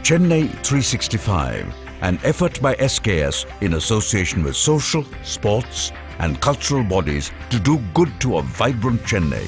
Chennai 365, an effort by SKS in association with social, sports, and cultural bodies to do good to a vibrant Chennai.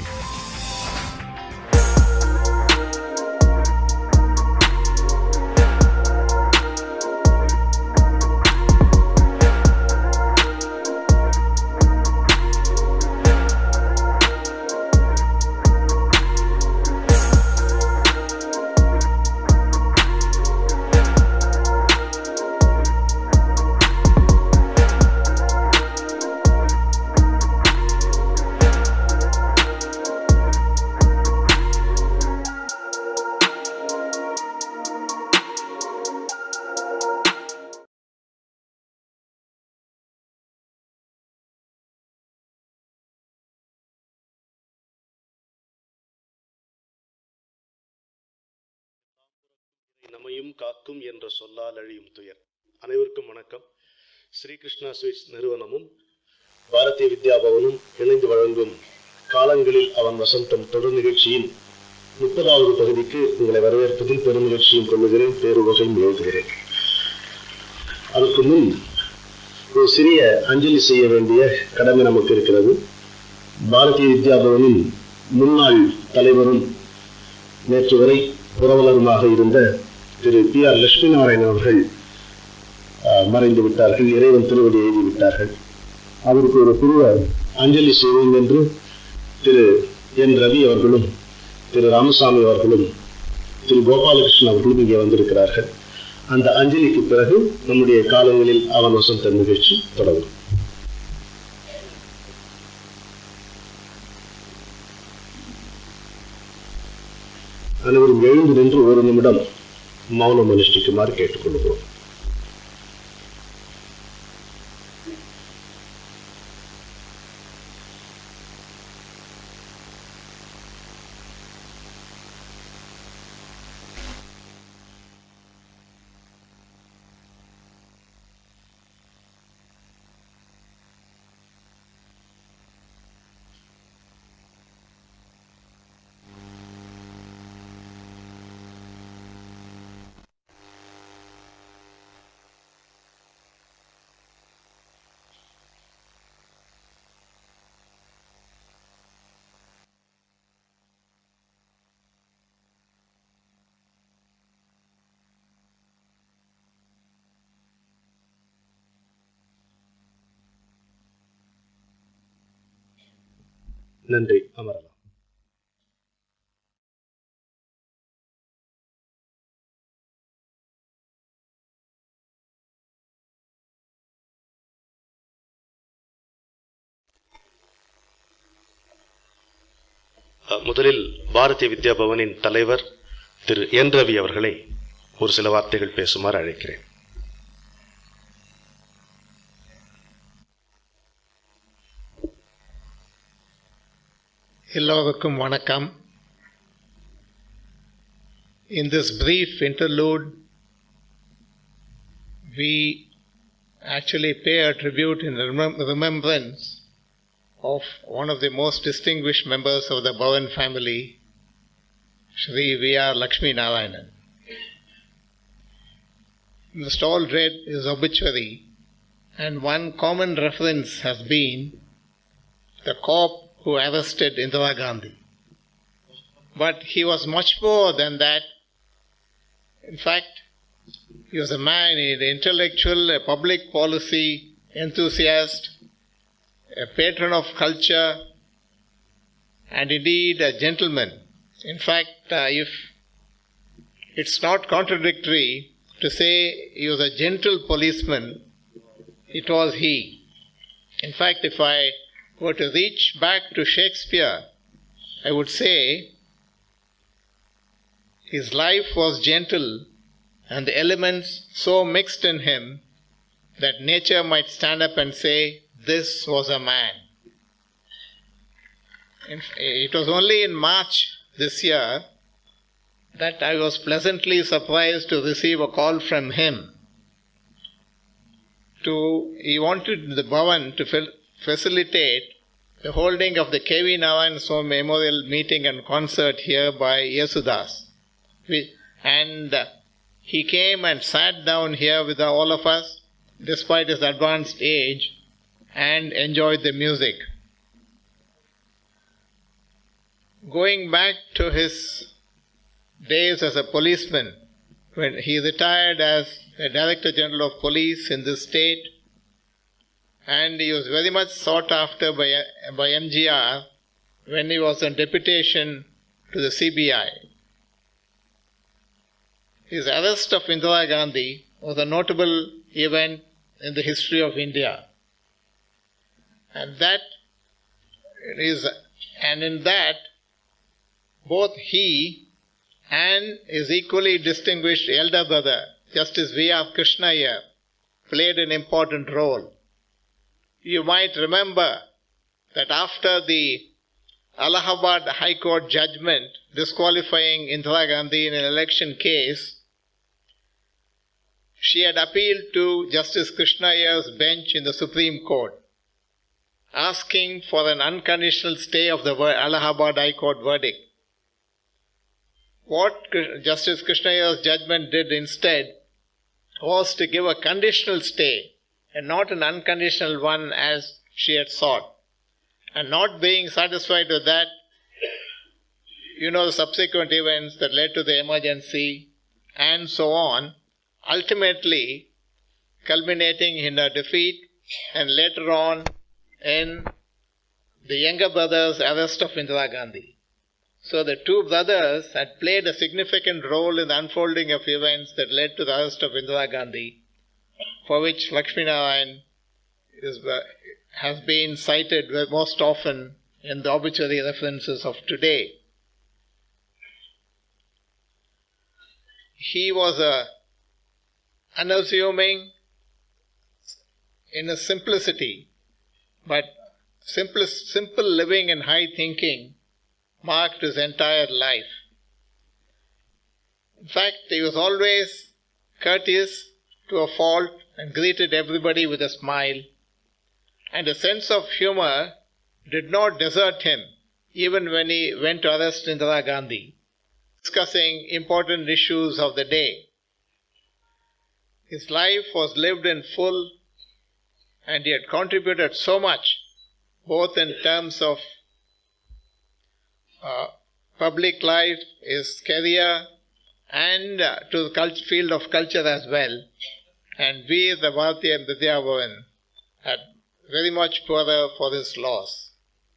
நமையும் காக்கும் என்ற சொல்லால் அழியும் துயர் அனைவருக்கும் வணக்கம் ஸ்ரீகிருஷ்ணா ஸ்வீட்ஸ் நிறுவனமும் பாரதிய வித்யா பவனும் இணைந்து வழங்கும் காலங்களில் அவன் வசந்தம் தொடர் நிகழ்ச்சியின் முப்பதாவது பகுதிக்கு உங்களை வரவேற்பதில் பெரும் நிகழ்ச்சியும் கொள்ளுகிறேன் பேருவகையும் எழுதுகிறேன் அதற்கு முன் ஒரு சிறிய அஞ்சலி செய்ய வேண்டிய கடமை நமக்கு இருக்கிறது பாரதிய வித்யா பவனின் முன்னாள் தலைவரும் நேற்று வரை புரவலருமாக இருந்த திரு பி ஆர் லட்சுமி நாராயணன் அவர்கள் அஹ், மறைந்து விட்டார்கள் இறைவன் திருவடி எழுதி விட்டார்கள் அவருக்கு ஒரு குருவ அஞ்சலி செய்வோம் என்று திரு என் ரவி அவர்களும் திரு ராமசாமி அவர்களும் திரு கோபாலகிருஷ்ணன் அவர்களும் இங்கே வந்திருக்கிறார்கள் அந்த அஞ்சலிக்கு பிறகு நம்முடைய காலங்களில் அவன் வசந்த நிகழ்ச்சி தொடங்கும் அனைவரும் எழுந்து நின்று ஒரு நிமிடம் மௌனம் அனுஷ்டிக்குமாறு கேட்டுக்கொள்கிறோம் நன்றி அமரலாம் அஹ், முதலில் பாரதிய வித்யா பவனின் தலைவர் திரு என் ரவி அவர்களை ஒரு சில வார்த்தைகள் பேசுமாறு அழைக்கிறேன் எல்லோருக்கும் வணக்கம் In this brief interlude, we actually pay a tribute in remem- remembrance of one of the most distinguished members of the Bhavan family, Sri V.R. Lakshmi Narayanan. You must all read his obituary, and one common reference has been the cop who arrested Indira Gandhi. But he was much more than that. In fact, he was a man, an intellectual, a public policy enthusiast, a patron of culture, and indeed a gentleman. In fact, uh, if it's not contradictory to say he was a gentle policeman, it was he. In fact, if I were to reach back to Shakespeare, I would say his life was gentle and the elements so mixed in him that nature might stand up and say, This was a man. In- It was only in March this year that I was pleasantly surprised to receive a call from him. To he wanted the Bhavan to fil- facilitate the holding of the K.V. Narayan Swami Memorial Meeting and Concert here by Yesudas. We- And uh, he came and sat down here with all of us, despite his advanced age, and enjoyed the music. Going back to his days as a policeman, when he retired as the Director General of Police in this state, and he was very much sought after by, by MGR when he was on deputation to the CBI. His arrest of Indira Gandhi was a notable event in the history of India. And that is, and in that, both he and his equally distinguished elder brother, Justice V.R. Krishna Iyer, played an important role. You might remember that after the Allahabad High Court judgment disqualifying Indira Gandhi in an election case, she had appealed to Justice Krishna Iyer's bench in the Supreme Court, asking for an unconditional stay of the Allahabad High Court verdict. What Justice Krishna Iyer's judgment did instead was to give a conditional stay and not an unconditional one as she had sought. And not being satisfied with that, you know the subsequent events that led to the emergency and so on, ultimately culminating in a defeat and later on in the younger brother's arrest of Indira Gandhi. So the two brothers had played a significant role in the unfolding of events that led to the arrest of Indira Gandhi, for which Lakshmi Narayan is, has been cited most often in the obituary references of today. He was a unassuming in his simplicity, but simple, simple living and high thinking marked his entire life. In fact, he was always courteous to a fault and greeted everybody with a smile. And a sense of humor did not desert him even when he went to arrest Indira Gandhi, discussing important issues of the day. His life was lived in full, and he had contributed so much, both in terms of uh, public life, his career, and uh, to the cult- field of culture as well. And we, the Bharatiya Vidya Bhavan, had very much poorer for his loss.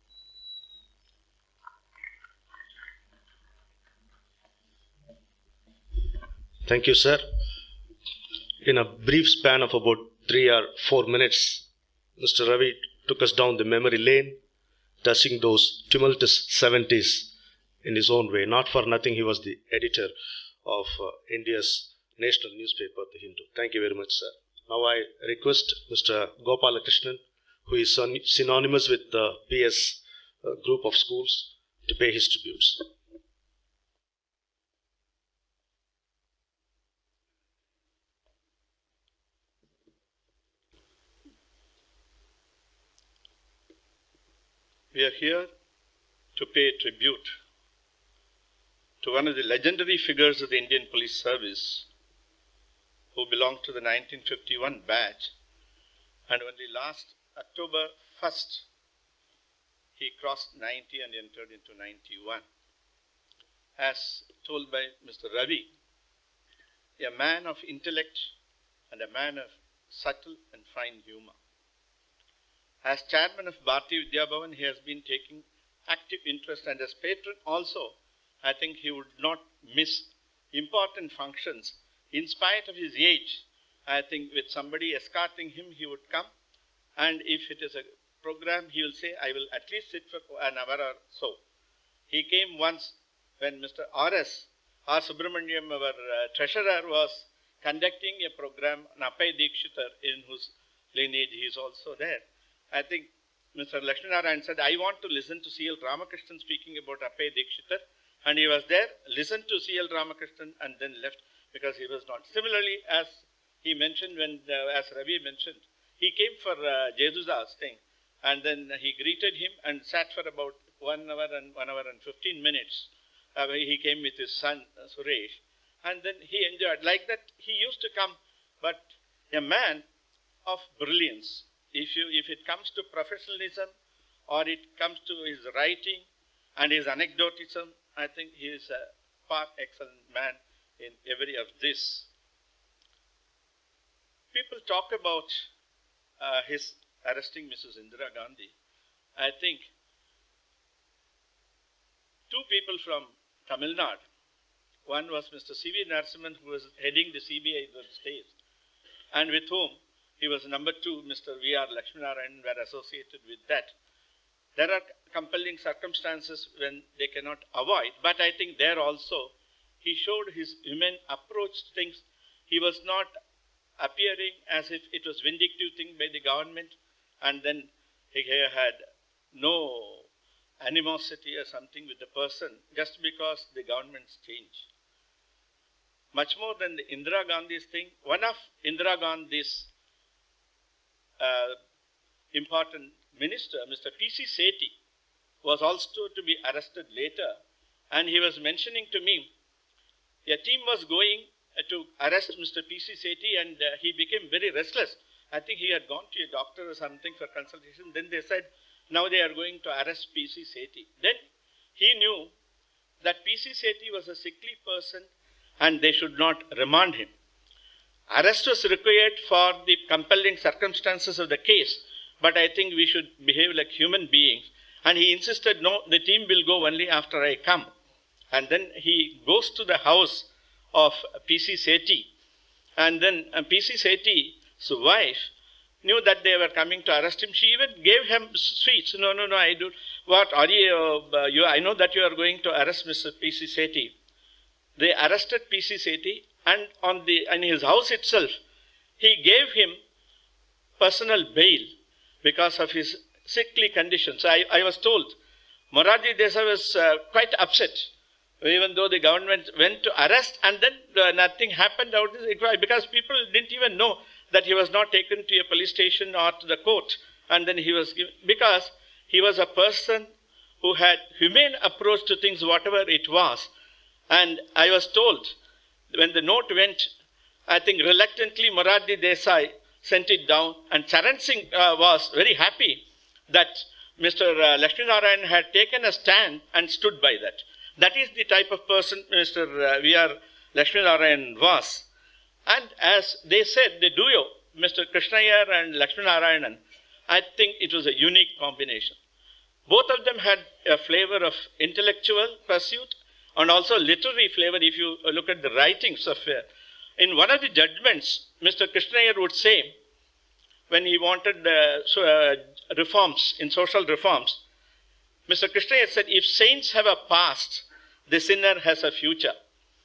Thank you, sir. In a brief span of about three or four minutes, Mr. Ravi took us down the memory lane, touching those tumultuous 70s in his own way. Not for nothing, he was the editor of uh, India's national newspaper, The Hindu. Thank you very much, sir. Now I request Mr. Gopalakrishnan, who is son- synonymous with the PS uh, group of schools, to pay his tributes. We are here to pay tribute to one of the legendary figures of the Indian Police Service who belonged to the 1951 batch and only last October 1st he crossed 90 and entered into 91. As told by Mr. Ravi, a man of intellect and a man of subtle and fine humor. As chairman of Bharati Vidya Bhavan, he has been taking active interest and as patron also, I think he would not miss important functions in spite of his age. I think with somebody escorting him, he would come. And if it is a program, he will say, I will at least sit for an hour or so. He came once when Mr. R.S. R. Subramaniam, our uh, treasurer, was conducting a program, Napai Dikshitar, in whose lineage he is also there. I think Mr. Lakshminarayan said, I want to listen to C.L. Ramakrishnan speaking about Apai Dikshitar. And he was there, listened to C.L. Ramakrishnan, and then left because he was not. Similarly, as he mentioned, when uh, as Ravi mentioned, he came for uh, Jeduda's thing, and then he greeted him and sat for about one hour and one hour and 15 minutes. Uh, he came with his son, uh, Suresh. and then he enjoyed. Like that, he used to come, but a man of brilliance. If you if it comes to professionalism, or it comes to his writing and his anecdotism, I think he is a far excellent man in every of this. People talk about uh, his arresting Mrs. Indira Gandhi. I think two people from Tamil Nadu. One was Mr. C.V. Narasimhan, who was heading the CBI in those days, and with whom he was number two, Mr. V.R. Lakshminarayan, were associated with that. There are compelling circumstances when they cannot avoid, but I think there also he showed his human approach to things. He was not appearing as if it was vindictive thing by the government, and then he had no animosity or something with the person just because the governments change. Much more than the Indira Gandhi's thing, one of Indira Gandhi's uh, important minister, Mr. P.C. Sethi, was also to be arrested later, and he was mentioning to me, a team was going uh, to arrest Mr. P.C. Sethi, and uh, he became very restless. I think he had gone to a doctor or something for consultation. Then they said, now they are going to arrest P.C. Sethi. Then he knew that P.C. Sethi was a sickly person and they should not remand him. Arrest was required for the compelling circumstances of the case, but I think we should behave like human beings. And he insisted, no, the team will go only after I come. And then he goes to the house of P.C. Sethi. And then uh, P.C. Sethi's wife knew that they were coming to arrest him. She even gave him sweets. No, no, no, I do. What are you, uh, you? I know that you are going to arrest Mr. P.C. Sethi. They arrested P.C. Sethi and on the, in his house itself, he gave him personal bail because of his sickly condition. So I, I was told Morarji Desai was uh, quite upset, even though the government went to arrest and then uh, nothing happened out because people didn't even know that he was not taken to a police station or to the court. And then he was given, because he was a person who had humane approach to things, whatever it was. And I was told when the note went, I think reluctantly Morarji Desai sent it down, and Charan Singh uh, was very happy that Mr. Uh, Lakshmi Narayan had taken a stand and stood by that. That is the type of person Mr. Uh, V.R. Lakshmi Narayan was. And as they said, the duo, Mr. Krishnaiyer and Lakshmi Narayanan, I think it was a unique combination. Both of them had a flavor of intellectual pursuit and also literary flavor if you look at the writings of uh, in one of the judgments mr krishnaiyer would say when he wanted uh, so, uh, reforms in social reforms mr krishnaiyer said if saints have a past the sinner has a future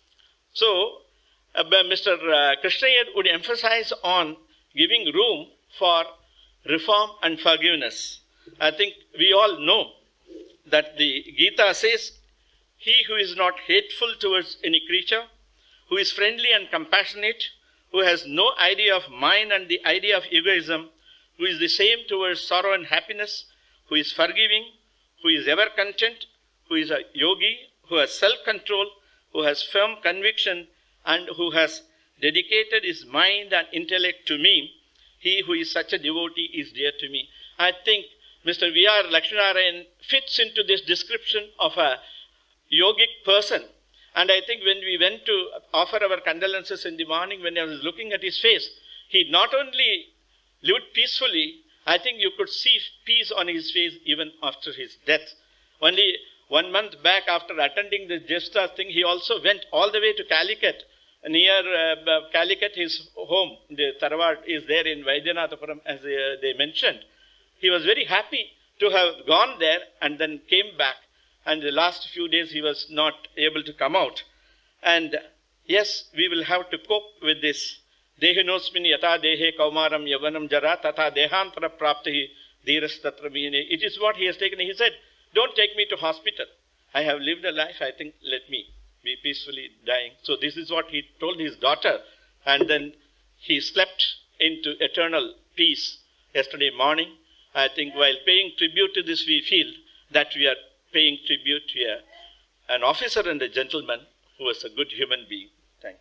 so uh, mr uh, krishnaiyer would emphasize on giving room for reform and forgiveness i think we all know that the gita says he who is not hateful towards any creature, who is friendly and compassionate, who has no idea of mine and the idea of egoism, who is the same towards sorrow and happiness, who is forgiving, who is ever content, who is a yogi, who has self control, who has firm conviction, and who has dedicated his mind and intellect to me, he who is such a devotee is dear to me. I think Mr. V.R. Lakshminarayan fits into this description of a yogic person. And I think when we went to offer our condolences in the morning, when I was looking at his face, he not only lived peacefully, I think you could see peace on his face even after his death. Only one month back, after attending the Jesta thing, he also went all the way to Calicut. Near uh, Calicut, his home, the Tarawad, is there in Vaidyanathapuram, as they, uh, they mentioned. He was very happy to have gone there and then came back and the last few days he was not able to come out. And yes, we will have to cope with this. Dehinosmin yata dehe kaumaram yavanam jara tata dehantara prapti dhiras tatra It is what he has taken. He said, don't take me to hospital. I have lived a life, I think, let me be peacefully dying. So this is what he told his daughter. And then he slept into eternal peace yesterday morning. I think while paying tribute to this, we feel that we are paying tribute to a, an officer and a gentleman who was a good human being. Thank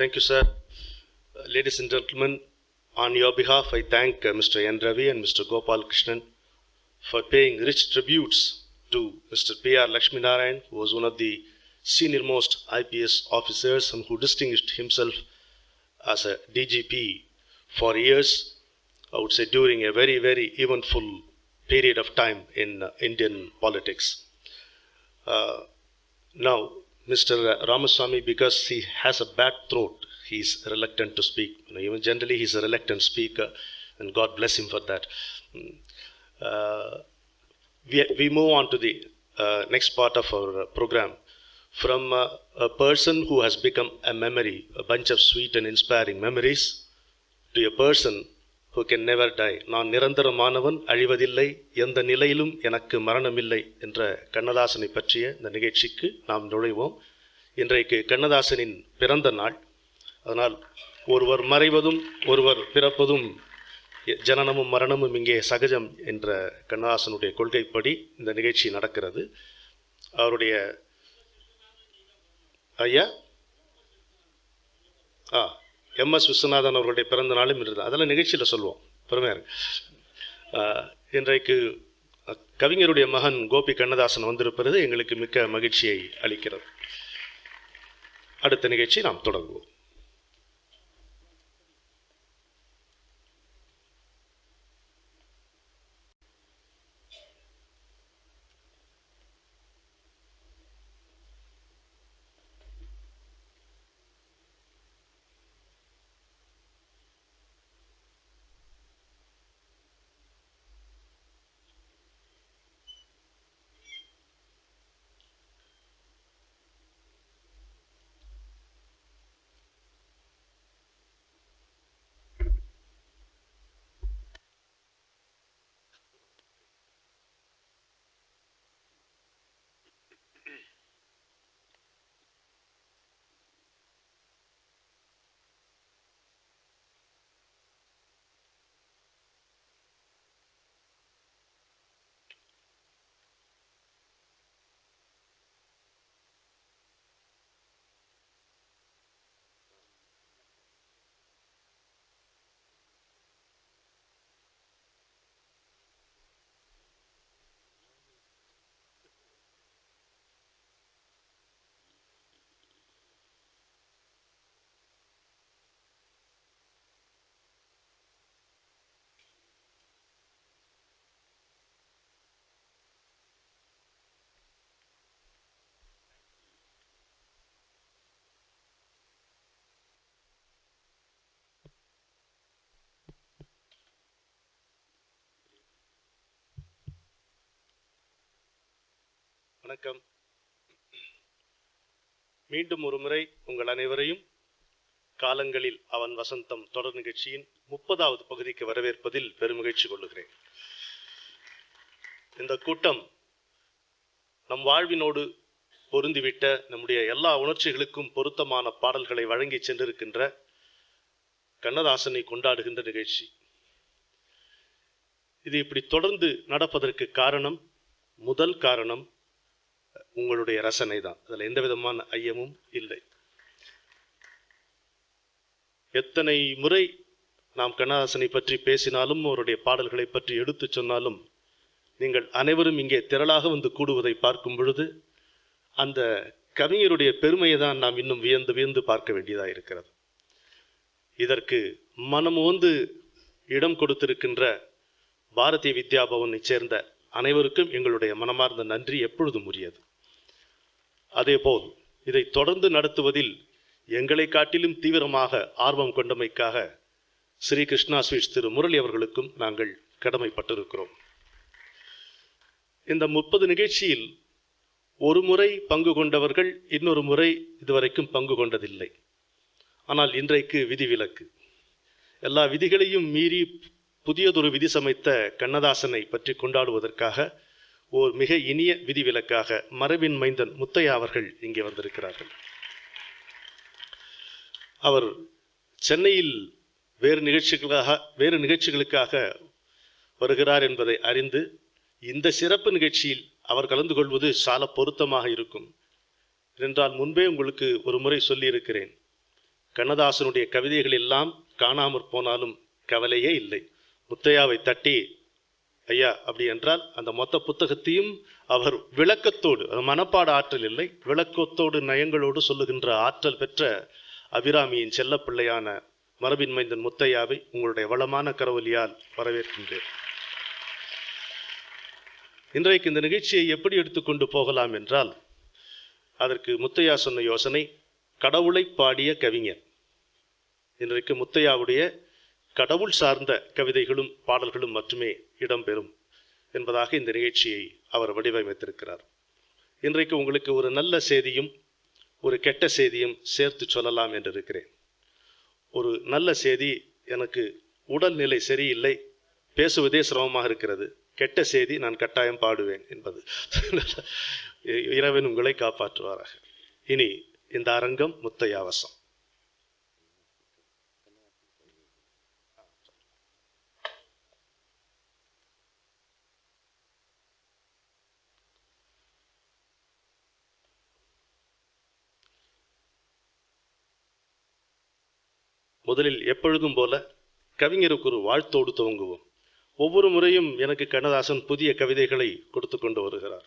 Thank you, sir. Uh, Ladies and gentlemen, on your behalf, I thank uh, Mr. N. Ravi and Mr. Gopal Krishnan for paying rich tributes to Mr. P.R. Lakshminarayan, who was one of the senior-most IPS officers and who distinguished himself as a DGP for years, I would say during a very, very eventful period of time in uh, Indian politics. Uh, now, Mr. Ramaswamy, because he has a bad throat, he's reluctant to speak. You know, even generally, he's a reluctant speaker, and God bless him for that. Mm. Uh, we, we move on to the uh, next part of our uh, program. From uh, a person who has become a memory, a bunch of sweet and inspiring memories, to a person who can never die. நான் நிரந்தரமானவன் அழிவதில்லை எந்த நிலையிலும் எனக்கு மரணமில்லை என்ற கண்ணதாசனை பற்றிய இந்த நிகழ்ச்சிக்கு நாம் நுழைவோம் இன்றைக்கு கண்ணதாசனின் பிறந்த நாள் அதனால் ஒருவர் மறைவதும் ஒருவர் பிறப்பதும் ஜனனமும் மரணமும் இங்கே சகஜம் என்ற கண்ணதாசனுடைய கொள்கைப்படி இந்த நிகழ்ச்சி நடக்கிறது அவருடைய ஐயா ஆ எம்எஸ் விஸ்வநாதன் அவர்களுடைய பிறந்த நாளும் இன்று அதெல்லாம் நிகழ்ச்சியில் சொல்லுவோம் பெருமையாக இருக்கு ஆஹ், இன்றைக்கு அஹ், கவிஞருடைய மகன் கோபி கண்ணதாசன் வந்திருப்பது எங்களுக்கு மிக்க மகிழ்ச்சியை அளிக்கிறது அடுத்த நிகழ்ச்சி நாம் தொடங்குவோம் வணக்கம் மீண்டும் ஒரு முறை உங்கள் அனைவரையும் காலங்களில் அவன் வசந்தம் தொடர் நிகழ்ச்சியின் முப்பதாவது பகுதிக்கு வரவேற்பதில் பெருமகிழ்ச்சி கொள்ளுகிறேன் இந்த கூட்டம் நம் வாழ்வினோடு பொருந்திவிட்ட நம்முடைய எல்லா உணர்ச்சிகளுக்கும் பொருத்தமான பாடல்களை வழங்கி சென்றிருக்கின்ற கண்ணதாசனை கொண்டாடுகின்ற நிகழ்ச்சி இது இப்படி தொடர்ந்து நடப்பதற்கு காரணம் முதல் காரணம் உங்களுடைய ரசனை தான் அதில் எந்த விதமான ஐயமும் இல்லை எத்தனை முறை நாம் கண்ணதாசனை பற்றி பேசினாலும் அவருடைய பாடல்களை பற்றி எடுத்துச் சொன்னாலும் நீங்கள் அனைவரும் இங்கே திரளாக வந்து கூடுவதை பார்க்கும் பொழுது அந்த கவிஞருடைய பெருமையை தான் நாம் இன்னும் வியந்து வியந்து பார்க்க வேண்டியதாக இருக்கிறது இதற்கு மனம் வந்து இடம் கொடுத்திருக்கின்ற பாரதிய வித்யா பவனைச் சேர்ந்த அனைவருக்கும் எங்களுடைய மனமார்ந்த நன்றி எப்பொழுதும் உரியது அதேபோல் இதை தொடர்ந்து நடத்துவதில் எங்களை காட்டிலும் தீவிரமாக ஆர்வம் கொண்டமைக்காக ஸ்ரீ கிருஷ்ணா ஸ்வீட்ஸ் திரு முரளி அவர்களுக்கும் நாங்கள் கடமைப்பட்டிருக்கிறோம் இந்த முப்பது நிகழ்ச்சியில் ஒரு முறை பங்கு கொண்டவர்கள் இன்னொரு முறை இதுவரைக்கும் பங்கு கொண்டதில்லை ஆனால் இன்றைக்கு விதிவிலக்கு எல்லா விதிகளையும் மீறி புதியதொரு விதி சமைத்த கண்ணதாசனை பற்றி கொண்டாடுவதற்காக ஓர் மிக இனிய விதிவிலக்காக மரபின் மைந்தன் முத்தையா அவர்கள் இங்கே வந்திருக்கிறார்கள் அவர் சென்னையில் வேறு நிகழ்ச்சிகளாக வேறு நிகழ்ச்சிகளுக்காக வருகிறார் என்பதை அறிந்து இந்த சிறப்பு நிகழ்ச்சியில் அவர் கலந்து கொள்வது சால பொருத்தமாக இருக்கும் என்றால் முன்பே உங்களுக்கு ஒரு முறை சொல்லியிருக்கிறேன் கண்ணதாசனுடைய கவிதைகள் எல்லாம் காணாமற் போனாலும் கவலையே இல்லை முத்தையாவை தட்டி ஐயா அப்படி என்றால் அந்த மொத்த புத்தகத்தையும் அவர் விளக்கத்தோடு அது மனப்பாட ஆற்றல் இல்லை விளக்கத்தோடு நயங்களோடு சொல்லுகின்ற ஆற்றல் பெற்ற அபிராமியின் செல்லப்பிள்ளையான மரபின் மைந்தன் முத்தையாவை உங்களுடைய வளமான கரவொலியால் வரவேற்கின்றேன் இன்றைக்கு இந்த நிகழ்ச்சியை எப்படி எடுத்துக்கொண்டு போகலாம் என்றால் அதற்கு முத்தையா சொன்ன யோசனை கடவுளை பாடிய கவிஞர் இன்றைக்கு முத்தையாவுடைய கடவுள் சார்ந்த கவிதைகளும் பாடல்களும் மட்டுமே இடம்பெறும் என்பதாக இந்த நிகழ்ச்சியை அவர் வடிவமைத்திருக்கிறார் இன்றைக்கு உங்களுக்கு ஒரு நல்ல செய்தியும் ஒரு கெட்ட செய்தியும் சேர்த்து சொல்லலாம் என்று இருக்கிறேன் ஒரு நல்ல செய்தி எனக்கு உடல்நிலை சரியில்லை பேசுவதே சிரமமாக இருக்கிறது கெட்ட செய்தி நான் கட்டாயம் பாடுவேன் என்பது இறைவன் உங்களை காப்பாற்றுவாராக இனி இந்த அரங்கம் முத்தையாவசம் முதலில் எப்பொழுதும் போல கவிஞருக்கு ஒரு வாழ்த்தோடு துவங்குவோம் ஒவ்வொரு முறையும் எனக்கு கண்ணதாசன் புதிய கவிதைகளை கொடுத்து கொண்டு வருகிறார்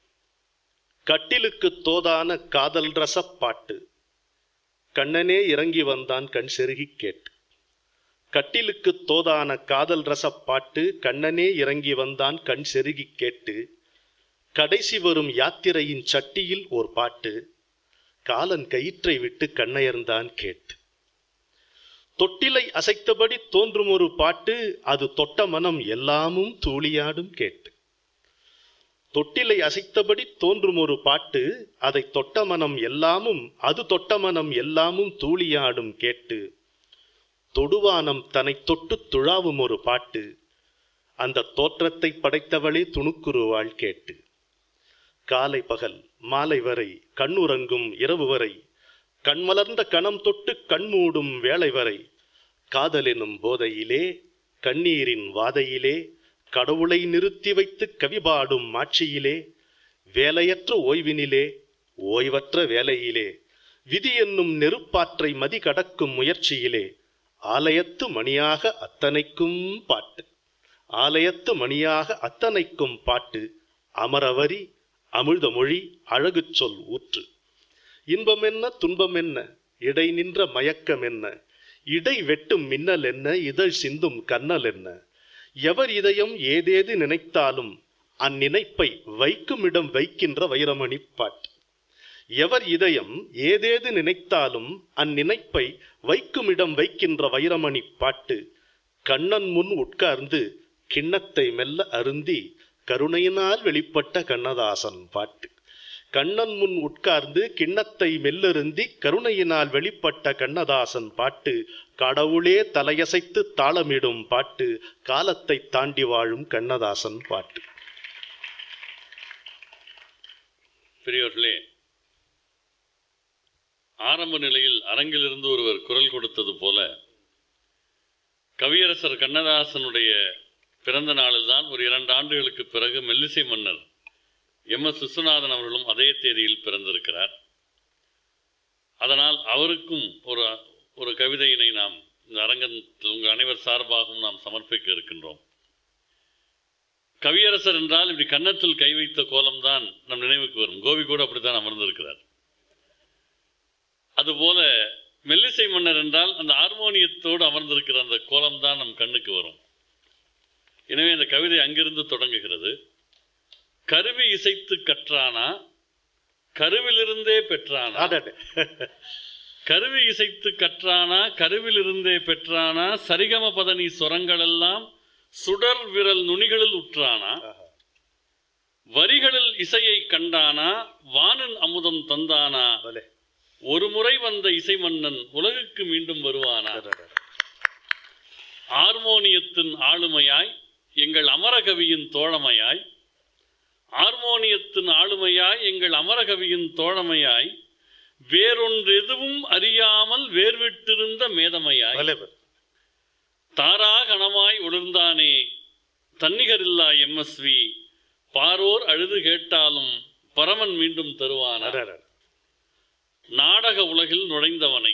கட்டிலுக்கு தோதான காதல் ரச பாட்டு கண்ணனே இறங்கி வந்தான் கண் செருகி கேட்டு கட்டிலுக்கு தோதான காதல் ரச பாட்டு கண்ணனே இறங்கி வந்தான் கண் செருகி கேட்டு கடைசி வரும் யாத்திரையின் சட்டியில் ஒரு பாட்டு காலன் கயிற்றை விட்டு கண்ணையர்ந்தான் கேட்டு தொட்டிலை அசைத்தபடி தோன்றும் ஒரு பாட்டு அது தொட்ட மனம் எல்லாமும் தூளியாடும் கேட்டு தொட்டிலை அசைத்தபடி தோன்றும் ஒரு பாட்டு அதை தொட்ட மனம் எல்லாமும் அது தொட்ட மனம் எல்லாமும் தூளியாடும் கேட்டு தொடுவானம் தன்னை தொட்டு துழாவும் ஒரு பாட்டு அந்த தோற்றத்தை படைத்தவளே துணுக்குருவாள் கேட்டு காலை பகல் மாலை வரை கண்ணுறங்கும் இரவு வரை கண்மலர்ந்த கணம் தொட்டு கண்மூடும் வேளை வரை காதலெனும் போதையிலே கண்ணீரின் வாதையிலே கடவுளை நிறுத்தி வைத்து கவிபாடும் மாட்சியிலே வேலையற்ற ஓய்வினிலே ஓய்வற்ற வேலையிலே விதி என்னும் நெருப்பாற்றை மதி கடக்கும் முயற்சியிலே ஆலயத்து மணியாக அத்தனைக்கும் பாட்டு ஆலயத்து மணியாக அத்தனைக்கும் பாட்டு அமரவரி அமிழ்த மொழி அழகு சொல் ஊற்று இன்பம் என்ன துன்பம் என்ன இடை நின்ற மயக்கம் என்ன இடை வெட்டும் மின்னல் என்ன இதழ் சிந்தும் கண்ணல் என்ன எவர் இதயம் ஏதேது நினைத்தாலும் அந்நினைப்பை வைக்கும் இடம் வைக்கின்ற வைரமணி பாட்டு எவர் இதயம் ஏதேது நினைத்தாலும் அந்நினைப்பை வைக்கும் இடம் வைக்கின்ற வைரமணி பாட்டு கண்ணன் முன் உட்கார்ந்து கிண்ணத்தை மெல்ல அருந்தி கருணையினால் வெளிப்பட்ட கண்ணதாசன் பாட்டு கண்ணன் முன் உட்கார்ந்து கிண்ணத்தை மெல்லருந்தி கருணையினால் வெளிப்பட்ட கண்ணதாசன் பாட்டு கடவுளே தலையசைத்து தாளமிடும் பாட்டு காலத்தை தாண்டி வாழும் கண்ணதாசன் பாட்டு பெரியவர்களே ஆரம்ப நிலையில் அரங்கிலிருந்து ஒருவர் குரல் கொடுத்தது போல கவியரசர் கண்ணதாசனுடைய பிறந்த நாளில்தான் ஒரு இரண்டு ஆண்டுகளுக்கு பிறகு மெல்லிசை மன்னர் எம் எஸ் விஸ்வநாதன் அவர்களும் அதே தேதியில் பிறந்திருக்கிறார் அதனால் அவருக்கும் ஒரு ஒரு கவிதையினை நாம் இந்த அரங்கத்தில் உங்கள் அனைவர் சார்பாகவும் நாம் சமர்ப்பிக்க இருக்கின்றோம் கவியரசர் என்றால் இப்படி கன்னத்தில் கை வைத்த கோலம்தான் நம் நினைவுக்கு வரும் கோவி கூட அப்படித்தான் அமர்ந்திருக்கிறார் அதுபோல மெல்லிசை மன்னர் என்றால் அந்த ஹார்மோனியத்தோடு அமர்ந்திருக்கிற அந்த கோலம்தான் நம் கண்ணுக்கு வரும் எனவே இந்த கவிதை அங்கிருந்து தொடங்குகிறது கருவி இசைத்து கற்றானா கருவிலிருந்தே பெற்றானா அடடே. கருவி இசைத்து கற்றானா கருவிலிருந்தே பெற்றானா சரிகம பதனி சொரங்களெல்லாம் சுடர் விரல் நுனிகளில் உற்றானா வரிகளில் இசையை கண்டானா வானின் அமுதம் தந்தானா பலே. ஒரு முறை வந்த இசை மன்னன் உலகுக்கு மீண்டும் வருவானா அடடே. ஹார்மோனியத்தின் ஆளுமையாய் எங்கள் அமரகவியின் தோழமையாய் ஹார்மோனியத்தின் ஆளுமையாய் எங்கள் அமரகவியின் தோழமையாய் வேறொன்றெதுவும் அறியாமல் வேர்விட்டிருந்த மேதமையாய் பலே, பலே. தாராகணமாய் ஒளிர்ந்தானே தன்னிகரில்லா எம்எஸ்வி பாரோர் அழுது கேட்டாலும் பரமன் மீண்டும் தருவானா அடடே. நாடக உலகில் நுழைந்தவனை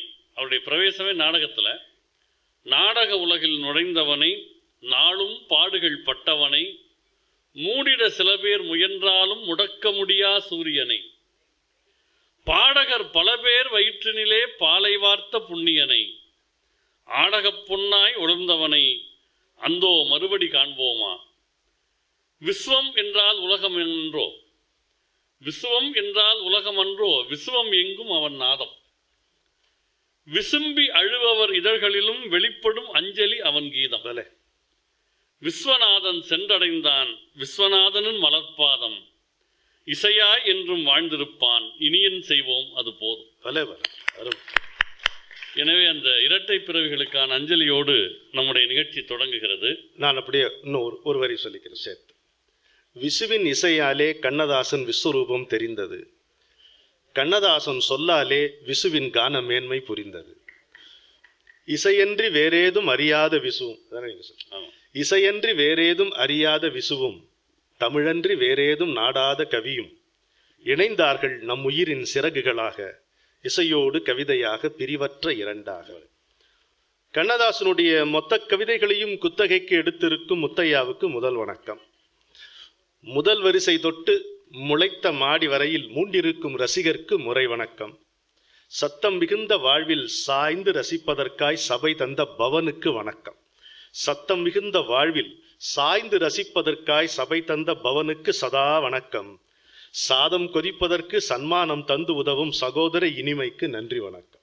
அவருடைய பிரவேசமே நாடகத்தில் நாடக உலகில் நுழைந்தவனை நாளும் பாடுகள் பட்டவனை மூடிட சில பேர் முயன்றாலும் முடக்க முடியா சூரியனை பாடகர் பல பேர் வயிற்றினிலே பாலை வார்த்த புண்ணியனை ஆடகப் பொன்னாய் உழந்தவனை அந்தோ மறுபடி காண்போமா விஸ்வம் என்றால் உலகம் என்றோ விசுவம் என்றால் உலகம் அன்றோ விசுவம் எங்கும் அவன் நாதம் விசும்பி அழுபவர் இதழ்களிலும் வெளிப்படும் அஞ்சலி அவன் கீதம் பலே விஸ்வநாதன் சென்றடைந்தான் விஸ்வநாதனின் மலர்பாதம் இசையாய் என்றும் வாழ்ந்திருப்பான் இனியன் செய்வோம் அது போதும் பலே பலே அரும் எனவே அந்த இரட்டை பிறவிகளுக்கான அஞ்சலியோடு நம்முடைய நிகழ்ச்சி தொடங்குகிறது நான் அப்படியே இன்னும் ஒரு ஒரு வரி சொல்லிக்கிறேன் சேர்த்து விசுவின் இசையாலே கண்ணதாசன் விஸ்வரூபம் தெரிந்தது கண்ணதாசன் சொல்லாலே விசுவின் கான மேன்மை புரிந்தது இசையன்றி வேறேதும் அறியாத விசுவும் அதானே நீங்க சொல்றது. ஆமா. இசையன்றி வேறேதும் அறியாத விசுவும் தமிழன்றி வேறேதும் நாடாத கவியும் இணைந்தார்கள் நம் உயிரின் சிறகுகளாக இசையோடு கவிதையாக பிரிவற்ற இரண்டாக கண்ணதாசனுடைய மொத்த கவிதைகளையும் குத்தகைக்கு எடுத்திருக்கும் முத்தையாவுக்கு முதல் வணக்கம் முதல் வரிசை தொட்டு முளைத்த மாடி வரையில் மூண்டிருக்கும் ரசிகர்க்கு முறை வணக்கம் சத்தம் மிகுந்த வாழ்வில் சாய்ந்து ரசிப்பதற்காய் சபை தந்த பவனுக்கு வணக்கம் சத்தம் மிகுந்த வாழ்வில் சாய்ந்து ரசிப்பதற்காய் சபை தந்த பவனுக்கு சதா வணக்கம் சாதம் கொதிப்பதற்கு சன்மானம் தந்து உதவும் சகோதர இனிமைக்கு நன்றி வணக்கம்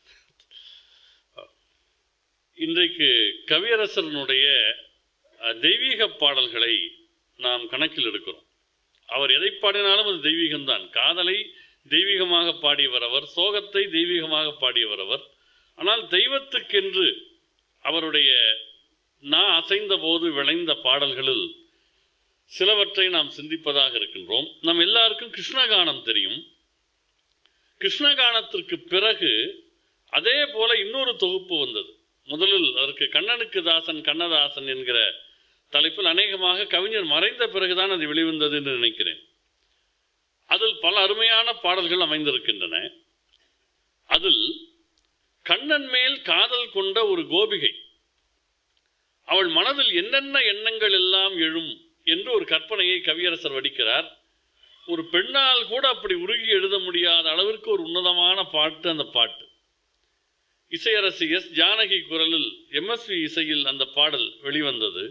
இன்றைக்கு கவியரசனுடைய அஹ், தெய்வீக பாடல்களை நாம் கணக்கில் எடுக்கிறோம் அவர் எதை பாடினாலும் அது தெய்வீகம்தான் காதலை தெய்வீகமாக பாடியவர் அவர் சோகத்தை தெய்வீகமாக பாடியவர் அவர் ஆனால் தெய்வத்துக்கென்று அவருடைய நான் அசைந்த போது விளைந்த பாடல்களில் சிலவற்றை நாம் சிந்திப்பதாக இருக்கின்றோம் நம் எல்லாருக்கும் கிருஷ்ணகானம் தெரியும் கிருஷ்ணகானத்திற்கு பிறகு அதே போல இன்னொரு தொகுப்பு வந்தது முதலில் அதற்கு கண்ணனுக்கு தாசன் கண்ணதாசன் என்கிற தலைப்பில் அநேகமாக கவிஞர் மறைந்த பிறகுதான் அது வெளிவந்தது என்று நினைக்கிறேன் அதில் பல அருமையான பாடல்கள் அமைந்திருக்கின்றன அதில் கண்ணன் மேல் காதல் கொண்ட ஒரு கோபிகை அவள் மனதில் என்னென்ன எண்ணங்கள் எல்லாம் எழும் என்று ஒரு கற்பனையை கவியரசர் வடிக்கிறார் ஒரு பெண்ணால் கூட அப்படி உருகி எழுத முடியாத அளவிற்கு ஒரு உன்னதமான பாட்டு அந்த பாட்டு இசையரசி எஸ் ஜானகி குரலில் எம்எஸ்வி இசையில் அந்த பாடல் வெளிவந்தது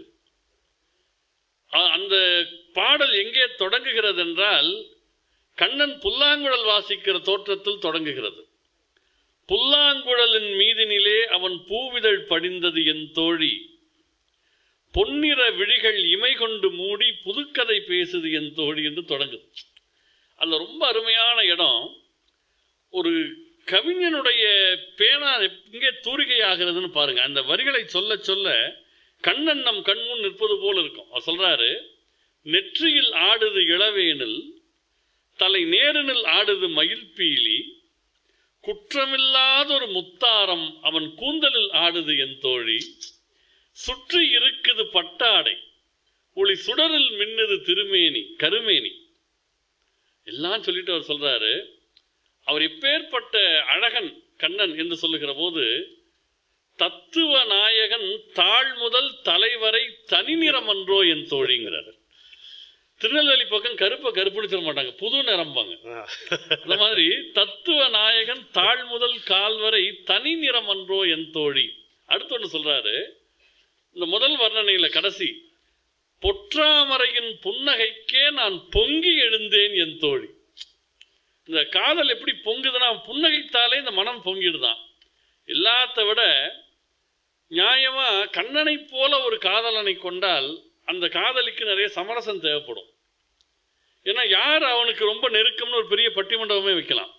அ- அந்த பாடல் எங்கே தொடங்குகிறது என்றால் கண்ணன் புல்லாங்குழல் வாசிக்கிற தோற்றத்தில் தொடங்குகிறது புல்லாங்குழலின் மீதினிலே அவன் பூவிதழ் படிந்தது என் தோழி பொன்னிற விழிகள் இமை கொண்டு மூடி புதுக்கதை பேசுது என் தோழி என்று தொடங்குது அதுல ரொம்ப அருமையான இடம் ஒரு கவிஞனுடைய பேனா எங்கே தூரிகையாகிறதுன்னு பாருங்க அந்த வரிகளை சொல்ல சொல்ல கண்ணன் நம் கண்முன் நிற்பது போல இருக்கும் அவர் சொல்றாரு நெற்றியில் ஆடுது இளவேனில் தலை நேரனில் ஆடுது மயில் பீலி குற்றமில்லாத ஒரு முத்தாரம் அவன் கூந்தலில் ஆடுது என் தோழி சுற்றி இருக்குது பட்டாடை ஒளி சுடரில் மின்னுது திருமேனி கருமேனி எல்லாம் சொல்லிட்டு அவர் சொல்றாரு அவர் எப்பேற்பட்ட அழகன் கண்ணன் என்று சொல்லுகிற போது தத்துவ நாயகன் தாழ் முதல் தலைவரை தனி நிறம் அன்றோ என் தோழிங்கிறார் திருநெல்வேலி பக்கம் கருப்பை கருப்புன்னு சொல்ல மாட்டாங்க புது நிறம்பாங்க அந்த மாதிரி தத்துவ நாயகன் தாழ் முதல் கால் வரை தனி நிறம் அன்றோ என் தோழி அடுத்து ஒன்று சொல்றாரு இந்த முதல் வர்ணனையில கடைசி பொற்றாமரையின் புன்னகைக்கே நான் பொங்கி எழுந்தேன் என் தோழி இந்த காதல் எப்படி பொங்குதுன்னா புன்னகைத்தாலே இந்த மனம் பொங்கிடுதான் எல்லாத்த விட நியாயமா கண்ணனை போல ஒரு காதலனை கொண்டால் அந்த காதலிக்கு நிறைய சமரசம் தேவைப்படும் ஏன்னா யார் அவனுக்கு ரொம்ப நெருக்கம்னு ஒரு பெரிய பட்டிமண்டபமே வைக்கலாம்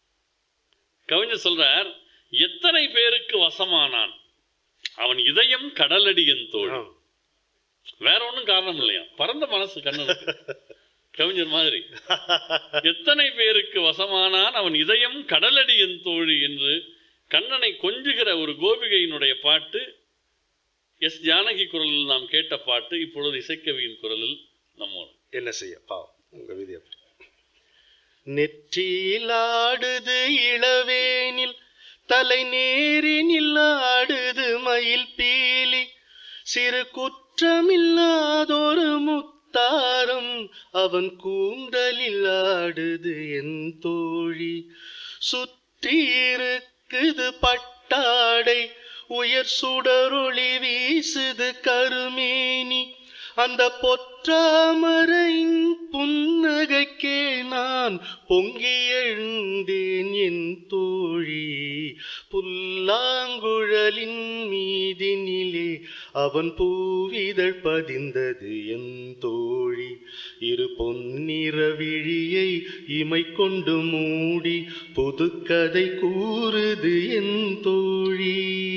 கவிஞர் சொல்றார் எத்தனை பேருக்கு வசமானான் அவன் இதயம் கடலடியின் தோழி வேற ஒண்ணும் காரணம் இல்லையா பரந்த மனசு கண்ணனுக்கு கவிஞர் மாதிரி எத்தனை பேருக்கு வசமானான் அவன் இதயம் கடலடியின் தோழி என்று கண்ணனை கொஞ்சுகிற ஒரு கோபிகையினுடைய பாட்டு எஸ் ஜானகி குரலில் நாம் கேட்ட பாட்டு இப்பொழுது இசைக்கவியின் குரலில் நம்மோடு என்ன செய்ய பாவம் உங்க விதி அப்படி நெற்றியில் ஆடுது இளவேனில் தலை நேரினில் ஆடுது மயில் பீலி சிறு குற்றமில்லாதொரு முத்தாரம் அவன் கூந்தலில் ஆடுது என் தோழி சுற்றி இருக்குது பட்டாடை உயர் சுடரொளி வீசுது கருமேனி அந்த பொற்றாமரையின் புன்னகைக்கே நான் பொங்கி எழுந்தேன் என் தோழி புல்லாங்குழலின் மீதினிலே அவன் பூவிதழ் பதிந்தது என் தோழி இரு பொன்னிற விழியை இமை கொண்டு மூடி புதுக்கதை கூறுது என் தோழி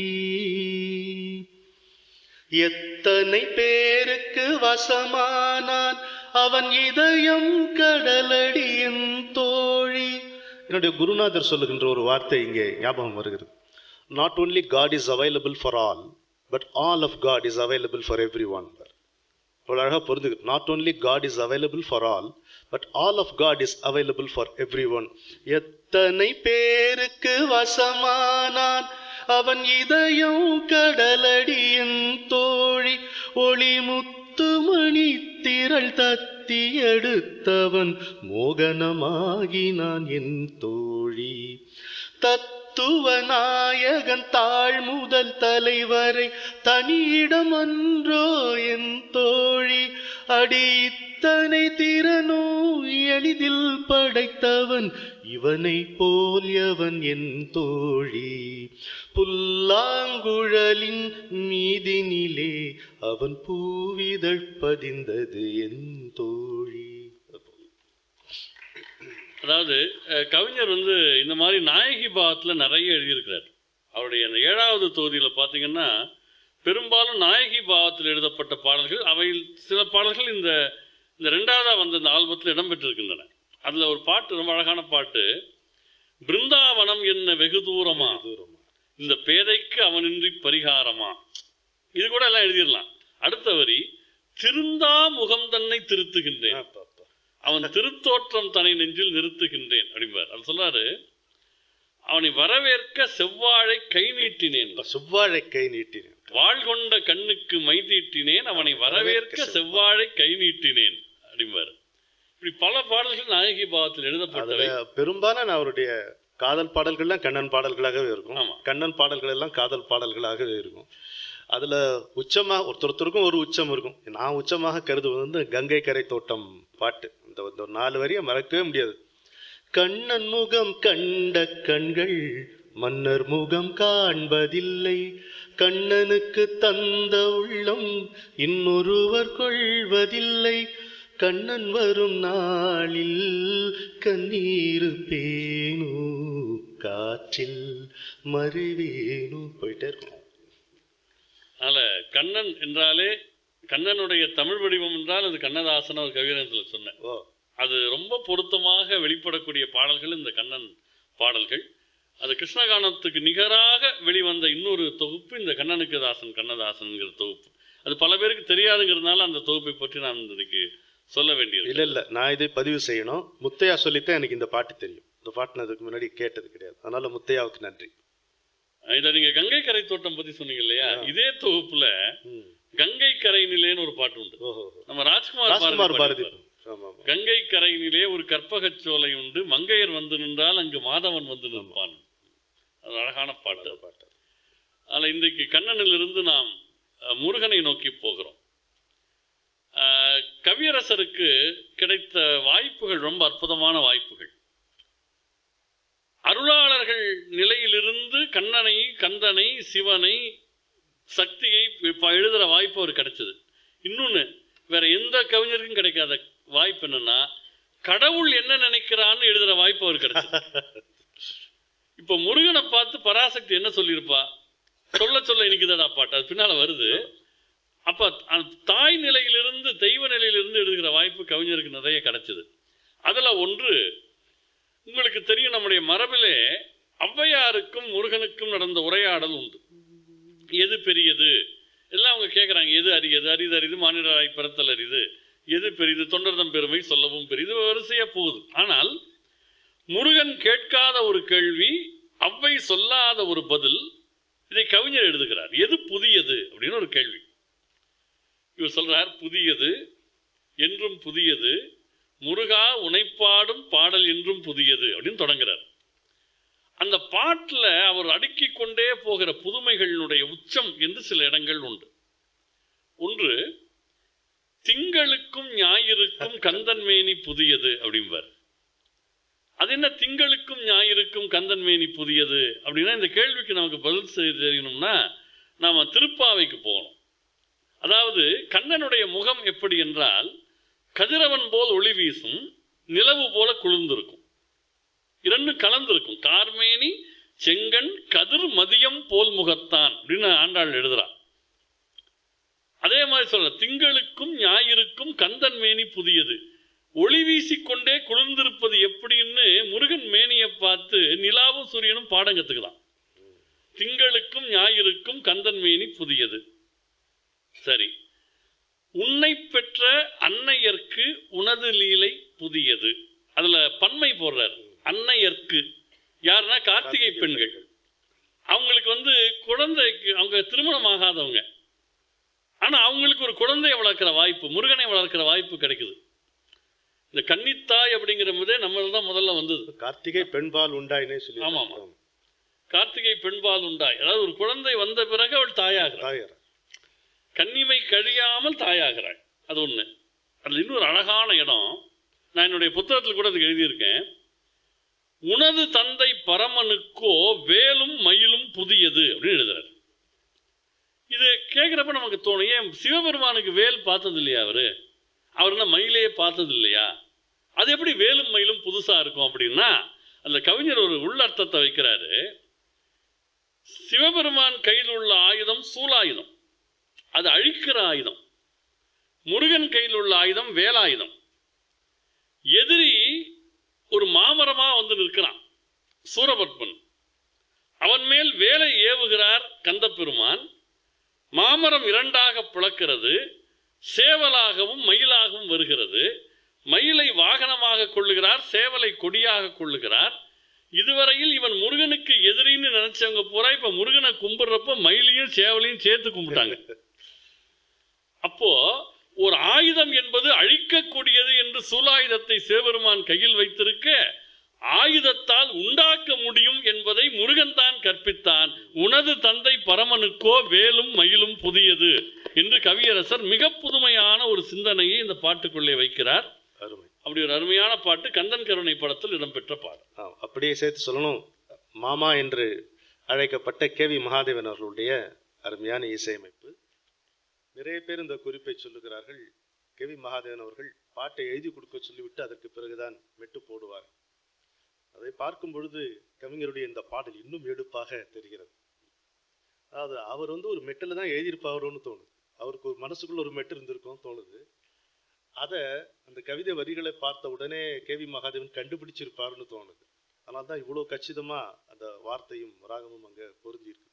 எத்தனை பேருக்கு வசமானான் அவன் இதயம் கடலடியின் தோழி என்னுடைய குருநாதர் சொல்லுகின்ற ஒரு வார்த்தை இங்கே ஞாபகம் வருகிறது not only God is available for all but all of God is available for everyone அவ்வளோ அழகாக பொருந்துக்கு not only God is available for all but all of God is available for everyone எத்தனை பேருக்கு வசமானான் அவன் இதயம் கடலடியின் தோழி ஒளி முத்துமணி திரள் தத்தி எடுத்தவன் மோகனமாகினான் என் தோழி தத்துவ நாயகன் தாழ் முதல் தலைவரை தனியிடம் அன்றோ என் தோழி அடி இத்தனை திறனோ எளிதில் படைத்தவன் இவனை போல் எவன் என் தோழி புல்லாங்குழலின் மீதினிலே அவன் பூவிதழ் பதிந்தது என் தோழி அதாவது அஹ், கவிஞர் வந்து இந்த மாதிரி நாயகி பாவத்தில் நிறைய எழுதியிருக்கிறார் அவருடைய அந்த ஏழாவது தொகுதியில் பார்த்தீங்கன்னா பெரும்பாலும் நாயகி பாவத்தில் எழுதப்பட்ட பாடல்கள் அவையில் சில பாடல்கள் இந்த இந்த ரெண்டாவதாக வந்த இந்த ஆல்பத்தில் இடம்பெற்றிருக்கின்றன அதில் ஒரு பாட்டு ரொம்ப அழகான பாட்டு பிருந்தாவனம் என்ன வெகு தூரமா இந்த பேதைக்கு அவனின்றி பரிகாரமா இது கூட எல்லாம் எழுதிடலாம் அடுத்த வரி திருந்தா முகம் தன்னை திருத்துகின்றேன் அவன் திருத்தோற்றம் தன்னை நெஞ்சில் நிறுத்துகின்றேன் அப்படிம்பார் அது சொல்றாரு அவனை வரவேற்க செவ்வாழை கை நீட்டினேன் செவ்வாழை கை நீட்டினேன் வாழ் கொண்ட கண்ணுக்கு மை தீட்டினேன் அவனை வரவேற்க செவ்வாழை கை நீட்டினேன் அப்படிம்பார் இப்படி பல பாடல்கள் நாயகி பாவத்தில் எழுதப்பட்டவை அதுல பெரும்பாலான அவருடைய காதல் பாடல்கள்லாம் கண்ணன் பாடல்களாகவே இருக்கும் ஆமா. கண்ணன் பாடல்கள் எல்லாம் காதல் பாடல்களாகவே இருக்கும் அதுல உச்சமா ஒருத்தருத்தருக்கும் ஒரு உச்சம் இருக்கும் நான் உச்சமாக கருதுவது வந்து கங்கை கரை தோட்டம் பாட்டு இந்த இந்த ஒரு நாலு வரியை மறக்கவே முடியாது கண்ணன் முகம் கண்ட கண்கள் மன்னர் முகம் காண்பதில்லை கண்ணனுக்கு தந்த உள்ளம் இன்னொருவர் கொள்வதில்லை கண்ணன் வரும் நாளில் கண்ணீர் பேணு காற்றில் மறுவேணு போயிட்டே இருக்கும் அதனால கண்ணன் என்றாலே கண்ணனுடைய தமிழ் வடிவம் என்றால் அது கண்ணதாசன் ஒரு கவிரத்தில் சொன்னேன் ஓ அது ரொம்ப பொருத்தமாக வெளிப்படக்கூடிய பாடல்கள் இந்த கண்ணன் பாடல்கள் அது கிருஷ்ணகானத்துக்கு நிகராக வெளிவந்த இன்னொரு தொகுப்பு இந்த கண்ணனுக்கு தாசன் கண்ணதாசன்ங்கிற தொகுப்பு அது பல பேருக்கு தெரியாதுங்கிறதுனால அந்த தொகுப்பை பற்றி நான் இன்னைக்கு சொல்ல வேண்டியது இல்ல இல்ல நான் இதை பதிவு செய்யணும் முத்தையா சொல்லித்தான் எனக்கு இந்த பாட்டு தெரியும் இந்த பாட்டு நான் அதுக்கு முன்னாடி கேட்டது கிடையாது அதனால முத்தையாவுக்கு நன்றி இதை நீங்க கங்கை கரை தோட்டம் பத்தி சொன்னீங்க இல்லையா இதே தொகுப்புல ம். கங்கை கரையினிலேன்னு ஒரு பாட்டு உண்டு ஓஹோ நம்ம ராஜ்குமார் ராஜ்குமார் பாரதி பாரதி ஆமா ஆமா கங்கை கரையினிலே ஒரு கற்பகச் சோலை உண்டு மங்கையர் வந்து நின்றால் அங்கு மாதவன் வந்து நிற்பான் அது அழகான பாட்டு நல்ல பாட்டு ஆனால் இன்றைக்கு கண்ணனிலிருந்து நாம் அஹ், முருகனை நோக்கி போகிறோம் அஹ், கவியரசருக்கு கிடைத்த வாய்ப்புகள் ரொம்ப அற்புதமான வாய்ப்புகள் அருளாளர்கள் நிலையிலிருந்து கண்ணனை கந்தனை சிவனை சக்தியை இப்ப எழுதுற வாய்ப்பு அவர் கிடைச்சது இன்னொன்னு வேற எந்த கவிஞருக்கும் கிடைக்காத வாய்ப்பு என்னன்னா கடவுள் என்ன நினைக்கிறான்னு எழுதுற வாய்ப்பு அவர் கிடைச்சது இப்ப முருகனை பார்த்து பராசக்தி என்ன சொல்லியிருப்பா சொல்ல சொல்ல இனிக்குதடா பாட்டு அது பின்னால வருது அப்ப அந்த தாய் நிலையிலிருந்து தெய்வ நிலையிலிருந்து எழுதுகிற வாய்ப்பு கவிஞருக்கு நிறைய கிடைச்சது அதுல ஒன்று உங்களுக்கு தெரியும் நம்முடைய மரபிலே ஔவையாருக்கும் முருகனுக்கும் நடந்த உரையாடல் உண்டு எது பெரியது எல்லாம் அவங்க கேட்குறாங்க எது அரியது அரிது அரிது மானிடராய் பிறத்தல் அரிது எது பெரிது தொண்டர்தம் பெருமை சொல்லவும் பெரிது வரிசையா போகுது ஆனால் முருகன் கேட்காத ஒரு கேள்வி அவ்வை சொல்லாத ஒரு பதில் இதை கவிஞர் எழுதுகிறார் எது புதியது அப்படின்னு ஒரு கேள்வி இவர் சொல்றார் புதியது என்றும் புதியது முருகா உனைப்பாடும் பாடல் என்றும் புதியது அப்படின்னு தொடங்குறார் அந்த பாட்டில் அவர் அடுக்கிக் கொண்டே போகிற புதுமைகளினுடைய உச்சம் என்று சில இடங்கள் உண்டு ஒன்று திங்களுக்கும் ஞாயிறுக்கும் கந்தன்மேனி புதியது அப்படிம்பார் அது என்ன திங்களுக்கும் ஞாயிறுக்கும் கந்தன்மேனி புதியது அப்படின்னா இந்த கேள்விக்கு நமக்கு பதில் செய்ய தெரியணும்னா நாம திருப்பாவைக்கு போகணும் அதாவது கண்ணனுடைய முகம் எப்படி என்றால் கதிரவன் போல் ஒளி வீசும் நிலவு போல குளிர்ந்திருக்கும் இரண்டும் கலந்திருக்கும் கார்மேனி செங்கண் கதிர் மதியம் போல் முகத்தான் அப்படின்னு ஆண்டாள் எழுதுறா அதே மாதிரி சொல்ல திங்களுக்கும் ஞாயிறுக்கும் கந்தன் மேனி புதியது ஒளி வீசிக்கொண்டே குளிர்ந்திருப்பது எப்படின்னு முருகன் மேனியை பார்த்து நிலாவும் சூரியனும் பாடம் கத்துக்கலாம் திங்களுக்கும் ஞாயிறுக்கும் கந்தன் மேனி புதியது சரி உன்னை பெற்ற அன்னையர்க்கு உனது லீலை புதியது அதுல பன்மை போடுறார் அன்னையர்க்கு யாருன்னா கார்த்திகை பெண்கள் அவங்களுக்கு வந்து குழந்தைக்கு அவங்க திருமணம் ஆகாதவங்க ஆனா அவங்களுக்கு ஒரு குழந்தையை வளர்க்கிற வாய்ப்பு முருகனை வளர்க்கிற வாய்ப்பு கிடைக்குது இந்த கன்னித்தாய் அப்படிங்கிற முதே நம்ம தான் முதல்ல வந்தது கார்த்திகை பெண்பால் உண்டாயினே சொல்லி ஆமா, ஆமா. கார்த்திகை பெண்பால் உண்டாய் அதாவது ஒரு குழந்தை வந்த பிறகு அவள் தாயாகிறாள் தாயார் கன்னிமை கழியாமல் தாயாகிறாள் அது ஒண்ணு அதுல இன்னொரு அழகான இடம் நான் என்னுடைய புத்தகத்தில் கூட அதுக்கு எழுதியிருக்கேன் உனது தந்தை பரமனுக்கோ வேலும் மயிலும் புதியது அப்படின்னு எழுதுறாரு இது கேட்குறப்ப நமக்கு தோணும் ஏன் சிவபெருமானுக்கு வேல் பார்த்தது இல்லையா அவரு அவர் என்ன மயிலையே பார்த்தது இல்லையா அது எப்படி வேலும் மயிலும் புதுசா இருக்கும் அப்படின்னா அந்த கவிஞர் ஒரு உள்ளர்த்தத்தை வைக்கிறாரு சிவபெருமான் கையில் உள்ள ஆயுதம் சூலாயுதம் அது அழிக்கிற ஆயுதம் முருகன் கையில் உள்ள ஆயுதம் வேலாயுதம் எதிரி ஒரு மாமரமா வந்து நிற்கிறான் சூரபத்மன் அவன் மேல் வேலை ஏவுகிறார் கந்தப்பெருமான் மாமரம் இரண்டாக பிளக்கிறது சேவலாகவும் மயிலாகவும் வருகிறது மயிலை வாகனமாக கொள்ளுகிறார் சேவலை கொடியாக கொள்ளுகிறார் இதுவரையில் இவன் முருகனுக்கு எதிரின்னு நினைச்சவங்க பூரா இப்ப முருகனை கும்பிடுறப்ப மயிலையும் சேவலையும் சேர்த்து கும்பிட்டாங்க அப்போ ஒரு ஆயுதம் என்பது அழிக்கக்கூடியது என்று சூலாயுதத்தை சிவபெருமான் கையில் வைத்திருக்க ஆயுதத்தால் உண்டாக்க முடியும் என்பதை முருகன் தான் கற்பித்தான் உனது தந்தை பரமனுக்கோ வேலும் மயிலும் புதியது என்று கவியரசர் மிக புதுமையான ஒரு சிந்தனையை இந்த பாட்டுக்குள்ளே வைக்கிறார் அருமை அப்படி ஒரு அருமையான பாட்டு கந்தன் கருணை படத்தில் இடம்பெற்ற பாடல் ஆ, அப்படியே சேர்த்து சொல்லணும் மாமா என்று அழைக்கப்பட்ட கே வி மகாதேவன் அவர்களுடைய அருமையான இசையமைப்பு நிறைய பேர் இந்த குறிப்பை சொல்லுகிறார்கள் கே வி மகாதேவன் அவர்கள் பாட்டை எழுதி கொடுக்க சொல்லிவிட்டு அதற்கு பிறகுதான் மெட்டு போடுவார் அதை பார்க்கும் பொழுது கவிஞருடைய இந்த பாடல் இன்னும் எடுப்பாக தெரிகிறது அதாவது அவர் வந்து ஒரு மெட்டில் தான் எழுதியிருப்பாரோன்னு தோணுது அவருக்கு ஒரு மனசுக்குள்ள ஒரு மெட்டு இருந்திருக்கும் தோணுது அதை அந்த கவிதை வரிகளை பார்த்த உடனே கேவி மகாதேவன் கண்டுபிடிச்சிருப்பாருன்னு தோணுது அதனால தான் இவ்வளோ கச்சிதமா அந்த வார்த்தையும் ராகமும் அங்க பொருந்திருக்கு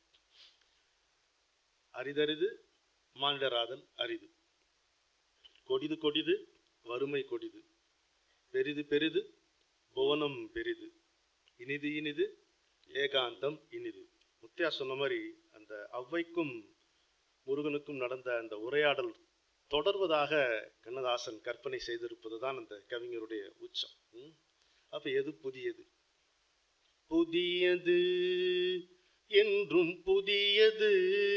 அரிதரிது மானிடராதல் அரிது கொடிது கொடிது வறுமை கொடிது பெரிது பெரிது புவனம் பெரிது இனிது இனிது ஏகாந்தம் இனிது முத்தியா சொன்ன மாதிரி அந்த ஔவைக்கும் முருகனுக்கும் நடந்த அந்த உரையாடல் தொடர்வதாக கண்ணதாசன் கற்பனை செய்திருப்பதுதான் அந்த கவிஞருடைய உச்சம் ம்? அப்ப எது புதியது புதியது என்றும் புதியது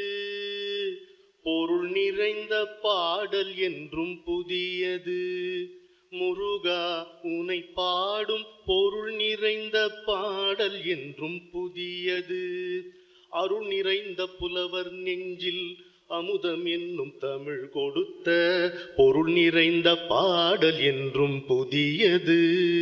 பொருள் நிறைந்த பாடல் என்றும் புதியது முருகா உனை பாடும் பொருள் நிறைந்த பாடல் என்றும் புதியது அருள் நிறைந்த புலவர் நெஞ்சில் அமுதம் என்னும் தமிழ் கொடுத்த பொருள் நிறைந்த பாடல் என்றும் புதியது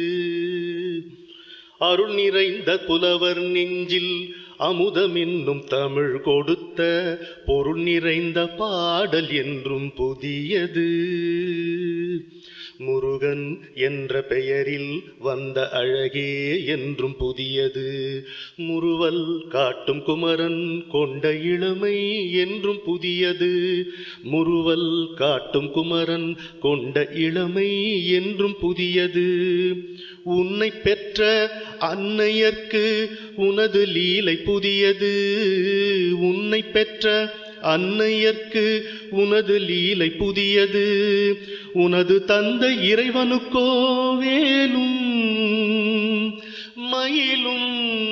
அருள் நிறைந்த புலவர் நெஞ்சில் அமுதம் என்னும் தமிழ் கொடுத்த பொருள் நிறைந்த பாடல் என்றும் புதியது முருகன் என்ற பெயரில் வந்த அழகே என்றும் புதியது முறுவல் காட்டும் குமரன் கொண்ட இளமை என்றும் புதியது முறுவல் காட்டும் குமரன் கொண்ட இளமை என்றும் புதியது உன்னை பெற்ற அன்னையர்க்கு உனது லீலை புதியது உன்னை பெற்ற அன்னையர்க்கு உனது லீலை புதியது உனது தந்தை இறைவனுக்கோ வேலும் மயிலும்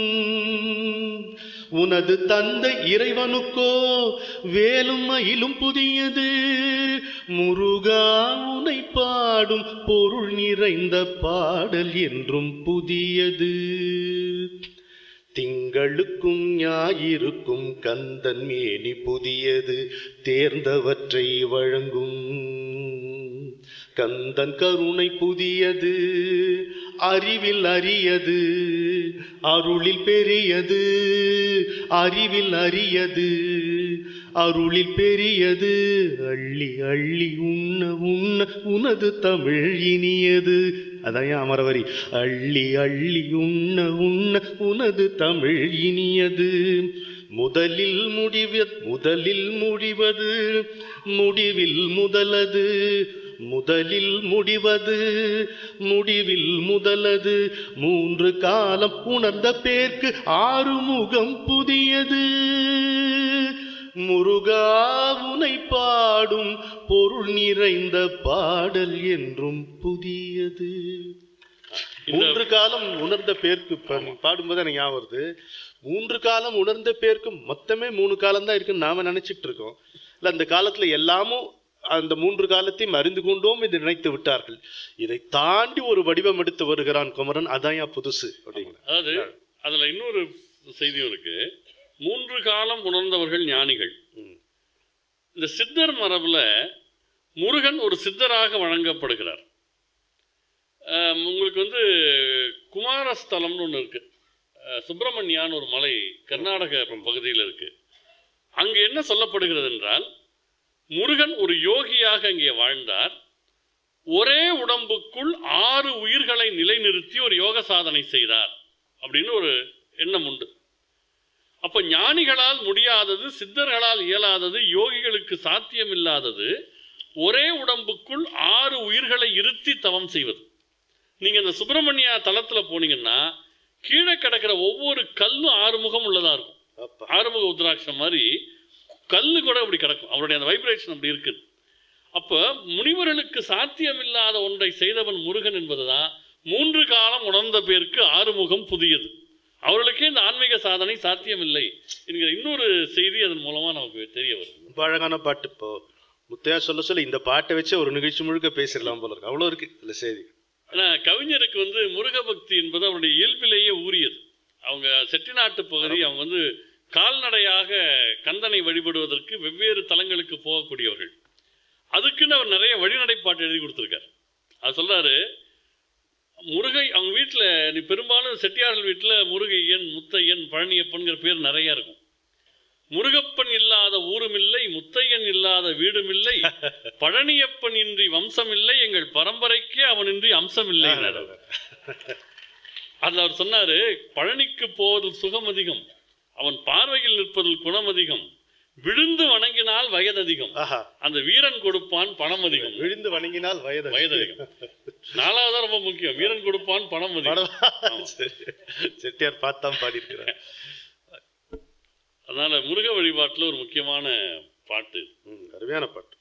உனது தந்தை இறைவனுக்கோ வேலும் மயிலும் புதியது முருகா உனை பாடும் பொருள் நிறைந்த பாடல் என்றும் புதியது திங்களுக்கும் ஞாயிறுக்கும் கந்தன் மேனி புதியது தேர்ந்தவற்றை வழங்கும் கந்தன் கருணை புதியது அறிவில் அரியது அருளில் பெரியது அறிவில் அரியது அருளில் பெரியது அள்ளி அள்ளி உண்ண உண்ண உனது தமிழ் இனியது அதான் ஏன் அமரவரி அள்ளி அள்ளி உண்ண உண்ண உனது தமிழ் இனியது முதலில் முடிவ முதலில் முடிவது முடிவில் முதலது முதலில் முடிவது முடிவில் முதலது மூன்று காலம் உணர்ந்த பேர்க்கு ஆறு முகம் புதியது முருகா உனை பாடும் பொருள் நிறைந்த பாடல் என்றும் புதியது மூன்று காலம் உணர்ந்த பேருக்கு இப்ப நீ பாடும்போது எனக்கு ஞாபகம் வருது மூன்று காலம் உணர்ந்த பேருக்கு மொத்தமே மூணு காலம் தான் இருக்குன்னு நாம நினைச்சிட்டு இருக்கோம் இல்ல அந்த காலத்துல எல்லாமும் அந்த மூன்று காலத்தையும் அறிந்து கொண்டோம் என்று நினைத்து விட்டார்கள் இதை தாண்டி ஒரு வடிவம் எடுத்து வருகிறான் குமரன் அதான் ஏன் புதுசு அப்படிங்கிற அதாவது அதுல இன்னொரு செய்தியும் இருக்கு மூன்று காலம் உணர்ந்தவர்கள் ஞானிகள் இந்த சித்தர் மரபுல முருகன் ஒரு சித்தராக வழங்கப்படுகிறார் ஆஹ் உங்களுக்கு வந்து குமாரஸ்தலம்னு ஒன்று இருக்கு ஆஹ் சுப்பிரமணியான்னு ஒரு மலை கர்நாடக பகுதியில் இருக்கு அங்கு என்ன சொல்லப்படுகிறது என்றால் முருகன் ஒரு யோகியாக அங்கே வாழ்ந்தார் ஒரே உடம்புக்குள் ஆறு உயிர்களை நிலைநிறுத்தி ஒரு யோக சாதனை செய்தார் அப்படின்னு ஒரு எண்ணம் உண்டு அப்ப ஞானிகளால் முடியாதது சித்தர்களால் இயலாதது யோகிகளுக்கு சாத்தியமில்லாதது ஒரே உடம்புக்குள் ஆறு உயிர்களை இருத்தி தவம் செய்வது நீங்க இந்த சுப்பிரமணியா தலத்துல போனீங்கன்னா கீழே கிடக்கிற ஒவ்வொரு கல்லும் ஆறுமுகம் உள்ளதா இருக்கும் அப்பா ஆறுமுக உத்ராட்சம் மாதிரி கல்லு கூட அப்படி கிடக்கும் அவருடைய அந்த வைப்ரேஷன் அப்படி இருக்குது அப்போ முனிவர்களுக்கு சாத்தியமில்லாத ஒன்றை செய்தவன் முருகன் என்பதுதான் மூன்று காலம் உணர்ந்த பேருக்கு ஆறுமுகம் புதியது அவர்களுக்கே இந்த ஆன்மீக சாதனை சாத்தியமில்லை என்கிற இன்னொரு செய்தி அதன் மூலமா நமக்கு தெரிய வருது ரொம்ப அழகான பாட்டு இப்போ முத்தையா சொல்ல சொல்ல இந்த பாட்டை வச்சு ஒரு நிகழ்ச்சி முழுக்க பேசிடலாம் போல இருக்கு அவ்வளோ இருக்கு இந்த செய்தி ஆனா கவிஞருக்கு வந்து முருக பக்தி என்பது அவருடைய இயல்பிலேயே ஊறியது அவங்க செட்டிநாட்டு பகுதி அவங்க வந்து கால்நடையாக கந்தனை வழிபடுவதற்கு வெவ்வேறு தலங்களுக்கு போகக்கூடியவர்கள் அதுக்குன்னு அவர் நிறைய வழிநடைப்பாட்டு எழுதி கொடுத்துருக்கார் அது சொல்றாரு முருகை அவங்க வீட்டில் நீ பெரும்பாலும் செட்டியார்கள் வீட்டில் முருகையன் முத்தையன் பழனியப்பன்கிற பேர் நிறைய இருக்கும் முருகப்பன் இல்லாத ஊரும் இல்லை முத்தையன் இல்லாத வீடும் இல்லை பழனியப்பன் இன்றி வம்சம் இல்லை எங்கள் பரம்பரைக்கே அவனின்றி அம்சம் இல்லை அதில் அவர் சொன்னாரு பழனிக்கு போவதில் சுகம் அதிகம் அவன் பார்வையில் நிற்பதில் குணம் அதிகம் விழுந்து வணங்கினால் வயது அதிகம் ஆஹா அந்த வீரன் கொடுப்பான் பணம் அதிகம் விழுந்து வணங்கினால் வயது வயது அதிகம் நாலாவது ரொம்ப முக்கியம் வீரன் கொடுப்பான் பணம் அதிகம் ஆமா. சரி. செட்டியார் பார்த்தான் பாடியிருக்கிறார் அதனால முருக வழிபாட்டுல ஒரு முக்கியமான பாட்டு ம், அருமையான பாட்டு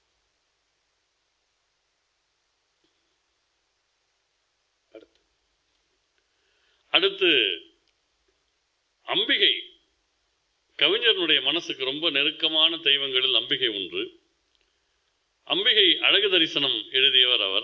அடுத்து அடுத்து அம்பிகை கவிஞனுடைய மனசுக்கு ரொம்ப நெருக்கமான தெய்வங்களில் அம்பிகை ஒன்று அம்பிகை அழகு தரிசனம் எழுதியவர் அவர்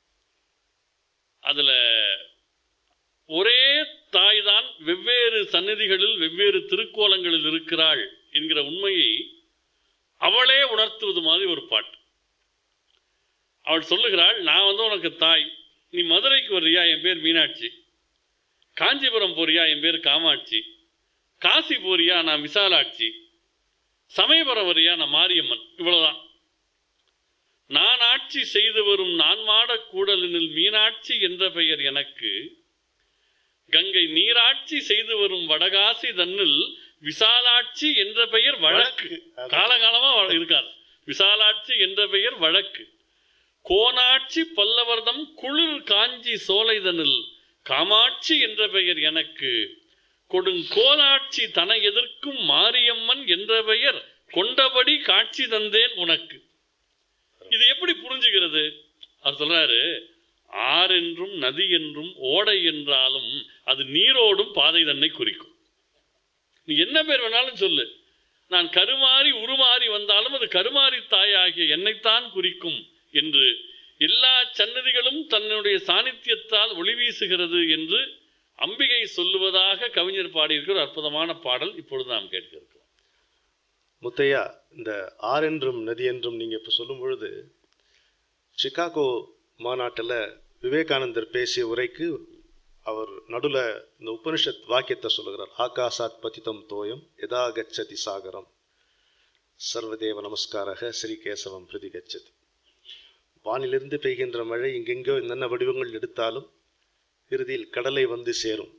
அதுல ஒரே தாய்தான் வெவ்வேறு சந்நிதிகளில் வெவ்வேறு திருக்கோலங்களில் இருக்கிறாள் என்கிற உண்மையை அவளே உணர்த்துவது மாதிரி ஒரு பாட்டு அவள் சொல்லுகிறாள் நான் வந்து உனக்கு தாய் நீ மதுரைக்கு வர்றியா என் பேர் மீனாட்சி காஞ்சிபுரம் போறியா என் பேர் காமாட்சி காசி போறியா நான் விசாலாட்சி சமயபுரம் வரியா நான் மாரியம்மன் இவ்வளவுதான் நான் ஆட்சி செய்து வரும் நான் மாடக் கூடலினில் மீனாட்சி என்ற பெயர் எனக்கு கங்கை நீராட்சி செய்து வரும் வடகாசி தன்னில் விசாலாட்சி என்ற பெயர் வழக்கு காலகாலமா வ- இருக்காது விசாலாட்சி என்ற பெயர் வழக்கு கோனாட்சி பல்லவர்தம் குளிர் காஞ்சி சோலைதனில் காமாட்சி என்ற பெயர் எனக்கு கொடுங்கோலாட்சி தன எதிர்க்கும் மாரியம்மன் என்ற பெயர் கொண்டபடி காட்சி தந்தேன் உனக்கு இது எப்படி புரிஞ்சுகிறது அவர் சொல்றாரு ஆறு என்றும் நதி என்றும் ஓடை என்றாலும் அது நீரோடும் பாதை தன்னை குறிக்கும் நீ என்ன பேர் வேணாலும் சொல்லு நான் கருமாறி உருமாறி வந்தாலும் அது கருமாறி தாயாகிய என்னைத்தான் குறிக்கும் என்று எல்லா சன்னதிகளும் தன்னுடைய சாநித்தியத்தால் ஒளி வீசுகிறது என்று அம்பிகை சொல்லுவதாக கவிஞர் பாடியிருக்கிற ஒரு அற்புதமான பாடல் இப்பொழுது நாம் கேட்க இருக்கிறோம் முத்தையா இந்த ஆர் என்றும் நதி என்றும் நீங்க இப்ப சொல்லும் பொழுது சிகாகோ மாநாட்டில் விவேகானந்தர் பேசிய உரைக்கு அவர் நடுல இந்த உபனிஷத் வாக்கியத்தை சொல்லுகிறார் ஆகாசாத் பதிதம் தோயம் எதா கச்சதி சாகரம் சர்வதேவ நமஸ்காரக ஸ்ரீ கேசவம் பிரதி கச்சதி வானிலிருந்து பெய்கின்ற மழை எங்கெங்கோ என்னென்ன வடிவங்கள் எடுத்தாலும் இறுதியில் கடலை வந்து சேரும்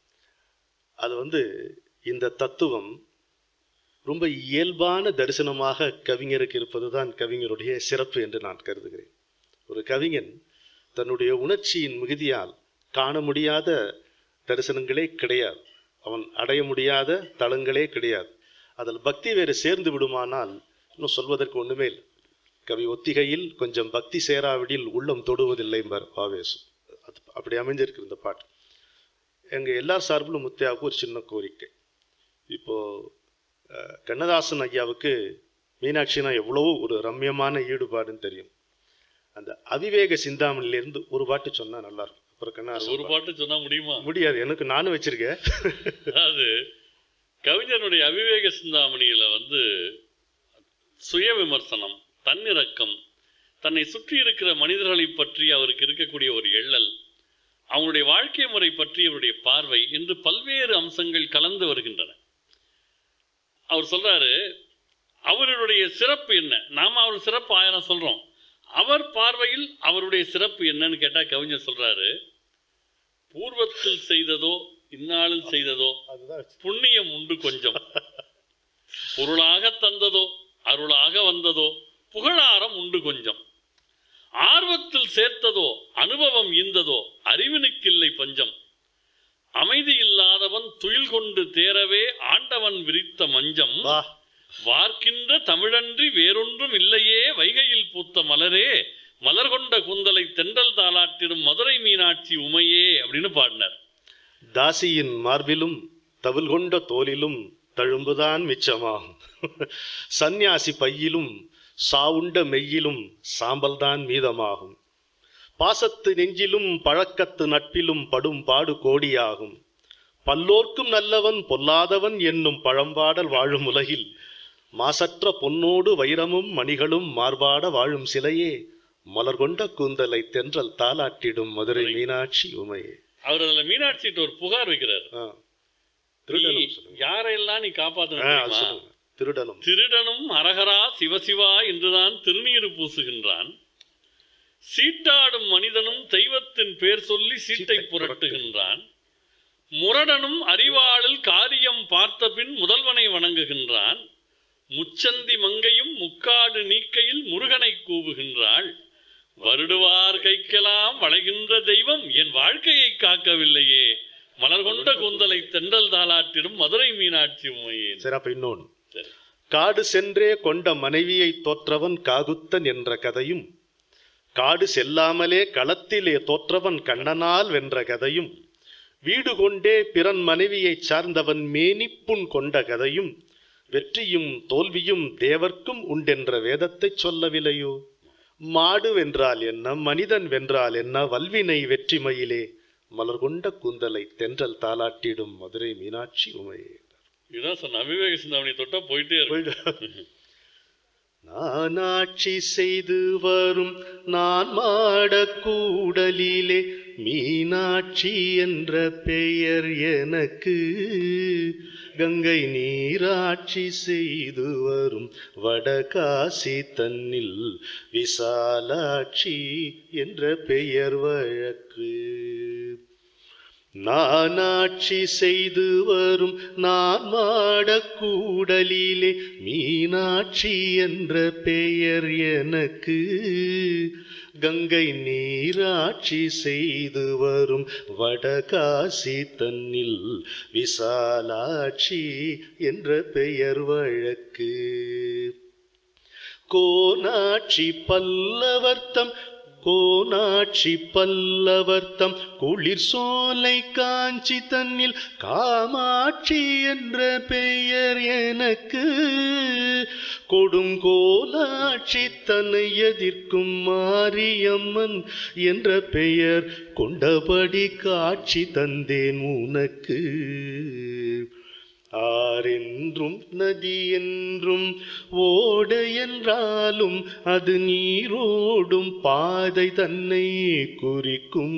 அது வந்து இந்த தத்துவம் ரொம்ப இயல்பான தரிசனமாக கவிஞருக்கு இருப்பதுதான் கவிஞருடைய சிறப்பு என்று நான் கருதுகிறேன் ஒரு கவிஞன் தன்னுடைய உணர்ச்சியின் மிகுதியால் காண முடியாத தரிசனங்களே கிடையாது அவன் அடைய முடியாத தளங்களே கிடையாது அதில் பக்தி வேறு சேர்ந்து விடுமானால் இன்னும் சொல்வதற்கு ஒண்ணுமே இல்லை கவி ஒத்திகையில் கொஞ்சம் பக்தி சேராவிடில் உள்ளம் தொடுவதில்லை என்பார் ஆவேசம் அது அப்படி அமைஞ்சிருக்கு இந்த பாட்டு எங்க எல்லார் சார்பிலும் முத்தையாவுக்கு ஒரு சின்ன கோரிக்கை இப்போ அஹ், கண்ணதாசன் ஐயாவுக்கு மீனாட்சினா எவ்வளவோ ஒரு ரம்யமான ஈடுபாடுன்னு தெரியும் அந்த அவிவேக சிந்தாமணிலிருந்து ஒரு பாட்டு சொன்னா நல்லா இருக்கும் அப்புறம் ஒரு கண்ணதாசன் பாட்டு சொன்னா முடியுமா முடியாது எனக்கு நானும் வச்சிருக்கேன் அதாவது கவிஞனுடைய அவிவேக சிந்தாமணியில வந்து சுய விமர்சனம் தன்னிறக்கம் தன்னை சுற்றி இருக்கிற மனிதர்களை பற்றி அவருக்கு இருக்கக்கூடிய ஒரு எண்ணல் அவங்களுடைய வாழ்க்கை முறை பற்றி அவருடைய பார்வை என்று பல்வேறு அம்சங்கள் கலந்து வருகின்றன அவர் சொல்றாரு அவருடைய சிறப்பு என்ன நாம அவர் சிறப்பு ஆயிரம் சொல்றோம் அவர் பார்வையில் அவருடைய சிறப்பு என்னன்னு கேட்டா கவிஞர் சொல்றாரு பூர்வத்தில் செய்ததோ இந்நாளில் செய்ததோ அதுதான் புண்ணியம் உண்டு கொஞ்சம் பொருளாக தந்ததோ அருளாக வந்ததோ புகழாரம் உண்டு கொஞ்சம் ஆர்வத்தில் சேர்த்ததோ அனுபவம் ஈந்ததோ அறிவினுக்கில்லை பஞ்சம் அமைதி இல்லாதவன் துயில் கொண்டு தேரவே ஆண்டவன் விரித்த மஞ்சம் வா வார்க்கின்ற தமிழன்றி வேறொன்றும் இல்லையே வைகையில் பூத்த மலரே மலர் கொண்ட கூந்தலை தென்றல் தாளாட்டிடும் மதுரை மீனாட்சி உமையே அப்படின்னு பாடினார் தாசியின் மார்பிலும் தவில் கொண்ட தோலிலும் தழும்புதான் மிச்சமாகும் சந்நியாசி பையிலும் சாவுண்ட மெய்யிலும் சாம்பல்தான் மீதமாகும் பாசத்து நெஞ்சிலும் பழக்கத்து நட்பிலும் படும் பாடு கோடியாகும் பல்லோர்க்கும் நல்லவன் பொல்லாதவன் என்னும் பழம்பாடல் வாழும் உலகில் மாசற்ற பொன்னோடு வைரமும் மணிகளும் மார்பாட வாழும் சிலையே மலர் கொண்ட கூந்தலை தென்றல் தாலாட்டிடும் மதுரை மீனாட்சி உமையே அவர் அதுல மீனாட்சிட்டு ஒரு புகார் வைக்கிறார் ஆ. நீ திருடனும் சொல்லுங்க. யாரையெல்லாம் நீ ஆ, அது காப்பாற்றணும் சொல்லுங்க. திருடனும் திருடனும் அரகரா சிவசிவா என்றுதான் திருநீறு பூசுகின்றான் சீட்டாடும் மனிதனும் தெய்வத்தின் பேர் சொல்லி சீட்டை சீட்டை புரட்டுகின்றான் முரடனும் அறிவாளில் காரியம் பார்த்த பின் முதல்வனை வணங்குகின்றான் முச்சந்தி மங்கையும் முக்காடு நீக்கையில் முருகனை கூவுகின்றாள் வருடுவார் கைக்கெல்லாம் வளைகின்ற தெய்வம் என் வாழ்க்கையை காக்கவில்லையே மலர் கொண்ட கூந்தலை தென்றல் தாளாட்டிடும் மதுரை மீனாட்சி உமையே சரி அப்ப இன்னொன்னு சரி. காடு சென்றே கொண்ட மனைவியை தோற்றவன் காகுத்தன் என்ற கதையும் காடு செல்லாமலே களத்திலே தோற்றவன் கண்ணனால் வென்ற கதையும் வீடு கொண்டே பிறன் மனைவியைச் சார்ந்தவன் மேனிப்புண் கொண்ட கதையும் வெற்றியும் தோல்வியும் தேவர்க்கும் உண்டென்ற வேதத்தைச் சொல்லவில்லையோ மாடு வென்றால் என்ன மனிதன் வென்றால் என்ன வல்வினை வெற்றிமையிலே மலர் கொண்ட கூந்தலை தென்றல் தாலாட்டிடும் மதுரை மீனாட்சி உமையே இதுதான் சொன்ன அவிவேக சிந்தாமணி தொட்டா போயிட்டே இருக்கும் நான் ஆட்சி செய்து வரும் நான் மாடக் கூடலிலே மீனாட்சி என்ற பெயர் எனக்கு கங்கை நீராட்சி செய்து வரும் வடகாசி தன்னில் விசாலாட்சி என்ற பெயர் வழக்கு நானாட்சி செய்து வரும் நான் மாடக்கூடலிலே மீனாட்சி என்ற பெயர் எனக்கு கங்கை நீராட்சி செய்து வரும் வடகாசி தன்னில் விசாலாட்சி என்ற பெயர் வழக்கு கோனாட்சி பல்லவர்த்தம் கோனாட்சி பல்லவர்த்தம் குளிர் சோலை காஞ்சி தன்னில் காமாட்சி என்ற பெயர் எனக்கு கொடுங்கோலாட்சி தன்னை எதிர்க்கும் மாரியம்மன் என்ற பெயர் கொண்டபடி காட்சி தந்தேன் உனக்கு ஆரென்றும் நதி என்றும் ஓட என்றாலும் அது நீரோடும் பாதை தன்னை குறிக்கும்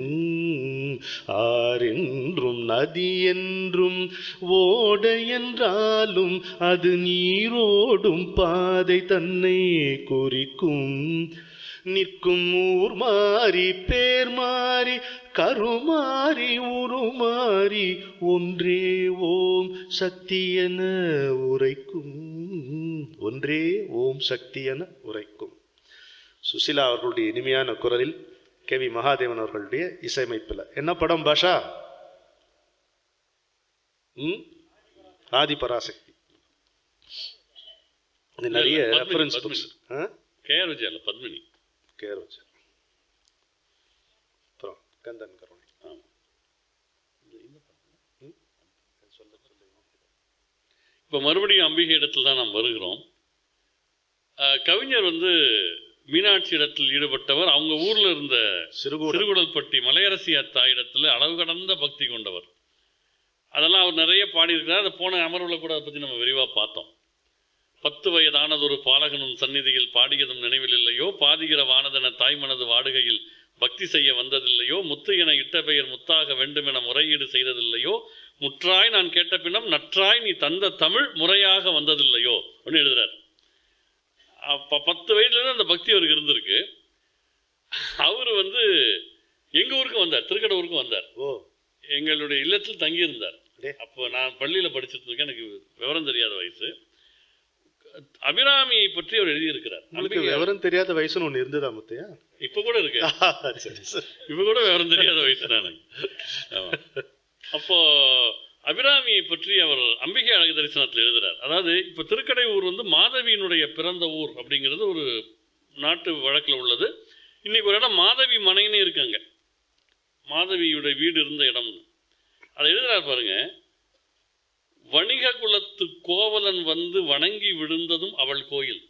ஆரென்றும் நதி என்றும் ஓட என்றாலும் அது நீரோடும் பாதை தன்னை குறிக்கும் நிற்கும் ஊர் மாறி பேர் மாறி கருமாறி உருமாறி ஒன்றே ஓம் சக்தி என உரைக்கும் ஒன்றே ஓம் சக்தி என உரைக்கும் சுசிலா அவர்களுடைய இனிமையான குரலில் கே வி மகாதேவன் அவர்களுடைய இசையமைப்பில் என்ன படம் பாஷா ம் ஆதி பராசக்தி இது நிறைய இல்ல, Padmini, reference Padmini. Books K R விஜயால பத்மினி கேர் வச்சு அப்புறம் கந்தன் கருணை ஆமா. இப்போ மறுபடியும் அம்பிகை இடத்துல தான் நாம் வருகிறோம் அஹ், கவிஞர் வந்து மீனாட்சி இடத்தில் ஈடுபட்டவர் அவங்க ஊர்ல இருந்த சிறுகூட சிறுகுடல்பட்டி மலையரசி தாயிடத்தில் அளவு கடந்த பக்தி கொண்டவர் அதெல்லாம் அவர் நிறைய பாடியிருக்கிறார் அதை போன அமர்வில் கூட அதை பற்றி நம்ம விரிவாக பார்த்தோம் பத்து வயதானதொரு பாலகனும் சந்நிதியில் பாடியதும் நினைவில் இல்லையோ பாதிகிற வானதென தாய்மனது வாடுகையில் பக்தி செய்ய வந்ததில்லையோ முத்து என இட்ட பெயர் முத்தாக வேண்டுமென முறையீடு செய்ததில்லையோ முற்றாய் நான் கேட்ட பின்னம் நற்றாய் நீ தந்த தமிழ் முறையாக வந்ததில்லையோ அப்படின்னு எழுதுறார் அப்போ பத்து வயதுலேருந்து அந்த பக்தி அவருக்கு இருந்திருக்கு அவர் வந்து எங்கள் ஊருக்கு வந்தார் திருக்கடவுருக்கு வந்தார் ஓ எங்களுடைய இல்லத்தில் தங்கியிருந்தார் அடே. அப்போ நான் பள்ளியில் படிச்சிட்டு இருக்கேன் எனக்கு விவரம் தெரியாத வயசு அபிராமியை பற்றி அவர் எழுதியிருக்கிறார் உங்களுக்கு அம்பிகை- விவரம் தெரியாத வயசுன்னு ஒண்ணு இருந்ததா முத்தையா இப்ப கூட இருக்கு சரி சரி இப்ப கூட விவரம் தெரியாத வயசு நான் ஆமா. அப்போ அபிராமியை பற்றி அவர் அம்பிகை அழகு தரிசனத்தில் எழுதுறார் அதாவது இப்ப திருக்கடை ஊர் வந்து மாதவியினுடைய பிறந்த ஊர் அப்படிங்கிறது ஒரு நாட்டு வழக்கில் உள்ளது இன்னைக்கு ஒரு இடம் மாதவி மனைன்னு இருக்காங்க மாதவியுடைய வீடு இருந்த இடம் அதை எழுதுறார் பாருங்க வணிக குலத்து கோவலன் வந்து வணங்கி விழுந்ததும் அவள் கோயில்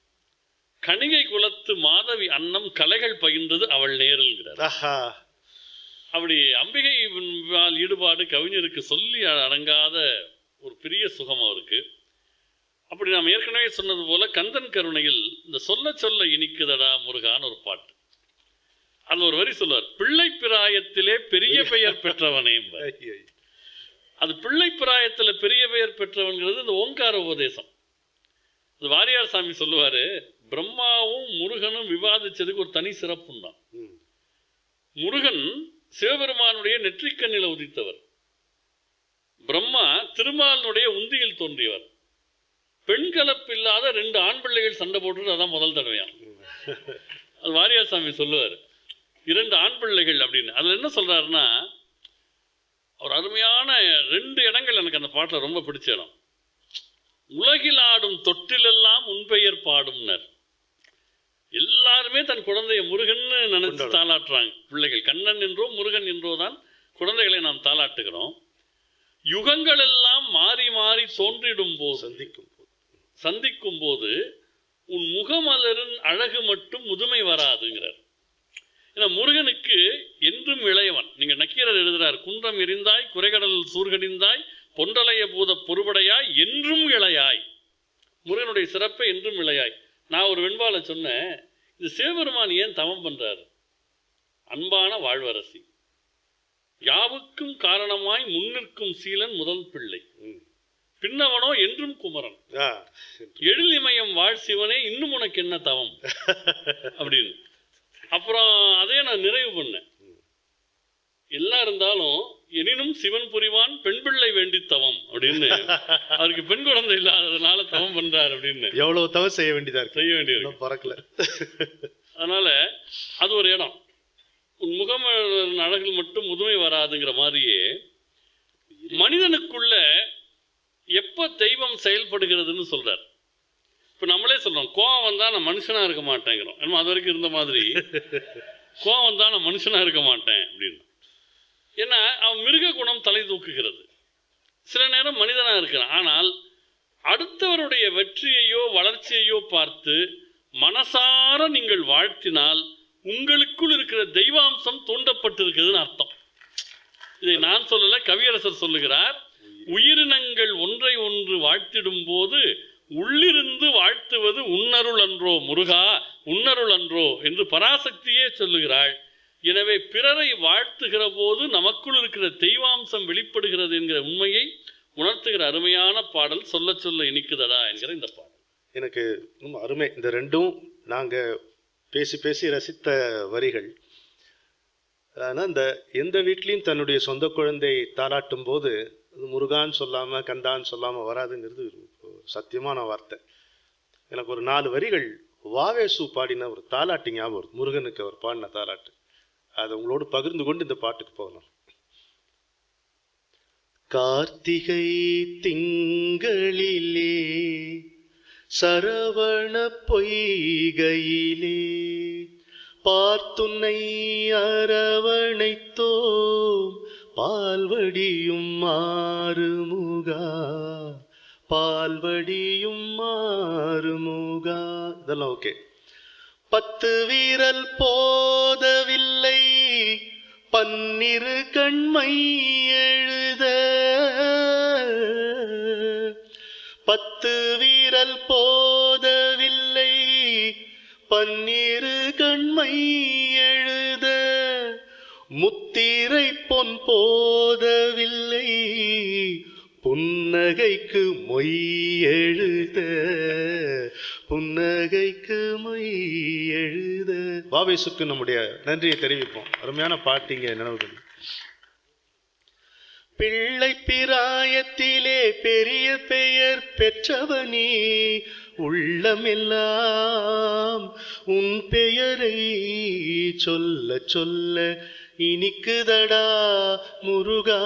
கணிகை குலத்து மாதவி அன்னம் கலைகள் பயின்றது அவள் நேருங்கிறார் ஆஹா அப்படி அம்பிகை மேல் ஈடுபாடு கவிஞருக்கு சொல்லி அடங்காத ஒரு பெரிய சுகம் அவருக்கு அப்படி நாம் ஏற்கனவே சொன்னது போல கந்தன் கருணையில் இந்த சொல்ல சொல்ல இனிக்குதடா முருகான்னு ஒரு பாட்டு அதுல ஒரு வரி சொல்லுவார் பிள்ளை பிராயத்திலே பெரிய பெயர் பெற்றவனே என்பார். ஐயோ. அது பிள்ளை பிராயத்துல பெரிய பெயர் பெற்றவன்கிறது இந்த ஓங்கார உபதேசம் அது வாரியார் சாமி சொல்லுவாரு பிரம்மாவும் முருகனும் விவாதிச்சதுக்கு ஒரு தனி சிறப்பும் தான் ம். முருகன் சிவபெருமானுடைய நெற்றிக்கண்ணில உதித்தவர் பிரம்மா திருமாலினுடைய உந்தியில் தோன்றியவர் பெண் கலப்பில்லாத ரெண்டு ஆண் பிள்ளைகள் சண்டை போட்டுட்டு அதான் முதல் தடவையாம் அது வாரியார் சாமி சொல்லுவார் இரண்டு ஆண் பிள்ளைகள் அப்படின்னு அதுல என்ன சொல்றாருன்னா ஒரு அருமையான ரெண்டு இடங்கள் எனக்கு அந்த பாட்டில் ரொம்ப பிடிச்ச இடம் உலகில் ஆடும் தொட்டிலெல்லாம் உன் பெயர் பாடும்னர் எல்லாருமே தன் குழந்தைய முருகன்னு நினைச்சு கொண்டாடும். தாளாட்டுறாங்க பிள்ளைகள் கண்ணன் என்றோ முருகன் என்றோ தான் குழந்தைகளை நாம் தாளாட்டுகிறோம் யுகங்கள் எல்லாம் மாறி மாறி தோன்றிடும் போது சந்திக்கும் போது. சந்திக்கும் போது உன் முகமலரின் அழகு மட்டும் முதுமை வராதுங்கிறார் ஏன்னா முருகனுக்கு என்றும் இளையவன் நீங்க நக்கீரர் எழுதுறார் குன்றம் எரிந்தாய் குறைகடல் சூர்கடிந்தாய் பொன்றலைய பூத பொறுபடையாய் என்றும் இளையாய் முருகனுடைய சிறப்பை என்றும் இளையாய் நான் ஒரு வெண்பால சொன்னேன் இது சிவபெருமான் ஏன் தவம் பண்றாரு அன்பான வாழ்வரசி யாவுக்கும் காரணமாய் முன்னிற்கும் சீலன் முதல் பிள்ளை பின்னவனோ என்றும் குமரன் ஆ எழில் இமயம் வாழ் சிவனே இன்னும் உனக்கு என்ன தவம் அப்படின்னு அப்புறம் அதே நான் நிறைவு பண்ணேன் எல்லாம் இருந்தாலும் எனினும் சிவன் புரிவான் பெண் பிள்ளை வேண்டி தவம் அப்படின்னு அவருக்கு பெண் குழந்தை இல்லாததுனால தவம் பண்றார் அப்படின்னு எவ்வளவு தவறு செய்ய வேண்டியதா இருக்கு செய்ய வேண்டியது இன்னும் பறக்கல அதனால அது ஒரு இடம் உன் முகமலரின் அழகில் மட்டும் முதுமை வராதுங்கிற மாதிரியே மனிதனுக்குள்ள எப்ப தெய்வம் செயல்படுகிறதுன்னு சொல்றார் இப்ப நம்மளே சொல்றோம் கோவம் வந்தா நான் மனுஷனா இருக்க மாட்டேங்கிறோம் என்னமோ அது வரைக்கும் இருந்த மாதிரி கோவம் வந்தா நான் மனுஷனா இருக்க மாட்டேன் அப்படின்னு ஏன்னா அவன் மிருக குணம் தலை தூக்குகிறது சில நேரம் மனிதனா இருக்கிறான் ஆனால் அடுத்தவருடைய வெற்றியையோ வளர்ச்சியையோ பார்த்து மனசார நீங்கள் வாழ்த்தினால் உங்களுக்குள் இருக்கிற தெய்வாம்சம் தூண்டப்பட்டிருக்கிறதுன்னு அர்த்தம் இதை நான் சொல்லல கவியரசர் சொல்லுகிறார் உயிரினங்கள் ஒன்றை ஒன்று வாழ்த்திடும் போது உள்ளிருந்து வாழ்த்துவது உன்னருள் அன்றோ முருகா உன்னருள் அன்றோ என்று பராசக்தியே சொல்லுகிறாள் எனவே பிறரை வாழ்த்துகிற போது நமக்குள் இருக்கிற தெய்வாம்சம் வெளிப்படுகிறது என்கிற உண்மையை உணர்த்துகிற அருமையான பாடல் சொல்ல சொல்ல இனிக்குதடா என்கிற இந்த பாடல் எனக்கு ரொம்ப அருமை இந்த ரெண்டும் நாங்க பேசி பேசி ரசித்த வரிகள் ஆனா இந்த எந்த வீட்லயும் தன்னுடைய சொந்த குழந்தை தாளாட்டும் போது அது முருகான்னு சொல்லாம கந்தான்னு சொல்லாம வராதுங்கிறது ஒரு சத்தியமான வார்த்தை எனக்கு ஒரு நாலு வரிகள் வாவேசு பாடின ஒரு தாலாட்டு ஞாபகம் வருது. முருகனுக்கு அவர் பாடின தாலாட்டு அதை உங்களோடு பகிர்ந்து கொண்டு இந்த பாட்டுக்கு போகணும் கார்த்திகை திங்களிலே சரவண பொய்கையிலே பார்த்துன்னை அரவணைத்தோம் பால்வடியும் மாறுமுகா பால்வடியும் மாறுமுகா இதெல்லாம் ஓகே பத்து வீரல் போதவில்லை பன்னிரு கண்மை எழுத பத்து வீரல் போதவில்லை பன்னிரு கண்மை எழுத முத்திரை பொன் போதவில்லை புன்னகைக்கு மொய் எழுத புன்னகைக்கு மொய் எழுத வாவேசுக்கு நம்முடைய நன்றியை தெரிவிப்போம் அருமையான பாட்டிங்க நினைவுகள் பிள்ளை பிராயத்திலே பெரிய பெயர் பெற்றவனே உள்ளமெல்லாம் உன் பெயரை சொல்ல சொல்ல இனிக்குதடா முருகா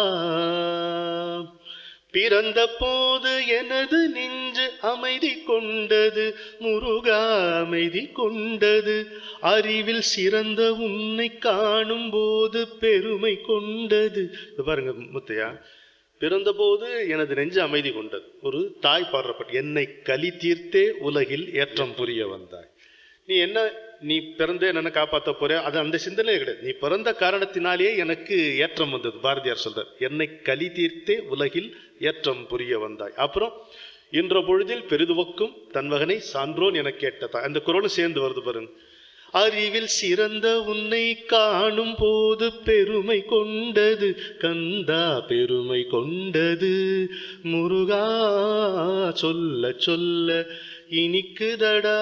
பிறந்த போது எனது நெஞ்சு அமைதி கொண்டது முருகா அமைதி கொண்டது அறிவில் சிறந்த உன்னை காணும் போது பெருமை கொண்டது இது பாருங்க முத்தையா பிறந்தபோது எனது நெஞ்சு அமைதி கொண்டது ஒரு தாய் பாடுறப்பட்ட என்னை களி தீர்த்தே உலகில் ஏற்றம் புரிய வந்தாய் நீ என்ன நீ பிறந்து என்ன காப்பாத்த போற அது அந்த சிந்தனையே கிடையாது நீ பிறந்த காரணத்தினாலேயே எனக்கு ஏற்றம் வந்தது பாரதியார் சொல்றார் என்னை களி தீர்த்தே உலகில் ஏற்றம் புரிய வந்தாய் அப்புறம் இன்ற பொழுதில் பெரிதுவக்கும் தன் மகனை சான்றோன் என கேட்டதா அந்த குரலும் சேர்ந்து வருது பாருங்க அறிவில் சிறந்த உன்னை காணும் போது பெருமை கொண்டது கந்தா பெருமை கொண்டது முருகா சொல்ல சொல்ல இனிக்குதடா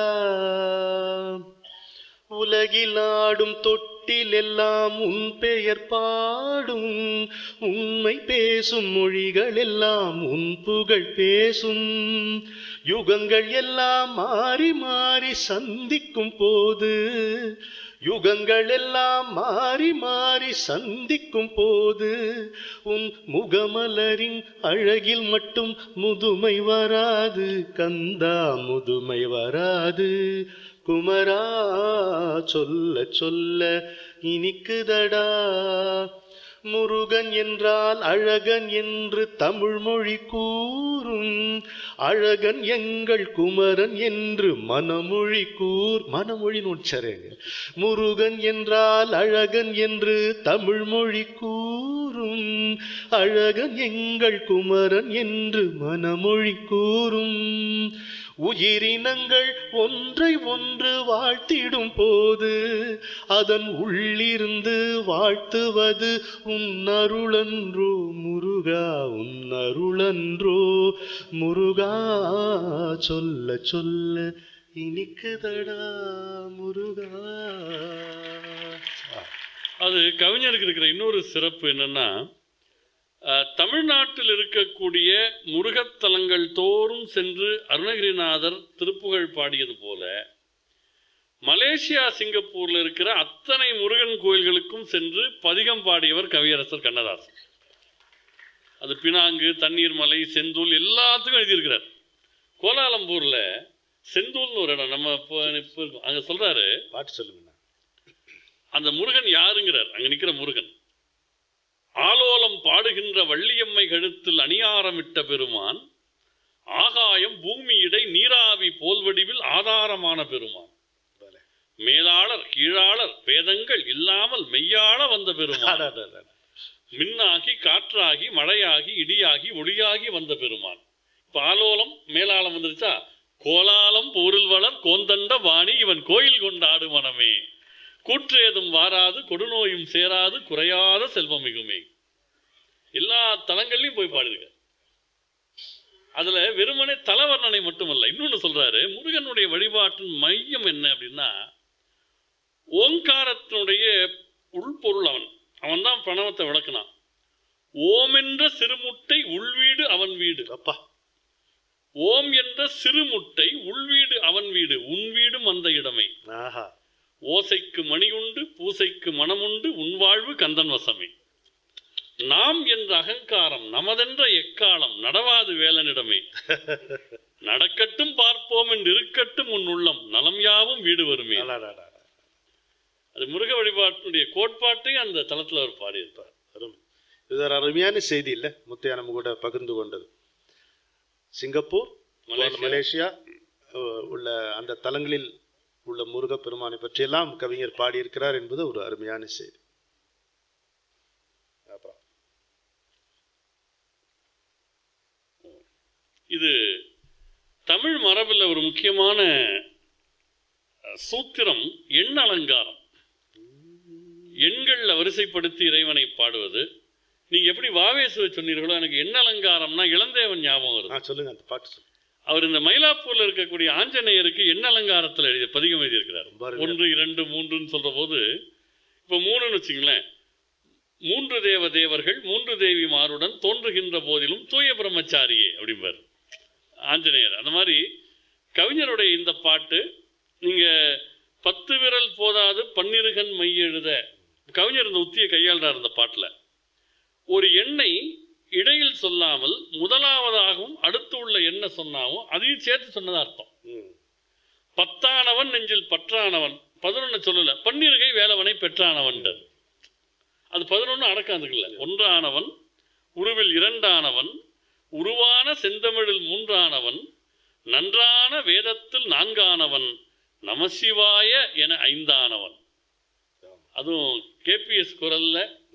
உலகில் ஆடும் தொட்டில் எல்லாம் உன் பெயர் பாடும் உண்மை பேசும் மொழிகள் எல்லாம் உன் புகழ் பேசும் யுகங்கள் எல்லாம் மாறி மாறி சந்திக்கும் போது யுகங்கள் எல்லாம் மாறி மாறி சந்திக்கும் போது உன் முகமலரின் அழகில் மட்டும் முதுமை வராது கந்தா முதுமை வராது குமரா சொல்ல சொல்ல இனிக்குதடா முருகன் என்றால் அழகன் என்று தமிழ் மொழி கூறும் அழகன் எங்கள் குமரன் என்று மனமொழி கூர் மனமொழின்னு உச்சரேங்க முருகன் என்றால் அழகன் என்று தமிழ் மொழி கூறும் அழகன் எங்கள் குமரன் என்று மனமொழி கூறும் உயிரினங்கள் ஒன்றை ஒன்று வாழ்த்திடும் போது அதன் உள்ளிருந்து வாழ்த்துவது உன் அருளன்றோ முருகா உன் அருளன்றோ முருகா சொல்ல சொல்ல இனிக்குதடா முருகா அது கவிஞருக்கு இருக்கிற இன்னொரு சிறப்பு என்னன்னா அஹ், தமிழ்நாட்டில் இருக்கக்கூடிய முருகத்தலங்கள் தோறும் சென்று அருணகிரிநாதர் திருப்புகழ் பாடியது போல மலேசியா சிங்கப்பூர்ல இருக்கிற அத்தனை முருகன் கோயில்களுக்கும் சென்று பதிகம் பாடியவர் கவியரசர் கண்ணதாசன் அது பினாங்கு தண்ணீர் மலை செந்தூல் எல்லாத்துக்கும் எழுதியிருக்கிறார் கோலாலம்பூர்ல செந்தூல்னு ஒரு இடம் நம்ம இப்போ இப்போ இருக்கோம் அங்க சொல்றாரு பாட்டு சொல்லுங்கண்ணா அந்த முருகன் யாருங்கிறார் அங்க நிக்கிற முருகன் ஆலோலம் பாடுகின்ற வள்ளியம்மை கழுத்தில் அணியாரமிட்ட பெருமான் ஆகாயம் பூமியிடை நீராவி போல் வடிவில் ஆதாரமான பெருமான் மேலாளர் கீழாளர் வேதங்கள் இல்லாமல் மெய்யாள வந்த பெருமான் அடடடட. மின்னாகி காற்றாகி மழையாகி இடியாகி ஒளியாகி வந்த பெருமான் இப்ப ஆலோலம் மேலாளம் வந்துருச்சா கோலாலம் போரில் வளர் கோந்தண்ட வாணி இவன் கோயில் கொண்டாடு மனமே கூற்றேதும் வாராது கொடுநோயும் சேராது குறையாத செல்வம் மிகுமே எல்லா தலங்கள்லையும் போய் பாடுதுங்க அதுல வெறுமனே தலவர்ணனை மட்டுமல்ல இன்னொன்னு சொல்றாரு முருகனுடைய வழிபாட்டின் மையம் என்ன அப்படின்னா ஓங்காரத்தினுடைய உள்பொருள் அவன் அவன் தான் பிரணவத்தை விளக்குனான் ஓம் என்ற சிறுமுட்டை உள்வீடு அவன் வீடு அப்பா ஓம் என்ற சிறுமுட்டை உள்வீடு அவன் வீடு உன் வீடும் அந்த இடமே ஆஹா ஓசைக்கு மணியுண்டு பூசைக்கு மனமுண்டு உன் வாழ்வு கந்தன் வசமே நாம் என்ற அகங்காரம் நமதென்ற எக்காலம் நடவாது வேலனிடமே நடக்கட்டும் பார்ப்போம் என்று இருக்கட்டும் உன் உள்ளம் நலம் யாவும் வீடு வருமே அடடடட. அது முருக வழிபாட்டினுடைய கோட்பாட்டையும் அந்த தளத்துல அவர் பாடியிருப்பார் அருமை இது ஒரு அருமையான செய்தி இல்லை முத்தையா நம்ம கூட பகிர்ந்து கொண்டது சிங்கப்பூர் மலேசியா. மலேசியா அஹ், உள்ள அந்த தலங்களில் உள்ள முருகப் பெருமானை பற்றியெல்லாம் கவிஞர் பாடியிருக்கிறார் என்பது ஒரு அருமையான செய்தி அப்புறம் இது தமிழ் மரபில் ஒரு முக்கியமான அஹ், சூத்திரம் எண் அலங்காரம் எண்களில் வரிசைப்படுத்தி இறைவனை பாடுவது நீங்க எப்படி வாவேசுவை சொன்னீர்களோ எனக்கு எண் அலங்காரம்னா இளந்தேவன் ஞாபகம் வருது ஆ சொல்லுங்க அந்த பாட்டு சொல்லுங்க அவர் இந்த மயிலாப்பூர்ல இருக்கக்கூடிய ஆஞ்சநேயருக்கு எண் அலங்காரத்தில் எழுதிய பதிகம் எழுதியிருக்கிறார் ரொம்ப அருமையா ஒன்று இரண்டு மூன்றுன்னு சொல்ற போது இப்போ மூணுன்னு வச்சுங்களேன் மூன்று தேவ தேவர்கள் மூன்று தேவிமாருடன் தோன்றுகின்ற போதிலும் தூய பிரம்மச்சாரியே அப்படிம்பார் ஆஞ்சநேயர் அந்த மாதிரி கவிஞருடைய இந்த பாட்டு நீங்க பத்து விரல் போதாது பன்னிருகன் மை எழுத கவிஞர் இந்த உத்தியை கையாளுறார் இந்த பாட்டுல ஒரு எண்ணை இடையில் சொல்லாமல் முதலாவதாகவும் அடுத்து உள்ள எண்ணை சொன்னாவும் அதையும் சேர்த்து சொன்னதா அர்த்தம் ம். பத்தானவன் நெஞ்சில் பற்றானவன் பதினொன்னு சொல்லல பன்னிருகை வேலவனை பெற்றானவன் அது பதினொன்னு அடக்கம் அதுக்குல்ல ஒன்றானவன் உருவில் இரண்டானவன் உருவான செந்தமிழில் மூன்றானவன் நன்றான வேதத்தில் நான்கானவன் நமசிவாய என ஐந்தானவன் அதுவும் கேபிஎஸ் குரல்ல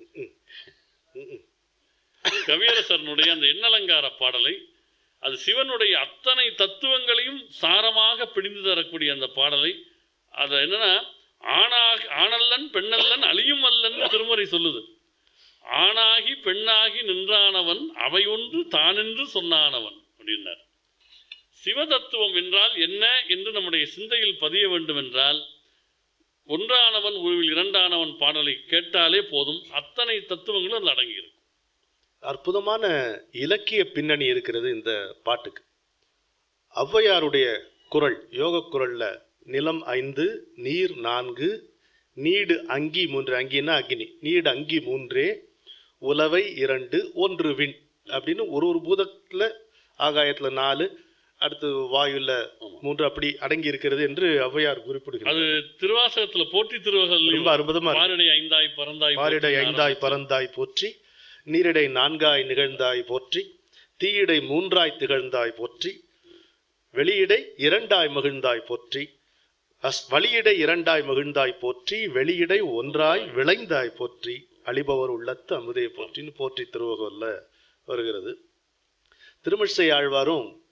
கவியரசனுடைய அந்த எண்ணலங்கார பாடலை அது சிவனுடைய அத்தனை தத்துவங்களையும் சாரமாக பிடிந்து தரக்கூடிய அந்த பாடலை அது என்னன்னா ஆணாக ஆணல்லன் பெண்ணல்லன் அழியும் அல்லன்னு திருமுறை சொல்லுது ஆணாகி பெண்ணாகி நின்றானவன் அவையொன்று தானென்று சொன்னானவன் அப்படின்னார் சிவதத்துவம் என்றால் என்ன என்று நம்முடைய சிந்தையில் பதிய வேண்டும் என்றால் ஒன்றானவன் உருவில் இரண்டானவன் பாடலை கேட்டாலே போதும் அத்தனை தத்துவங்களும் அதில் அடங்கியிருக்கும் அற்புதமான இலக்கிய பின்னணி இருக்கிறது இந்த பாட்டுக்கு ஔவையாருடைய குரல் யோக குரல்ல நிலம் ஐந்து நீர் நான்கு நீடு அங்கி மூன்று அங்கின்னா அக்னி நீடு அங்கி மூன்றே உலவை இரண்டு ஒன்று விண் அப்படின்னு ஒரு ஒரு பூதத்துல ஆகாயத்துல நாலு அடுத்து வாயுல மூன்று அப்படி அடங்கி இருக்கிறது என்று ஔவையார் குறிப்பிடுகிறார் அது திருவாசகத்துல போற்றி ரொம்ப திருவகல் அற்புதமா இருக்கு. பாரிடை ஐந்தாய் பறந்தாய் பாரிடை போற்றி ஐந்தாய் பறந்தாய் போற்றி நீரிடை நான்காய் நிகழ்ந்தாய் போற்றி தீயிடை மூன்றாய் திகழ்ந்தாய் போற்றி வெளியிடை இரண்டாய் மகிழ்ந்தாய் போற்றி அஸ் வழியிடை இரண்டாய் மகிழ்ந்தாய் போற்றி வெளியிடை ஒன்றாய் விளைந்தாய் போற்றி அழிபவர் உள்ளத்து அமுதே போற்றின்னு போற்றி திருவகல்ல வருகிறது திருமிழிசை ஆழ்வாரும்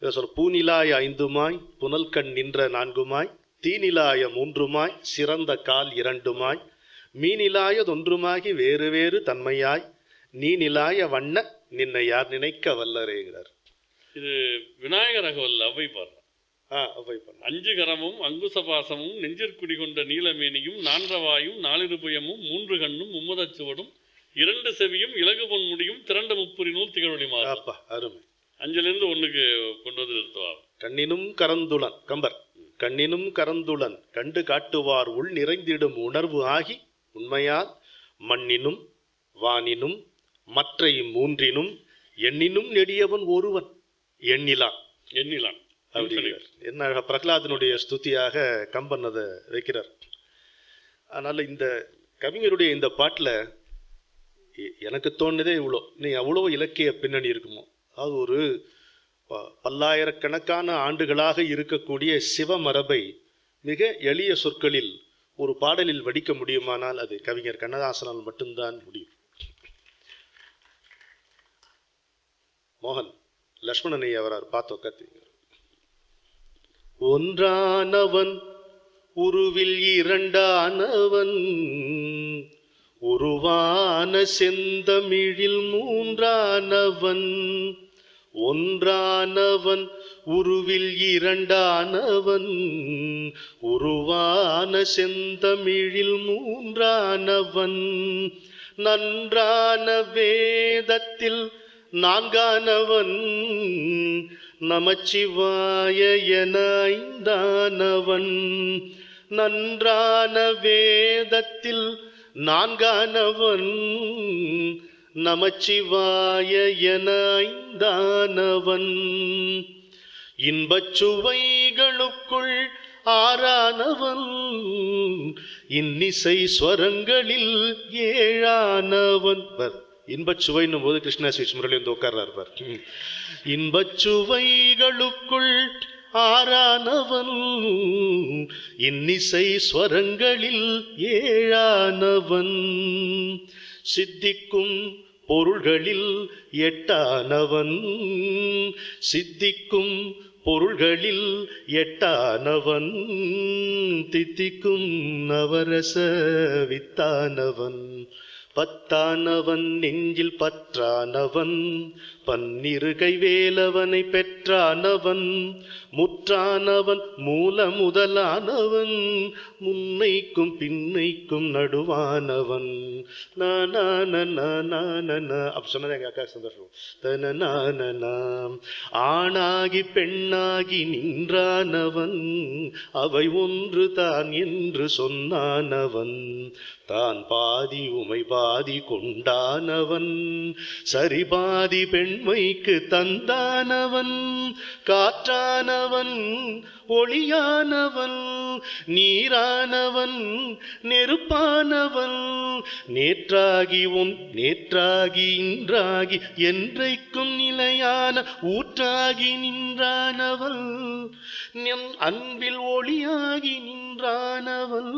இதை சொல்ல பூநிலாய ஐந்துமாய் புனல் கண் நின்ற நான்குமாய் தீநிலாய மூன்றுமாய் சிறந்த கால் இரண்டுமாய் மீனிலாயதொன்றுமாகி வேறு வேறு தன்மையாய் நீ நிலாய வண்ண நின்னை யார் நினைக்க வல்லரேங்கிறார் இது விநாயகர் அகவல் அவ்வை பாடுறார் ஆ அவை பண்ண அஞ்சு கரமும் அங்குச பாசமும் நெஞ்சிற்குடி கொண்ட நீலமேனியும் நான்றவாயும் நாலிருபுயமும் மூன்று கண்ணும் மும்மதச் சுவடும் இரண்டு செவியும் இலகு பொன் முடியும் திரண்ட முப்புரி நூல் திகழொளி மாறும் அப்பா அருமை அஞ்சுலேருந்து ஒண்ணுக்கு கொண்டு வந்து நிறுத்துவார் கண்ணினும் கரந்துளன் கம்பர் கண்ணினும் கரந்துளன் கண்டு காட்டுவார் உள் நிறைந்திடும் உணர்வு ஆகி உண்மையால் மண்ணினும் வானினும் மற்றை மூன்றினும் எண்ணினும் நெடியவன் ஒருவன் எண்ணிலான் எண்ணிலான் அப்படிங்கிறார் என்ன அழகா பிரகலாதனுடைய ஸ்துதியாக கம்பன் அதை வைக்கிறார் அதனால இந்த கவிஞருடைய இந்த பாட்டுல எ- எனக்கு தோணுதே இவ்வளோ நீ அவ்வளோ இலக்கிய பின்னணி இருக்குமோ அது ஒரு ப- பல்லாயிரக்கணக்கான ஆண்டுகளாக இருக்கக்கூடிய சிவமரபை மிக எளிய சொற்களில் ஒரு பாடலில் வடிக்க முடியுமானால் அது கவிஞர் கண்ணதாசனால் மட்டும்தான் முடியும் மோகன் லக்ஷ்மணனை அவரார் பார்த்தோம் கத்தி ஒன்றானவன் உருவில் இரண்டானவன் உருவான செந்தமிழில் மூன்றானவன் ஒன்றானவன் உருவில் இரண்டானவன் உருவான செந்தமிழில் மூன்றானவன் நன்றான வேதத்தில் நான்கானவன் நமச்சிவாய என ஐந்தானவன் நன்றான வேதத்தில் நான்கானவன் நமச்சிவாய என ஐந்தானவன் இன்பச் சுவைகளுக்குள் ஆறானவன் இன்னிசை ஸ்வரங்களில் ஏழானவன் பர் இன்பச் சுவைன்னும் போது கிருஷ்ணா ஸ்வீட்ஸ் முரளி வந்து உட்கார்றாரு பார் இன்பச் சுவைகளுக்குள் ஆறானவன் இன்னிசை ஸ்வரங்களில் ஏழானவன் சித்திக்கும் பொருள்களில் எட்டானவன் சித்திக்கும் பொருள்களில் எட்டானவன் தித்திக்கும் நவரச வித்தானவன் பத்தானவன் நெஞ்சில் பற்றானவன் பன்னிரு கைவேலவனை பெற்றானவன் முற்றானவன் மூல முதலானவன் முன்னைக்கும் பின்னைக்கும் நடுவானவன் அப்ப சொன்னது எங்க அக்கா சந்தோஷம் தனநானனாம் ஆணாகி பெண்ணாகி நின்றானவன் அவை ஒன்று தான் என்று சொன்னானவன் தான் பாதி உமை பாதி கொண்டானவன் சரி பாதி பெண்மைக்கு தந்தானவன் காற்றானவன் ஒளியானவன் நீரானவன் நெருப்பானவன் நேற்றாகி உன் நேற்றாகி இன்றாகி என்றைக்கும் நிலையான ஊற்றாகி நின்றானவன் நம் அன்பில் ஒளியாகி நின்றானவன்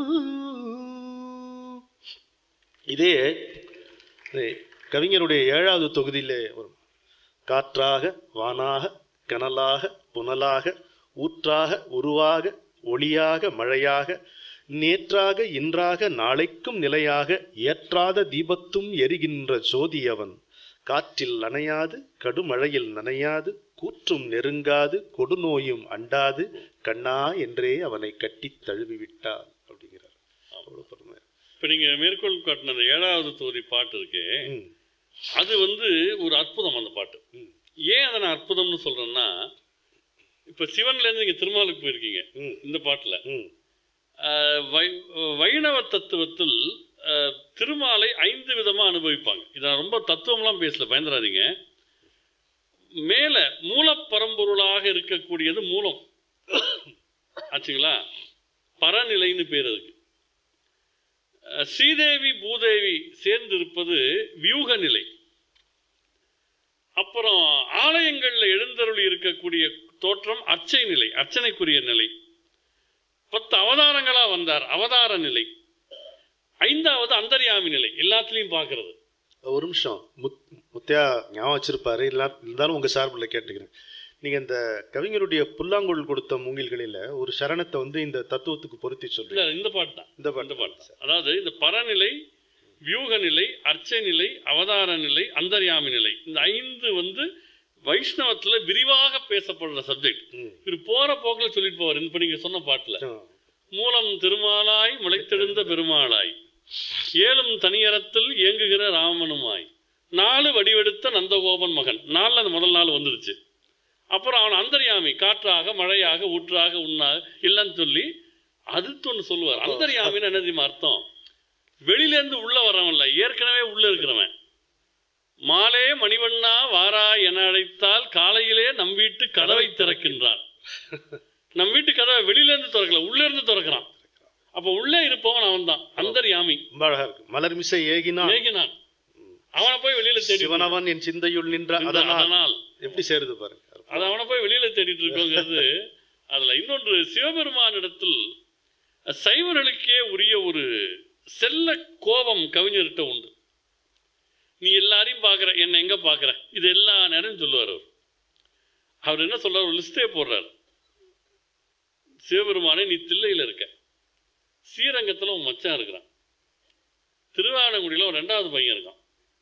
இதே இதே கவிஞருடைய ஏழாவது தொகுதியிலே வரும் காற்றாக வானாக கனலாக புனலாக ஊற்றாக உருவாக ஒளியாக மழையாக நேற்றாக இன்றாக நாளைக்கும் நிலையாக ஏற்றாத தீபத்தும் எரிகின்ற ஜோதி அவன் காற்றில் அணையாது கடுமழையில் நனையாது கூற்றும் நெருங்காது கொடுநோயும் அண்டாது கண்ணா என்றே அவனை கட்டித் தழுவி விட்டான் அப்படிங்கிறார் அவ்வளவு பெருமை இப்போ நீங்கள் மேற்கோள் காட்டின அந்த ஏழாவது தொகுதி பாட்டு இருக்கே ம், அது வந்து ஒரு அற்புதம் அந்த பாட்டு ம். ஏன் அதை நான் அற்புதம்னு சொல்றேன்னா இப்போ சிவன்லேருந்து நீங்கள் திருமாலுக்கு போயிருக்கீங்க ம், இந்த பாட்டில் ம், வைணவ தத்துவத்தில் ஆஹ், திருமாலை ஐந்து விதமாக அனுபவிப்பாங்க இதை நான் ரொம்ப தத்துவம்லாம் பேசல பயந்துடாதீங்க மேலே மூலப்பரம்பொருளாக இருக்கக்கூடியது மூலம் ஆச்சுங்களா பரநிலைன்னு பேர் அதுக்கு அஹ், ஸ்ரீதேவி பூதேவி சேர்ந்து இருப்பது வியூக நிலை அப்புறம் ஆலயங்களில் எழுந்தருளி இருக்கக்கூடிய தோற்றம் அர்ச்சை நிலை அர்ச்சனைக்குரிய நிலை பத்து அவதாரங்களா வந்தார் அவதார நிலை ஐந்தாவது அந்தர்யாமி நிலை எல்லாத்துலேயும் பார்க்கறது ஒரு நிமிஷம் முத் முத்தியா ஞாபகம் வச்சிருப்பாரு இல்லா இருந்தாலும் உங்க சார்பில் கேட்டுக்கிறேன் நீங்க இந்த கவிஞருடைய புல்லாங்குழல் கொடுத்த மூங்கில்களில ஒரு சரணத்தை வந்து இந்த தத்துவத்துக்கு பொருத்தி இல்ல சொல்றீங்க இந்த பாட்டு தான் இந்த இந்த பாட்டு பாட்டு தான். அதாவது இந்த பரநிலை வியூக நிலை அர்ச்சை நிலை அவதார நிலை அந்தர்யாமி நிலை இந்த ஐந்து வந்து வைஷ்ணவத்துல விரிவாக பேசப்படுற சப்ஜெக்ட் ம். இவர் போற போக்குல சொல்லிட்டு போவார் இப்ப நீங்க சொன்ன பாட்டுல ஆ. மூலம் திருமாலாய் முளைத்தெழுந்த பெருமாளாய் ஏழும் தனியறத்தில் இயங்குகிற ராமனுமாய் நாலு வடிவெடுத்த நந்தகோபன் மகன் நாளில் அந்த முதல் நாள் வந்துருச்சு அப்புறம் அவன் அந்தர்யாமி காற்றாக மழையாக ஊற்றாக உண்ணாக இல்லைன்னு சொல்லி அடுத்து ஒன்று சொல்லுவார் அந்தர்யாமின்னு என்ன தெரியுமா அர்த்தம் வெளியிலேருந்து உள்ள வரவன்ல ஏற்கனவே உள்ள இருக்கிறவன் மாலே மணிவண்ணா வாரா என அழைத்தால் காலையிலே நம் வீட்டு கதவை திறக்கின்றான் நம் வீட்டு கதவை வெளியில இருந்து திறக்கல உள்ள இருந்து திறக்கிறான் அப்ப உள்ளே இருப்பவன் அவன் தான் அந்தர்யாமி ரொம்ப அழகா இருக்கு மலர் மிசை ஏகினா மேகினான் அவனை போய் வெளியில தேடி சிவனவன் என் சிந்தையுள் நின்ற நின்ற அதனால் அதனால் எப்படி சேருது பாருங்க அது அவனை போய் வெளியில தேடிட்டு இருக்கோங்கிறது அதுல இன்னொன்று சிவபெருமானிடத்தில் சைவர்களுக்கே உரிய ஒரு செல்ல கோபம் கவிஞர்கிட்ட உண்டு நீ எல்லாரையும் பார்க்குற என்னை எங்க பார்க்குற இது எல்லா நேரம் சொல்லுவார் அவர் அவர் என்ன சொல்றார் ஒரு லிஸ்டே போடுறார் சிவபெருமானே நீ தில்லையில் இருக்க ஸ்ரீரங்கத்தில் உன் மச்சான் இருக்கிறான் திருவானங்குடியில் ஒரு ரெண்டாவது பையன் இருக்கான்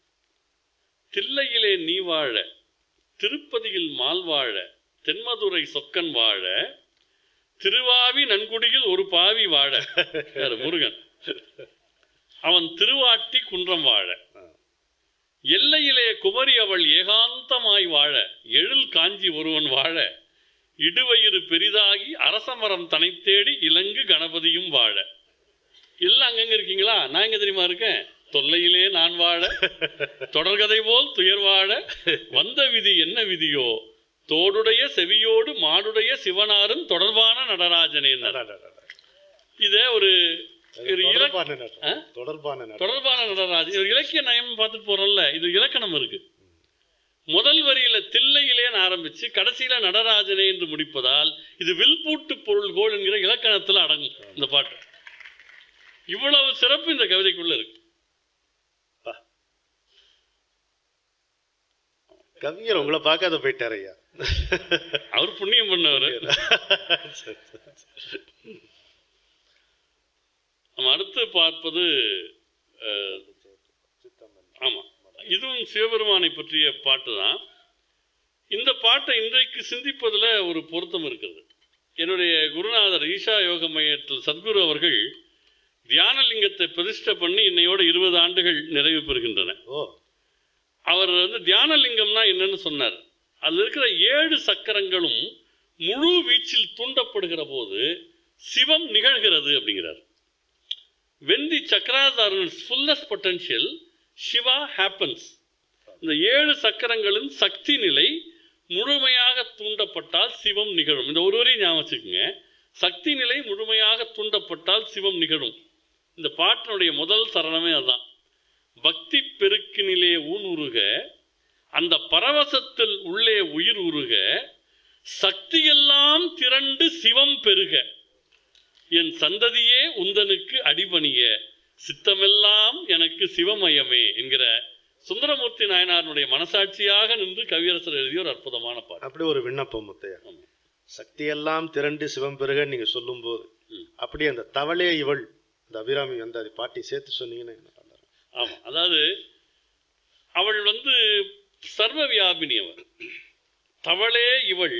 தில்லையிலே நீ வாழ திருப்பதியில் மால் வாழ தென்மதுரை சொக்கன் வாழ திருவாவி நன்குடியில் ஒரு பாவி வாழ யாரு முருகன் அவன் திருவாட்டி குன்றம் வாழ எல்லையிலே குமரி அவள் ஏகாந்தமாய் வாழ எழில் காஞ்சி ஒருவன் வாழ இடுவயிறு பெரிதாகி அரசமரம் தனை தேடி இலங்கு கணபதியும் வாழ எல்லாம் அங்கங்க இருக்கீங்களா நான் எங்க தெரியுமா இருக்கேன் தொல்லையிலே நான் வாழ தொடர்கதை போல் துயர் வாழ வந்த விதி என்ன விதியோ தோடுடைய செவியோடு மாடுடைய சிவனாரும் தொடர்பான நடராஜனே இத ஒரு ஒரு இலக்- தொடர்பான நடனம். ஆ? தொடர்பான நடனம். தொடர்பான நடராஜன் ஒரு இலக்கிய நயம் பார்த்துட்டு போறோம்ல இது இலக்கணம் இருக்கு முதல் வரியில தில்லையிலேன்னு ஆரம்பிச்சு கடைசியில நடராஜனே என்று முடிப்பதால் இது வில்பூட்டு பொருள்கோள் என்கிற இலக்கணத்துல அடங்கும் இந்த பாட்டு இவ்வளவு சிறப்பு இந்த கவிதைக்குள்ள இருக்கு கவிஞர் உங்களை பார்க்காத போயிட்டாரு ஐயா அவர் புண்ணியம் பண்ணவர் சரி, சரி, சரி. நம்ம அடுத்து பார்ப்பது அஹ், ஆமா இதுவும் சிவபெருமானை பற்றிய பாட்டு தான் இந்த பாட்டை இன்றைக்கு சிந்திப்பதில் ஒரு பொருத்தம் இருக்கிறது என்னுடைய குருநாதர் ஈஷா யோக மையத்தில் சத்குரு அவர்கள் தியானலிங்கத்தை பிரதிஷ்டை பண்ணி இன்னையோட இருபது ஆண்டுகள் நிறைவு பெறுகின்றன ஓ அவர் வந்து தியானலிங்கம்னா என்னன்னு சொன்னார் அதில் இருக்கிற ஏழு சக்கரங்களும் முழு வீச்சில் தூண்டப்படுகிற போது சிவம் நிகழ்கிறது அப்படிங்கிறார் when the chakras are fullest potential Shiva happens இந்த ஏழு சக்கரங்களின் சக்தி நிலை முழுமையாக தூண்டப்பட்டால் சிவம் நிகழும் இந்த ஒரு வரையும் ஞாபகம் வச்சுக்கோங்க சக்தி நிலை முழுமையாக தூண்டப்பட்டால் சிவம் நிகழும் இந்த பாட்டினுடைய முதல் சரணமே அதுதான் பக்தி பெருக்கினிலே ஊன் உருக அந்த பரவசத்தில் உள்ளே உயிர் உருக சக்தியெல்லாம் திரண்டு சிவம் பெருக என் சந்ததியே உந்தனுக்கு அடிபணிய சித்தமெல்லாம் எனக்கு சிவமயமே என்கிற சுந்தரமூர்த்தி நாயனாருடைய மனசாட்சியாக நின்று கவியரசர் எழுதிய ஒரு அற்புதமான பாட்டு அப்படி ஒரு விண்ணப்பம் முத்தையா ஆமா. சக்தியெல்லாம் திரண்டு சிவம் பெருக நீங்க சொல்லும்போது ம். அப்படியே அந்த தவளே இவள் இந்த அபிராமி வந்து அதை பாட்டி சேர்த்து சொன்னீங்கன்னா என்ன நல்லா இருக்கும். ஆமா அதாவது அவள் வந்து சர்வ வியாபினி அவள் தவளே இவள்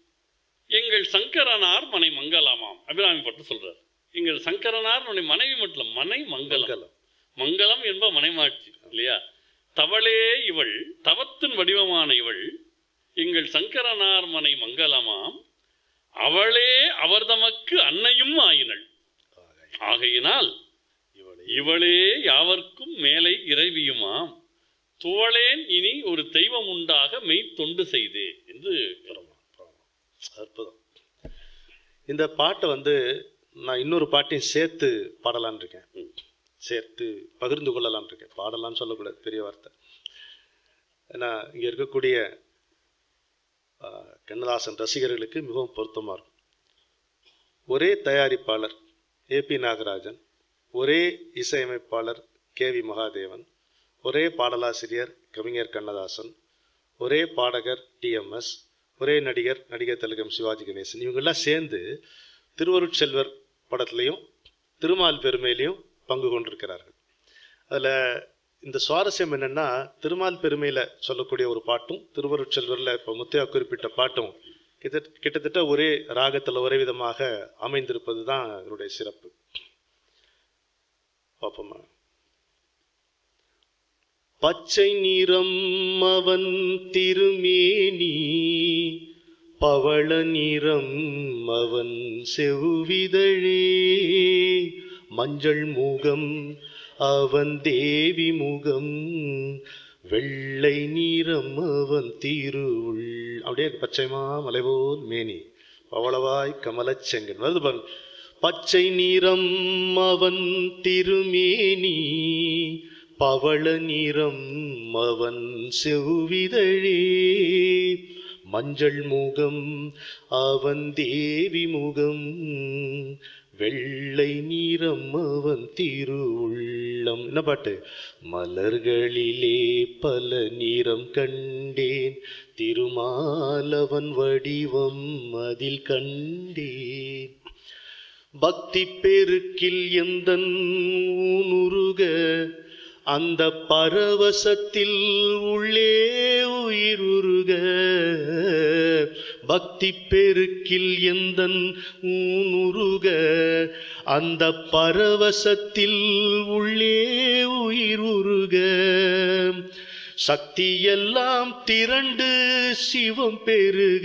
எங்கள் சங்கரனார் மனை மங்கலமாம் அபிராமி பட்டு சொல்றார் எங்கள் சங்கரனார் உன்னுடைய மனைவி மட்டும் இல்ல, மனை மங்கலம் மங்கலம். மங்கலம் என்ப மனைமாட்சி இல்லையா தவளே இவள் தவத்தின் வடிவமான இவள் எங்கள் சங்கரனார் மனை மங்கலமாம் அவளே அவர் தமக்கு அன்னையும் ஆயினள் ஆகையினால் இவளே இவளே யாவர்க்கும் மேலை இறைவியுமாம் துவளேன் இனி ஒரு தெய்வம் உண்டாக மெய் தொண்டு செய்தே என்று பிரமா, பிரமா. அற்புதம் இந்த பாட்டை வந்து நான் இன்னொரு பாட்டையும் சேர்த்து பாடலான்னு இருக்கேன் ம். சேர்த்து பகிர்ந்து கொள்ளலாம்னு இருக்கேன் பாடலாம்னு சொல்லக்கூடாது பெரிய வார்த்தை ஏன்னா இங்கே இருக்கக்கூடிய ஆ, கண்ணதாசன் ரசிகர்களுக்கு மிகவும் பொருத்தமாக இருக்கும் ஒரே தயாரிப்பாளர் ஏபி நாகராஜன் ஒரே இசையமைப்பாளர் கே வி மகாதேவன் ஒரே பாடலாசிரியர் கவிஞர் கண்ணதாசன் ஒரே பாடகர் டிஎம்எஸ் ஒரே நடிகர் நடிகர் திலகம் சிவாஜி கணேசன் இவங்கெல்லாம் சேர்ந்து திருவருட்செல்வர் படத்துலையும் திருமால் பெருமையிலையும் பங்கு கொண்டிருக்கிறார்கள் அதில் இந்த சுவாரஸ்யம் என்னன்னா திருமால் பெருமையில் சொல்லக்கூடிய ஒரு பாட்டும் திருவருட்செல்வரில் இப்போ முத்தையா குறிப்பிட்ட பாட்டும் கிட்ட கிட்டத்தட்ட ஒரே ராகத்தில் ஒரே விதமாக அமைந்திருப்பது தான் இதனுடைய சிறப்பு பார்ப்போமா பச்சை நிறம் அவன் திருமேனி பவள நிறம் அவன் செவ்விதழே மஞ்சள் முகம் அவன் தேவி முகம் வெள்ளை நிறம் அவன் திருவுள் அப்படியே பச்சைமா மலைபோல் மேனி பவளவாய் கமலச் செங்கன் வருது பாருங்க பச்சை நிறம் அவன் திருமேனி பவள நிறம் அவன் செவ்விதழே மஞ்சள் முகம் அவன் தேவி முகம் வெள்ளை நிறம் அவன் திருவுள்ளம் என்ன பாட்டு மலர்களிலே பல நிறம் கண்டேன் திருமாலவன் வடிவம் அதில் கண்டேன் பக்தி பெருக்கில் எந்தன் ஊனுருக அந்த பரவசத்தில் உள்ளே உயிருருக பக்தி பெருக்கில் எந்தன் ஊனுருக அந்த பரவசத்தில் உள்ளே உயிருருக சக்தியெல்லாம் திரண்டு சிவம் பெருக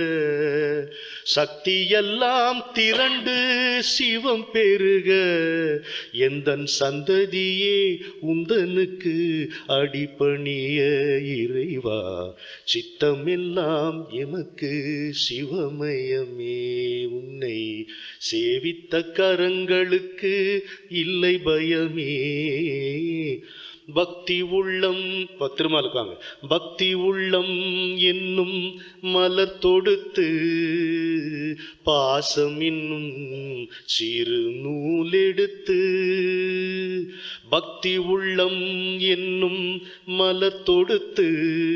சக்தியெல்லாம் திரண்டு சிவம் பெருக எந்தன் சந்ததியே உந்தனுக்கு அடிபணிய இறைவா சித்தமெல்லாம் எமக்கு சிவமயமே உன்னை சேவித்த கரங்களுக்கு இல்லை பயமே பக்தி உள்ளம் இப்ப திருமாலுக்கு வாங்க பக்தி உள்ளம் என்னும் மலர் தொடுத்து பாசம் என்னும் சிறு நூலெடுத்து பக்தி உள்ளம் என்னும் மலர் தொடுத்து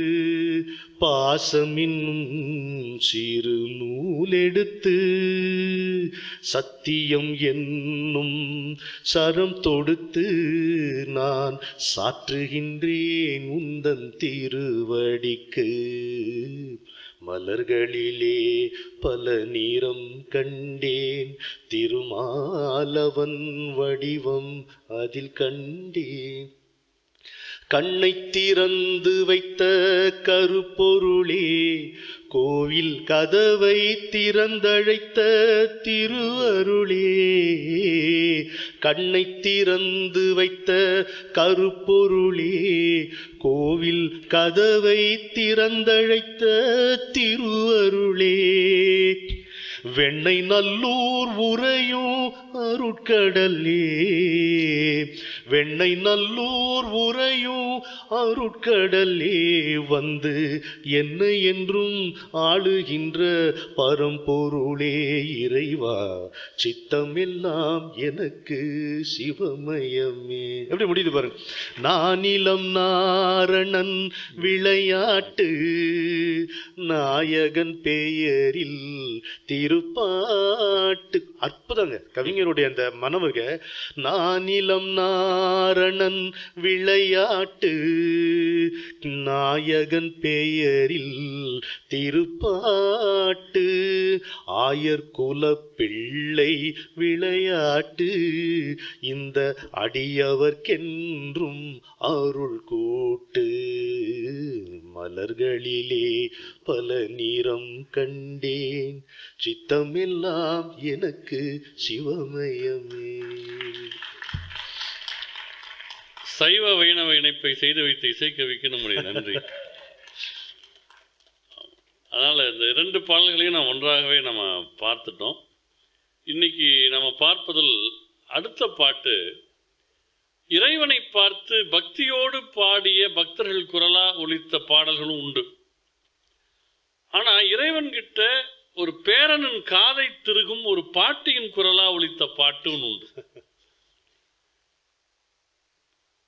பாசம் என்னும் சிறு நூலெடுத்து சத்தியம் என்னும் சரம் தொடுத்து நான் சாற்றுகின்றேன் உந்தன் திருவடிக்கு மலர்களிலே பல நிறம் கண்டேன் திருமாலவன் வடிவம் அதில் கண்டேன் கண்ணை திறந்து வைத்த கருப்பொருளே கோவில் கதவை திறந்தழைத்த திருவருளே கண்ணை திறந்து வைத்த கருப்பொருளே கோவில் கதவை திறந்தழைத்த திருவருளே வெண்ணை நல்லூர் உறையும் அருட்கடலே வெண்ணை நல்லூர் உறையும் அருட்கடலே வந்து என்னை என்றும் ஆளுகின்ற பரம்பொருளே இறைவா சித்தமெல்லாம் எனக்கு சிவமயமே எப்படி முடியுது பாருங்க நானிலம் நாரணன் விளையாட்டு நாயகன் பெயரில் திருப்பாட்டு அற்புதங்க கவிஞருடைய அந்த மனமுக நானிலம் நாரணன் விளையாட்டு நாயகன் பெயரில் திருப்பாட்டு ஆயர் குல பிள்ளை விளையாட்டு இந்த அடியவர்க்கென்றும் அருள் கூட்டு மலர்களிலே பல நிறம் கண்டேன் சித்தமெல்லாம் எனக்கு சிவமயமே சைவ வைணவ இணைப்பை செய்து வைத்த இசைக்கவிக்கு நம்முடைய நன்றி அதனால் இந்த இரண்டு பாடல்களையும் நாம் ஒன்றாகவே நம்ம பார்த்துட்டோம் இன்னைக்கு நம்ம பார்ப்பதில் அடுத்த பாட்டு இறைவனை பார்த்து பக்தியோடு பாடிய பக்தர்கள் குரலா ஒலித்த பாடல்களும் உண்டு ஆனா இறைவன் கிட்ட ஒரு பேரனின் காதை திருகும் ஒரு பாட்டியின் குரலா ஒலித்த பாட்டும் உண்டு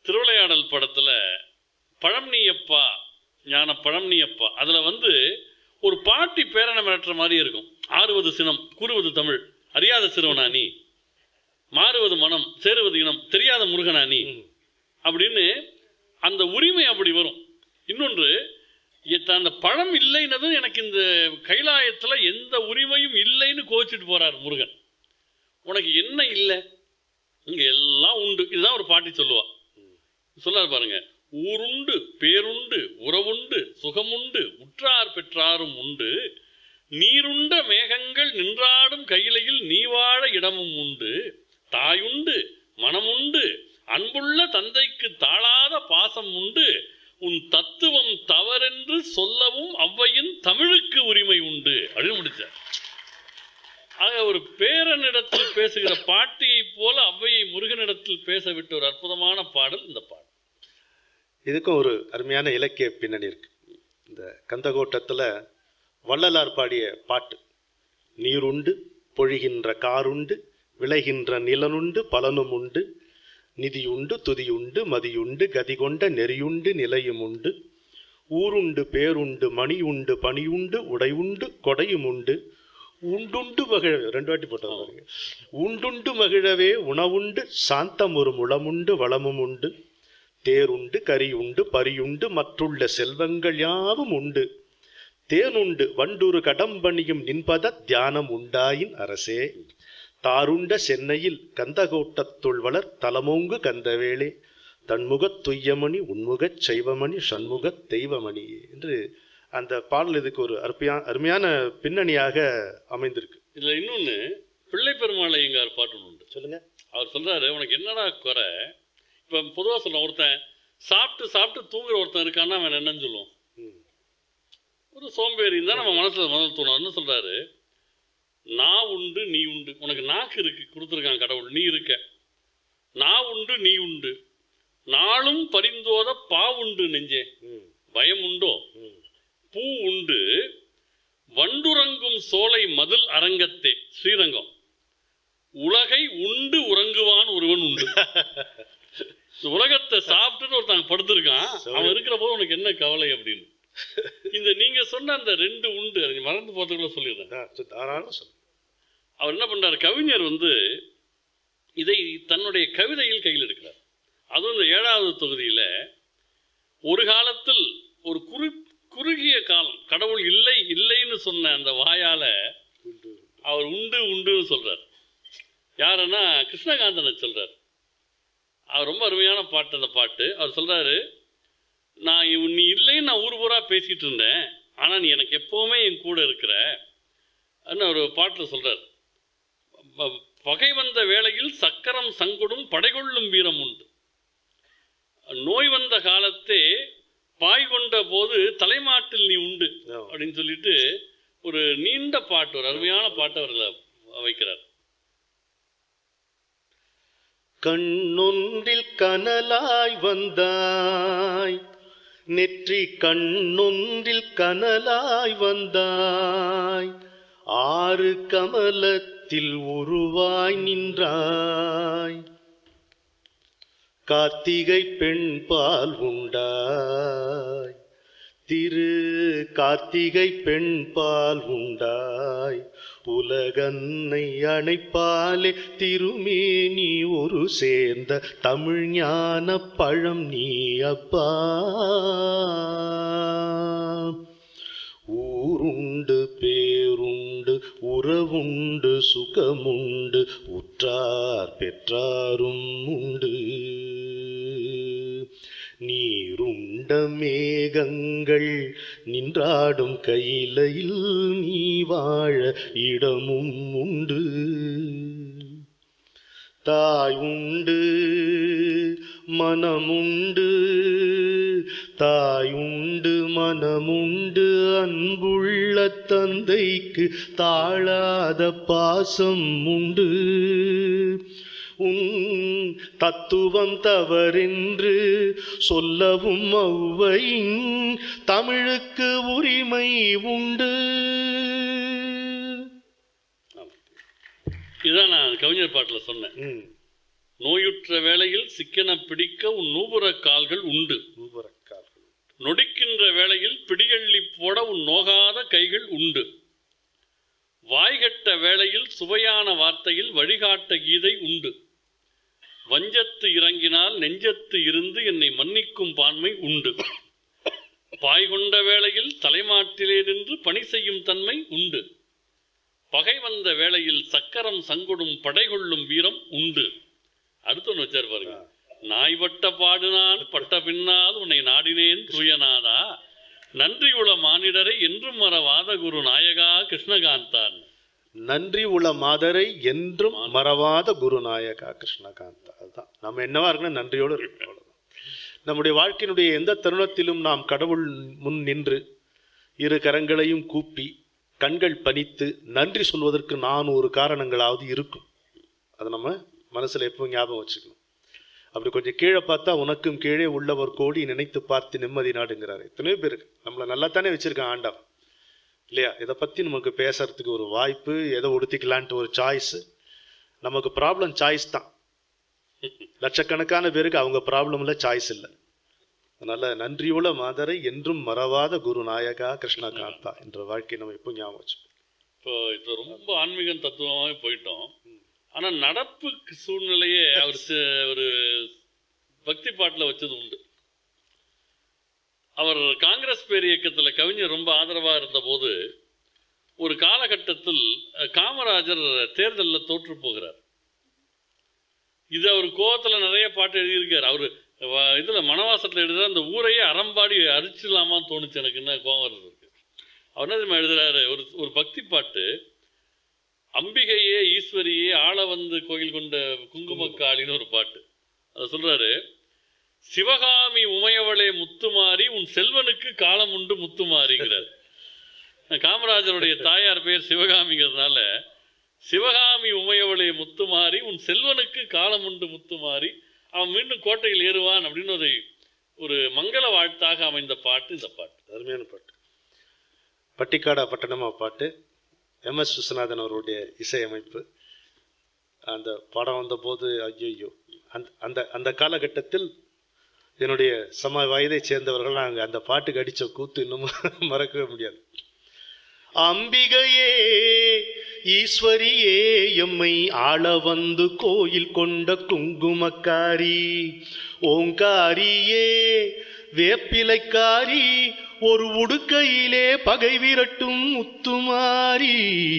திருவிளையாடல் படத்துல பழம்னியப்பா ஞான பழம்னியப்பா அதுல வந்து ஒரு பாட்டி பேரனை மிரட்டுற மாதிரி இருக்கும் ஆறுவது சினம் கூறுவது தமிழ் அறியாத சிறுவனா நீ மாறுவது மனம் சேருவது இனம் தெரியாத முருகனா நீ அப்படின்னு அந்த உரிமை அப்படி வரும் இன்னொன்று இத்த- அந்த பழம் இல்லைன்னதும் எனக்கு இந்த கைலாயத்துல எந்த உரிமையும் இல்லைன்னு கோச்சிட்டு போறார் முருகன் உனக்கு என்ன இல்லை இங்க எல்லாம் உண்டு இதுதான் ஒரு பாட்டி சொல்லுவா சொல்லார் பாருங்க ஊருண்டு பேருண்டு உறவுண்டு சுகமுண்டு உற்றார் பெற்றாரும் உண்டு நீருண்ட மேகங்கள் நின்றாடும் கையிலையில் நீ வாழ இடமும் உண்டு தாயுண்டு மனமுண்டு அன்புள்ள தந்தைக்கு தாழாத பாசம் உண்டு உன் தத்துவம் தவறென்று சொல்லவும் அவ்வையின் தமிழுக்கு உரிமை உண்டு அப்படின்னு முடிச்சார் ஆக ஒரு பேரனிடத்தில் பேசுகிற பாட்டியைப் போல அவ்வையை முருகனிடத்தில் பேச விட்ட ஒரு அற்புதமான பாடல் இந்த பாடல் இதுக்கும் ஒரு அருமையான இலக்கிய பின்னணி இருக்கு இந்த கந்தகோட்டத்துல வள்ளலார் பாடிய பாட்டு நீருண்டு பொழிகின்ற காருண்டு விளைகின்ற நிலனுண்டு பலனும் உண்டு நிதியுண்டு துதியுண்டு மதியுண்டு கதிகொண்ட நெறியுண்டு நிலையும் உண்டு ஊருண்டு பேருண்டு மணியுண்டு பணியுண்டு உடையுண்டு கொடையும் உண்டு உண்டுண்டு மகிழ ரெண்டு வாட்டி போட்டது பாருங்க உண்டுண்டு மகிழவே உணவுண்டு சாந்தம் ஒரு முளமுண்டு வளமும் உண்டு தேருண்டு கரியுண்டு பரியுண்டு மற்றுள்ள செல்வங்கள் யாவும் உண்டு தேனுண்டு வண்டுரு கடம்பணியும் நின்பத தியானம் உண்டாயின் அரசே தாருண்ட சென்னையில் கந்தகோட்டத்துள் வளர் தலமோங்கு கந்தவேளே தன்முகத் துய்யமணி உன்முகச் சைவமணி சண்முகத் தெய்வமணி என்று அந்த பாடல் இதுக்கு ஒரு அருமையா அருமையான பின்னணியாக அமைந்திருக்கு இதுல இன்னொன்னு பிள்ளை பெருமாளை எங்கார் பாட்டு ஒண்ணு உண்டு சொல்லுங்க அவர் சொல்றாரு உனக்கு என்னடா குறை இப்ப பொதுவா சொல்றேன் ஒருத்தன் சாப்பிட்டு சாப்பிட்டு தூங்குற ஒருத்தன் இருக்கான்னா அவன் என்னன்னு சொல்லுவோம் ம். ஒரு சோம்பேறி தான் நம்ம மனசுல முதல் தோணும் என்ன சொல்றாரு நான் உண்டு நீ உண்டு உனக்கு நாக்கு இருக்கு கொடுத்துருக்கான் கடவுள் நீ இருக்க நான் உண்டு நீ உண்டு நாளும் பரிந்தோத பா உண்டு நெஞ்சே ம், பயம் உண்டோ ம். பூ உண்டு வண்டுறங்கும் சோலை மதில் அரங்கத்தே ஸ்ரீரங்கம் உலகை உண்டு உறங்குவான் ஒருவன் உண்டு இந்த உலகத்தை சாப்பிட்டுட்டு ஒருத்தன் படுத்திருக்கான் அவன் இருக்கிற போது உனக்கு என்ன கவலை அப்படின்னு இந்த நீங்க சொன்ன அந்த ரெண்டு உண்டு அதை மறந்து போறதுக்குள்ள சொல்லிடுறேன் ஆ, சரி, தாராளமா சொல்லுங்க அவர் என்ன பண்றாரு கவிஞர் வந்து இதை தன்னுடைய கவிதையில் கையில் எடுக்கிறார் அதுவும் இந்த ஏழாவது தொகுதியில ஒரு காலத்தில் ஒரு குறு குறுகிய காலம் கடவுள் இல்லை இல்லைன்னு சொன்ன அந்த வாயால அவர் உண்டு உண்டுன்னு சொல்றார் யாருன்னா கிருஷ்ணகாந்தனை சொல்றார் அவர் ரொம்ப அருமையான பாட்டு அந்த பாட்டு அவர் சொல்றாரு நான் இவ்- நீ இல்லைன்னு நான் ஊர் பூரா பேசிட்டு இருந்தேன் ஆனா நீ எனக்கு எப்பவுமே என் கூட இருக்கிற அப்படின்னு ஒரு பாட்டில் சொல்றார் ப- பகை வந்த வேளையில் சக்கரம் சங்குடும் படைகொள்ளும் வீரம் உண்டு நோய் வந்த காலத்தே பாய் கொண்ட போது தலைமாட்டில் நீ உண்டு ஆமா. அப்படின்னு சொல்லிட்டு ஒரு நீண்ட பாட்டு ஒரு அருமையான பாட்டை அவர் இதுல வைக்கிறார் கண்ணொன்றில் கனலாய் வந்தாய் நெற்றி கண்ணொன்றில் கனலாய் வந்தாய் ஆறு கமலத்தில் உருவாய் நின்றாய் கார்த்திகை பெண் பால் உண்டாய் திரு கார்த்திகை பெண் பால் உண்டாய் உலகன்னை அணைப்பாலே திருமேனி ஒரு சேர்ந்த தமிழ் ஞான பழம் நீ அப்பா ஊருண்டு பேருண்டு உறவுண்டு சுகமுண்டு உற்றார் பெற்றாரும் உண்டு நீருண்ட மேகங்கள் நின்றாடும் கையிலையில் நீ வாழ இடமும் உண்டு தாய் உண்டு மனமுண்டு தாயுண்டு மனமுண்டு அன்புள்ள தந்தைக்கு தாழாத பாசம் உண்டு உன் தத்துவம் தவறென்று சொல்லவும் ஔவையின் தமிழுக்கு உரிமை உண்டு இதுதான் நான் கவிஞர் பாட்டில் சொன்னேன் ம், நோயுற்ற வேளையில் சிக்கன பிடிக்க உன் நூபுற கால்கள் உண்டு உருவரக்கால்கள். நொடிக்கின்ற வேளையில் பிடியள்ளி போட உன் நோகாத கைகள் உண்டு வாய்கட்ட வேளையில் சுவையான வார்த்தையில் வழிகாட்ட கீதை உண்டு வஞ்சத்து இறங்கினால் நெஞ்சத்து இருந்து என்னை மன்னிக்கும் பான்மை உண்டு பாய் கொண்ட வேளையில் தலைமாட்டிலே நின்று பணி செய்யும் தன்மை உண்டு பகை வந்த வேளையில் சக்கரம் சங்கொடும் படை கொள்ளும் வீரம் உண்டு அடுத்து ஒன்று வச்சார் பாருங்க நாய் பட்ட பாடுனான் பட்ட பின்னால் உன்னை நாடினேன் தூயநாதா நன்றியுள்ள மானிடரை என்றும் மறவாத குரு நாயகா கிருஷ்ணகாந்தான் நன்றி உள்ள மாதரை என்றும் மறவாத குருநாயகா கிருஷ்ணகாந்தா அதுதான் நம்ம என்னவா இருக்கணும் நன்றியோடு இருக்கணும் அவ்வளவுதான். நம்முடைய வாழ்க்கையினுடைய எந்த தருணத்திலும் நாம் கடவுள் முன் நின்று இரு கரங்களையும் கூப்பி கண்கள் பனித்து நன்றி சொல்வதற்கு நான் ஒரு காரணங்களாவது இருக்கும் அதை நம்ம மனசுல எப்பவும் ஞாபகம் வச்சுக்கணும் அப்படி கொஞ்சம் கீழே பார்த்தா உனக்கும் கீழே உள்ளவர் கோடி நினைத்து பார்த்து நிம்மதி நாடுங்கிறாரு எத்தனையோ பேருக்கு நம்மளை நல்லா தானே வச்சிருக்கான் ஆண்டவன் இல்லையா இதை பற்றி நமக்கு பேசுறதுக்கு ஒரு வாய்ப்பு எதை உடுத்திக்கலான்ட்டு ஒரு சாய்ஸ் நமக்கு ப்ராப்ளம் சாய்ஸ் தான் லட்சக்கணக்கான பேருக்கு அவங்க ப்ராப்ளம்ல சாய்ஸ் இல்லை அதனால நன்றியுள்ள மாதரை என்றும் மறவாத குரு நாயகா கிருஷ்ணகாந்தா என்ற வாழ்க்கை நம்ம எப்போ ஞாபகம் வச்சுக்கணும். இப்போ இப்போ ரொம்ப ஆன்மீகம் தத்துவமாகவே போயிட்டோம் ஆனா நடப்பு சூழ்நிலையே அவர் சி- ஒரு பக்தி பாட்டுல வச்சது உண்டு அவர் காங்கிரஸ் பேர் இயக்கத்துல கவிஞர் ரொம்ப ஆதரவா இருந்தபோது ஒரு காலகட்டத்தில் அஹ், காமராஜர் தேர்தலில் தோற்று போகிறார் இது அவர் கோவத்துல நிறைய பாட்டு எழுதியிருக்காரு அவரு வ- இதுல மனவாசத்துல எழுதுற அந்த ஊரையே அறம்பாடி அரிச்சிடலாமான்னு தோணுச்சு எனக்கு என்ன கோவம் வருது இருக்கு அவர் என்ன தெரியுமா எழுதுறாரு ஒரு ஒரு பக்தி பாட்டு அம்பிகையே ஈஸ்வரியே ஆள வந்து கோயில் கொண்ட குங்குமக்காளின்னு ஒரு பாட்டு அதை சொல்றாரு சிவகாமி உமையவளே முத்துமாரி உன் செல்வனுக்கு காலம் உண்டு முத்துமாரிங்கிறார் காமராஜருடைய தாயார் பெயர் சிவகாமிங்கிறதுனால சிவகாமி உமையவளே முத்துமாரி உன் செல்வனுக்கு காலம் உண்டு முத்துமாரி அவன் மீண்டும் கோட்டையில் ஏறுவான் அப்படின்னு ஒரு ஒரு மங்கள வாழ்த்தாக அமைந்த பாட்டு இந்த பாட்டு அருமையான பாட்டு பட்டிக்காடா பட்டணமா பாட்டு எம் எஸ் விஸ்வநாதன் அவருடைய இசையமைப்பு அந்த படம் வந்தபோது ஐயோ அந்த அந்த அந்த காலகட்டத்தில் என்னுடைய சம வயதை சேர்ந்தவர்கள் நாங்கள் அந்த பாட்டுக்கு அடித்த கூத்து இன்னமும் மறக்கவே முடியாது அம்பிகையே ஈஸ்வரியே எம்மை ஆள வந்து கோயில் கொண்ட குங்குமக்காரி ஓங்காரியே வேப்பிலைக்காரி ஒரு உடுக்கையிலே பகை விரட்டும் முத்துமாரி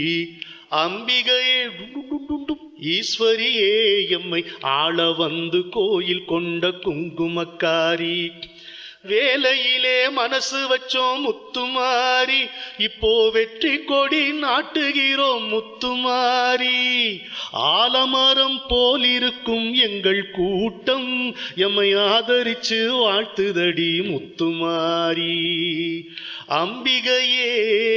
அம்பிகையே டும் டும் டும் டும் டும். ஈஸ்வரியே எம்மை ஆள வந்து கோயில் கொண்ட குங்குமக்காரி வேலையிலே மனசு வச்சோம் முத்துமாரி இப்போ வெற்றி கொடி நாட்டுகிறோம் முத்துமாரி ஆலமரம் போலிருக்கும் எங்கள் கூட்டம் எம்மை ஆதரிச்சு வாழ்த்துதடி முத்துமாரி அம்பிகையே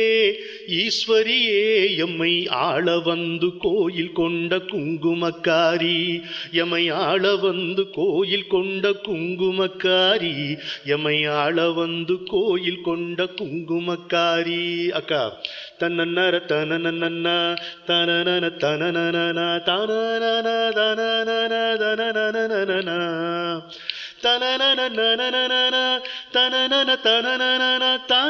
ஈஸ்வரியே எம்மை ஆள வந்து கோயில் கொண்ட குங்குமக்காரி எம்மை ஆள வந்து கோயில் கொண்ட குங்குமக்காரி எம்மை ஆள வந்து கோயில் கொண்ட குங்குமக்காரி அக்கா தன்னர தனனன தனனன தனனன தனனன தனனன தனனன தனனன தனனன தனனன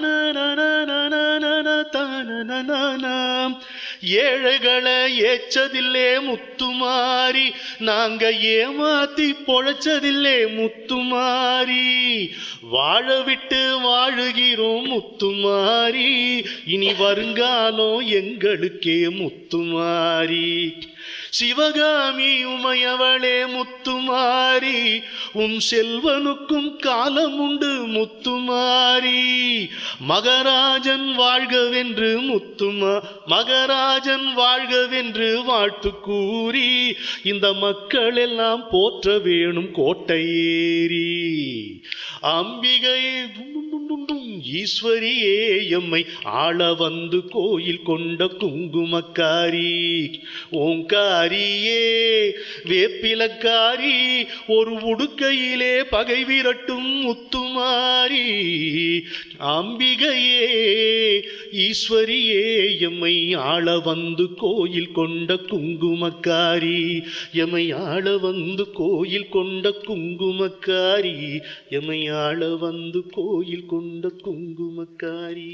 தனனன தனனன ஏழைகளை ஏச்சதில்லே முத்துமாரி நாங்க ஏமாத்தி பொழைச்சதில்லே முத்துமாரி வாழ விட்டு வாழுகிறோம் முத்துமாரி இனி வருங்காலம் எங்களுக்கே முத்துமாரி சிவகாமி உமையவளே முத்துமாரி உன் செல்வனுக்கும் காலம் உண்டு முத்துமாரி மகராஜன் வாழ்கவென்று முத்துமா மகராஜன் வாழ்கவென்று வாழ்த்து கூறி இந்த மக்கள் எல்லாம் போற்ற வேணும் கோட்டையேறி அம்பிகை டும் டும் டும் டும் டும். ஈஸ்வரியே எம்மை ஆள வந்து கோயில் கொண்ட குங்குமக்காரி ஓங்காரியே வேப்பிலக்காரி ஒரு உடுக்கையிலே பகை விரட்டும் முத்துமாரி அம்பிகையே ஈஸ்வரியே எம்மை ஆள வந்து கோயில் கொண்ட குங்குமக்காரி எம்மை ஆள வந்து கோயில் கொண்ட குங்குமக்காரி எம்மை ஆள வந்து கோயில் கொண்ட குங்குமக்காரி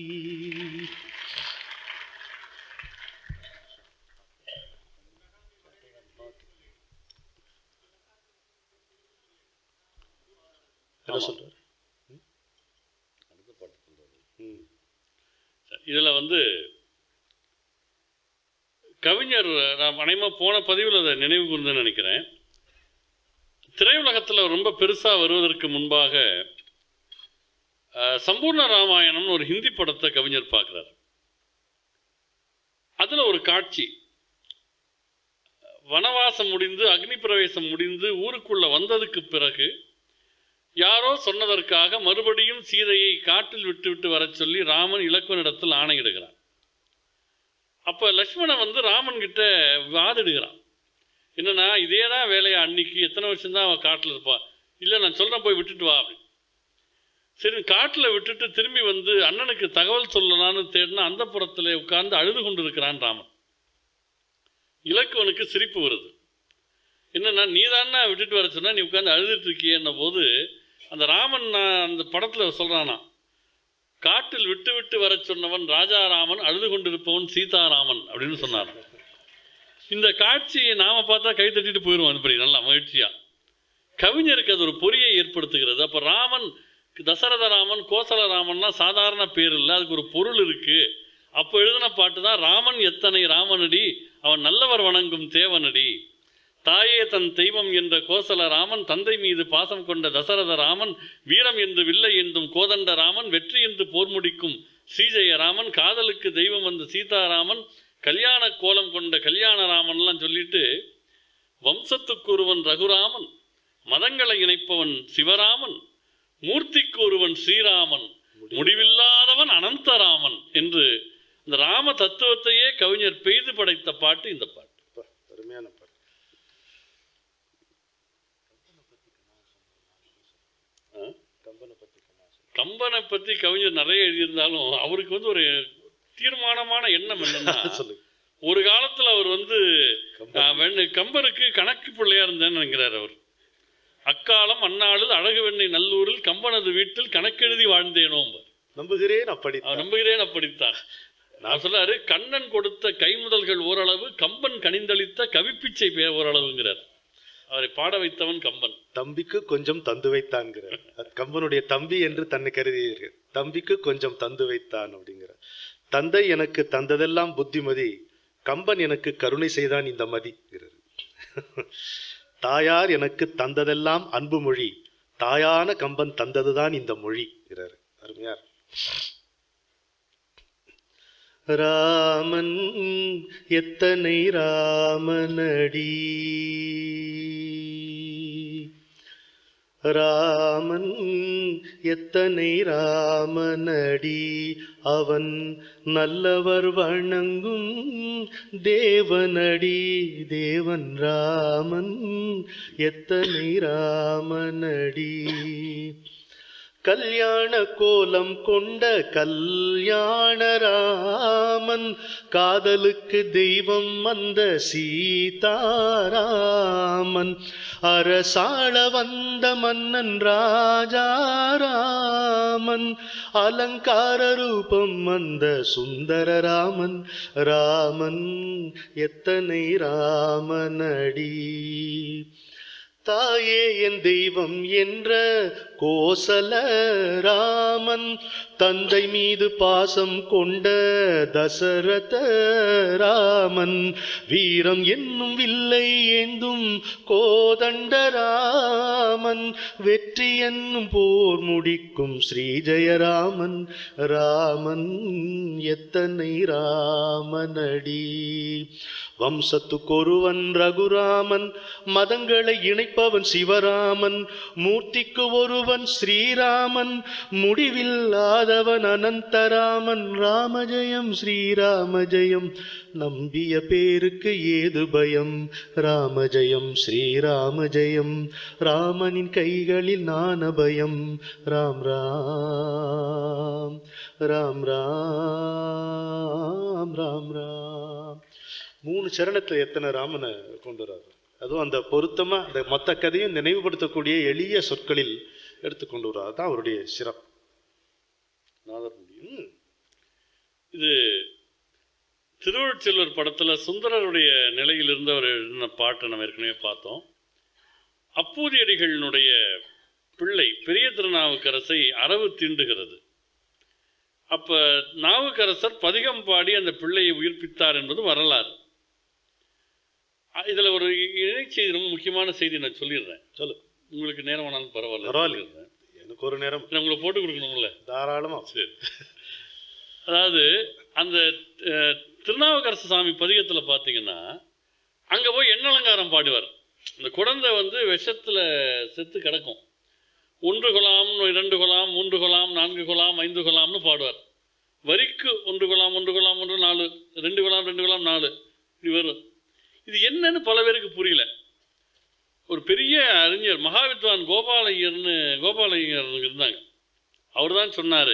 என்ன சொல்றாரு ம். இதில் வந்து கவிஞர் நான் அனைமா போன பதிவில் அதை நினைவு கூர்ந்தேன்னு நினைக்கிறேன் திரையுலகத்தில் ரொம்ப பெருசாக வருவதற்கு முன்பாக அஹ், சம்பூர்ண ராமாயணம்னு ஒரு ஹிந்தி படத்தை கவிஞர் பார்க்குறாரு அதில் ஒரு காட்சி வனவாசம் முடிந்து அக்னி பிரவேசம் முடிந்து ஊருக்குள்ள வந்ததுக்கு பிறகு யாரோ சொன்னதற்காக மறுபடியும் சீதையை காட்டில் விட்டுவிட்டு வரச் சொல்லி ராமன் இலக்குவனிடத்தில் ஆணையிடுகிறான் அப்ப லக்ஷ்மணன் வந்து ராமன் கிட்ட வாதிடுகிறான் என்னன்னா இதே தான் வேலையா அன்னைக்கு எத்தனை வருஷம் தான் அவன் காட்டில் இருப்பா இல்லை நான் சொல்றேன் போய் விட்டுட்டு வா அப்படி சரி காட்டில் விட்டுட்டு திரும்பி வந்து அண்ணனுக்கு தகவல் சொல்லலாம்னு தேடினா அந்த புறத்தில் உட்கார்ந்து அழுது கொண்டிருக்கிறான் ராமன் இலக்குவனுக்கு சிரிப்பு வருது என்னன்னா நீ தானே விட்டுட்டு வர சொன்னா நீ உட்கார்ந்து அழுதுட்டு இருக்கியன்ன போது அந்த ராமன் நான் அந்த படத்தில் சொல்றானா காட்டில் விட்டு விட்டு வர சொன்னவன் ராஜாராமன் அழுது கொண்டிருப்பவன் சீதாராமன் அப்படின்னு சொன்னான் இந்த காட்சியை நாம பார்த்தா கை தட்டிட்டு போயிடுவோம் அதுபடி நல்லா மகிழ்ச்சியா கவிஞருக்கு அது ஒரு பொறியை ஏற்படுத்துகிறது அப்ப ராமன் தசரத ராமன் கோசல ராமன்லாம் சாதாரண பேர் இல்லை அதுக்கு ஒரு பொருள் இருக்கு அப்போ எழுதின பாட்டு தான் ராமன் எத்தனை ராமனடி அவன் நல்லவர் வணங்கும் தேவனடி தாயே தன் தெய்வம் என்ற கோசல ராமன் தந்தை மீது பாசம் கொண்ட தசரத ராமன் வீரம் என்று வில்லை என்றும் கோதண்ட ராமன் வெற்றி என்று போர் முடிக்கும் ஸ்ரீஜெய ராமன் காதலுக்கு தெய்வம் வந்த சீதாராமன் கல்யாண கோலம் கொண்ட கல்யாண ராமன்லாம் சொல்லிட்டு வம்சத்துக்கு ஒருவன் ரகுராமன் மதங்களை இணைப்பவன் சிவராமன் மூர்த்திக்கு ஒருவன் ஸ்ரீராமன் முடிவில்லாதவன் அனந்தராமன் என்று இந்த ராம தத்துவத்தையே கவிஞர் பெய்து படைத்த பாட்டு இந்த பாட்டு அப்பா, அருமையான பாட்டு கம்பனை பத்தி கம்பனை பற்றி கவிஞர் நிறைய எழுதியிருந்தாலும் அவருக்கு வந்து ஒரு தீர்மானமான எண்ணம் என்னன்னா சொல்லுங்க ஒரு காலத்துல அவர் வந்து கம்பன். ஆஹ், வெண்ணெய் கம்பருக்கு கணக்கு பிள்ளையா இருந்தேன்னு நினைக்கிறார் அவர் அக்காலம் அந்நாளில் அழகு வெண்ணெய் நல்லூரில் கம்பனது வீட்டில் கணக்கெழுதி வாழ்ந்தேனோ நம்புகிறேன் அப்படி அவர் நம்புகிறேன் அப்படித்தான் நான் சொல்றாரு கண்ணன் கொடுத்த கைமுதல்கள் ஓரளவு கம்பன் கனிந்தளித்த கவிப்பிச்சை பே- ஓரளவுங்கிறார் அவரை பாட வைத்தவன் கம்பன் தம்பிக்கு கொஞ்சம் தந்து வைத்தான்கிறார் அது கம்பனுடைய தம்பி என்று தன்னை கருதியீர்கள் தம்பிக்கு கொஞ்சம் தந்து வைத்தான் அப்படிங்கிறார் தந்தை எனக்கு தந்ததெல்லாம் புத்திமதி கம்பன் எனக்கு கருணை செய்தான் இந்த மதிங்கிறார் தாயார் எனக்கு தந்ததெல்லாம் அன்பு மொழி தாயான கம்பன் தந்ததுதான் இந்த மொழிங்கிறார் அருமையார் ராமன் எத்தனை ராமனடி ராமன் எத்தனை ராமனடி அவன் நல்லவர் வணங்கும் தேவனடி தேவன் ராமன் எத்தனை ராமனடி கல்யாண கோலம் கொண்ட கல்யாண ராமன் காதலுக்கு தெய்வம் வந்த சீதாராமன் அரசாள வந்த மன்னன் ராஜாராமன் அலங்கார ரூபம் வந்த சுந்தர ராமன் ராமன் எத்தனை ராமனடி தாயே என் தெய்வம் என்ற கோசல ராமன் தந்தை மீது பாசம் கொண்ட தசரத ராமன் வீரம் என்னும் வில்லை ஏந்தும் கோதண்ட ராமன் வெற்றி என்னும் போர் முடிக்கும் ஸ்ரீஜெயராமன் ராமன் எத்தனை ராமனடி வம்சத்துக்கொருவன் ரகுராமன் மதங்களை இணைப்பவன் சிவராமன் மூர்த்திக்கு ஒருவன் ஸ்ரீராமன் முடிவில்லாதவன் அனந்தராமன் ராமஜெயம் ஸ்ரீராமஜெயம் நம்பிய பேருக்கு ஏது பயம் ராமஜெயம் ஸ்ரீராமஜெயம் ராமனின் கைகளில் நான் அபயம் ராம் ராம் ராம் ராம் ராம் ராம் ராம் மூணு சரணத்துல எத்தனை ராமனை கொண்டு வர்றாரு அதுவும் அந்த பொருத்தமா அந்த மொத்த கதையும் நினைவுபடுத்தக்கூடிய எளிய சொற்களில் எடுத்து கொண்டு வர்றாரு தான் அவருடைய சிறப்பு நாதர்முடி ம். இது திருவள்ளுவர் படத்துல சுந்தரருடைய நிலையிலிருந்து அவர் எழுதின பாட்டை நம்ம ஏற்கனவே பார்த்தோம் அப்பூதியடிகளினுடைய பிள்ளை பெரிய திருநாவுக்கரசை அரவு தீண்டுகிறது அப்ப நாவுக்கரசர் பதிகம் பாடி அந்த பிள்ளையை உயிர்ப்பித்தார் என்பது வரலாறு அ, இதுல ஒரு இணை செய்தி ரொம்ப முக்கியமான செய்தி நான் சொல்லிடுறேன் சொல்லு உங்களுக்கு நேரம் வேணாலும் பரவாயில்ல பரவாயில்ல. சொல்லிடுறேன். எனக்கு ஒரு நேரம் நான் உங்களுக்கு போட்டு கொடுக்கணும்ல தாராளமா சரி அதாவது அந்த அஹ், திருநாவுக்கரசு சாமி பதிகத்துல பார்த்தீங்கன்னா அங்க போய் எண்ணலங்காரம் பாடுவார் இந்த குழந்தை வந்து விஷத்துல செத்து கிடக்கும் ஒன்று குலாம் இரண்டு குலாம் மூன்று குலாம் நான்கு குலாம் ஐந்து குலாம்னு பாடுவார் வரிக்கு ஒன்று குலாம் ஒன்று குலாம் ஒன்று நாலு ரெண்டு குலாம் ரெண்டு குலாம் நாலு இப்படி வரும் இது என்னன்னு பல பேருக்கு புரியல ஒரு பெரிய அறிஞர் மகாவித்வான் கோபாலையர்னு கோபாலையர் இருந்தாங்க அவர் தான் சொன்னாரு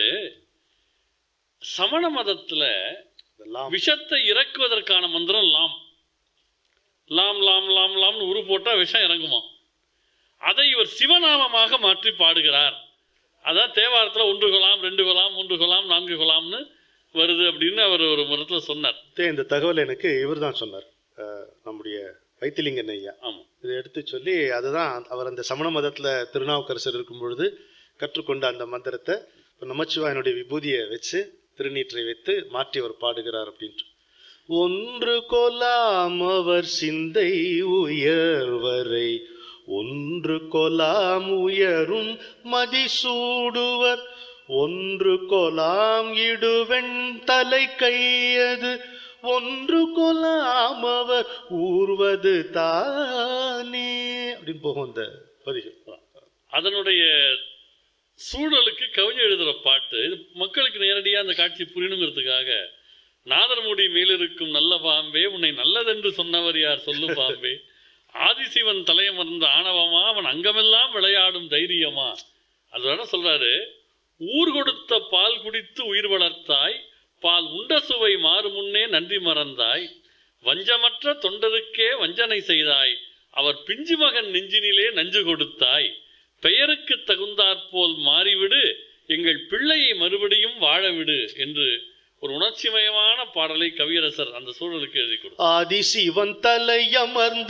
சமண மதத்துல இதெல்லாம் விஷத்தை இறக்குவதற்கான மந்திரம் லாம் லாம் லாம் லாம் லாம்னு உரு போட்டா விஷம் இறங்குமா அதை இவர் சிவநாமமாக மாற்றி பாடுகிறார் அதான் தேவாரத்துல ஒன்று குலாம் ரெண்டு குலாம் மூன்று குலாம் நான்கு குலாம்னு வருது அப்படின்னு அவர் ஒரு முறத்துல சொன்னார் தே, இந்த தகவல் எனக்கு இவர் தான் சொன்னார் அஹ், நம்முடைய வைத்திலிங்கன் ஐயா ஆமா இதை எடுத்து சொல்லி அதுதான் அவர் அந்த சமண மதத்துல திருநாவுக்கரசர் இருக்கும் பொழுது கற்றுக்கொண்ட அந்த மந்திரத்தை இப்ப நமச்சிவாயனுடைய விபூதியை வச்சு திருநீற்றை வைத்து மாற்றி அவர் பாடுகிறார் அப்படின்ட்டு ஒன்று கொலாம் அவர் சிந்தை உயர்வரை ஒன்று கொலாம் உயரும் மதிசூடுவர் ஒன்று கொலாம் இடுவெண் தலை கையது ஒன்று கொலாம் அவர் ஊர்வது தானே அப்படின்னு போகும் அந்த பதிகம் அதனுடைய சூழலுக்கு கவிஞர் எழுதுற பாட்டு இது மக்களுக்கு நேரடியாக அந்த காட்சி புரியணுங்கிறதுக்காக நாதர்முடி மேலிருக்கும் நல்ல பாம்பே உன்னை நல்லதென்று சொன்னவர் யார் சொல்லு பாம்பே ஆதிசிவன் தலையமர்ந்த ஆணவமா அவன் அங்கமெல்லாம் விளையாடும் தைரியமா அதோட சொல்றாரு ஊர் கொடுத்த பால் குடித்து உயிர் வளர்த்தாய் பால் உண்ட சுவை மாறு முன்னே நன்றி மறந்தாய் வஞ்சமற்ற தொண்டருக்கே வஞ்சனை செய்தாய் அவர் பிஞ்சு மகன் நெஞ்சினிலே நஞ்சு கொடுத்தாய் பெயருக்கு தகுந்தாற்போல் மாறிவிடு எங்கள் பிள்ளையை மறுபடியும் வாழவிடு என்று ஒரு உணர்ச்சிமயமான பாடலை கவியரசர் அந்த சூழலுக்கு எழுதி கொடுத்தார் ஆதி சிவன் தலையமர்ந்த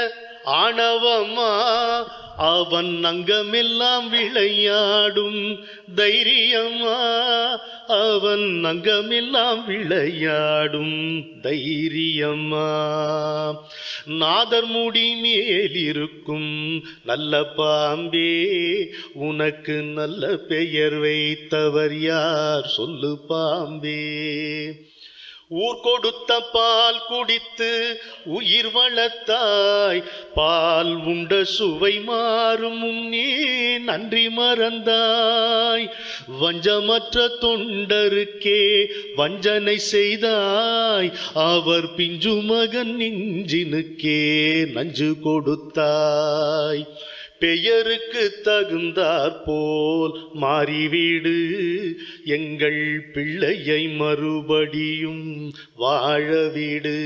ஆணவமா அவன் அங்கமெல்லாம் விளையாடும் தைரியமா அவன் அங்கமெல்லாம் விளையாடும் தைரியமா நாதர் முடி மேலிருக்கும் நல்ல பாம்பே உனக்கு நல்ல பெயர் வைத்தவர் யார் சொல்லு பாம்பே ஊர் கொடுத்த பால் குடித்து உயிர் வளர்த்தாய் பால் உண்ட சுவை மாறும் முன்னே நன்றி மறந்தாய் வஞ்சமற்ற தொண்டருக்கே வஞ்சனை செய்தாய் அவர் பிஞ்சு மகன் நெஞ்சினுக்கே நஞ்சு கொடுத்தாய் பெயருக்கு தகுந்தாற் போல் மாறிவிடு எங்கள் பிள்ளையை மறுபடியும் வாழவிடு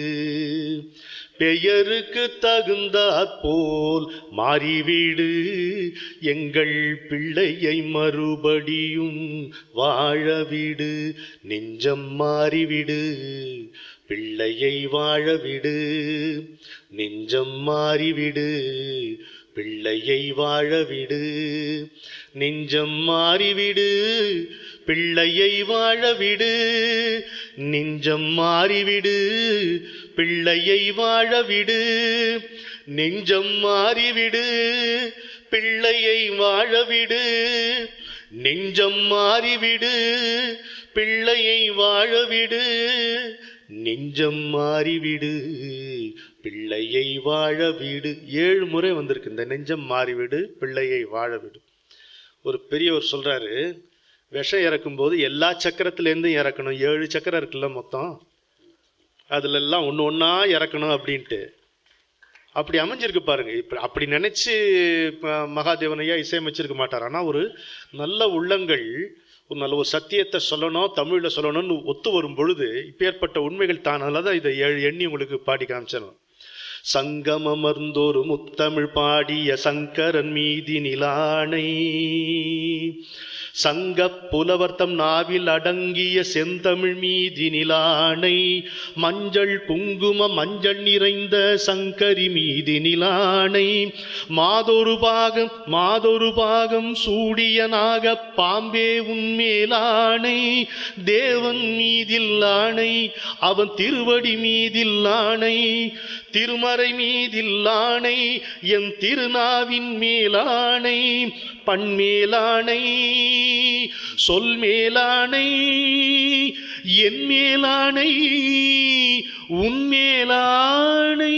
பெயருக்கு தகுந்தாற் போல் மாறிவிடு எங்கள் பிள்ளையை மறுபடியும் வாழவிடு நெஞ்சம் மாறிவிடு பிள்ளையை வாழவிடு நெஞ்சம் மாறிவிடு பிள்ளையை வாழவிடு நெஞ்சம் மாறிவிடு பிள்ளையை வாழவிடு நெஞ்சம் மாறிவிடு பிள்ளையை வாழவிடு நெஞ்சம் மாறிவிடு பிள்ளையை வாழவிடு நெஞ்சம் மாறிவிடு பிள்ளையை வாழவிடு நெஞ்சம் மாறிவிடு பிள்ளையை வாழவிடு ஏழு முறை வந்திருக்கு இந்த நெஞ்சம் மாறிவிடு பிள்ளையை வாழவிடு ஒரு பெரியவர் சொல்றாரு விஷம் இறக்கும்போது எல்லா சக்கரத்துலேருந்தும் இறக்கணும் ஏழு சக்கரம் இருக்குல்ல மொத்தம் அதுல எல்லாம் ஒன்று ஒன்றா இறக்கணும் அப்படின்ட்டு அப்படி அமைஞ்சிருக்கு பாருங்க இப்ப அப்படி நினைச்சு இப்ப மகாதேவனையா இசையமைச்சிருக்க மாட்டார் ஆனா ஒரு நல்ல உள்ளங்கள் ஒரு நல்ல ஒரு சத்தியத்தை சொல்லணும் தமிழில் சொல்லணும்னு ஒத்து வரும் பொழுது இப்பேற்பட்ட உண்மைகள் தானால தான் இதை எ- எண்ணி உங்களுக்கு பாடி காமிச்சேன் சங்கமமர்ந்தோரு முத்தமிழ் பாடிய சங்கரன் மீதி நிலானை சங்கப் புலவர்த்தம் நாவில் அடங்கிய செந்தமிழ் மீதி நிலானை மஞ்சள் குங்கும மஞ்சள் நிறைந்த சங்கரி மீதி நிலானை மாதொரு பாகம் மாதொரு பாகம் சூடிய நாக பாம்பே உன்மேலானை தேவன் மீதில் ஆணை அவன் திருவடி மீதில் ஆணை திருமறை மீதில் ஆணை என் திருநாவின் மேலாணை பண்மேலாணை சொல் மேலாணை என் மேலாணை உன் மேலாணை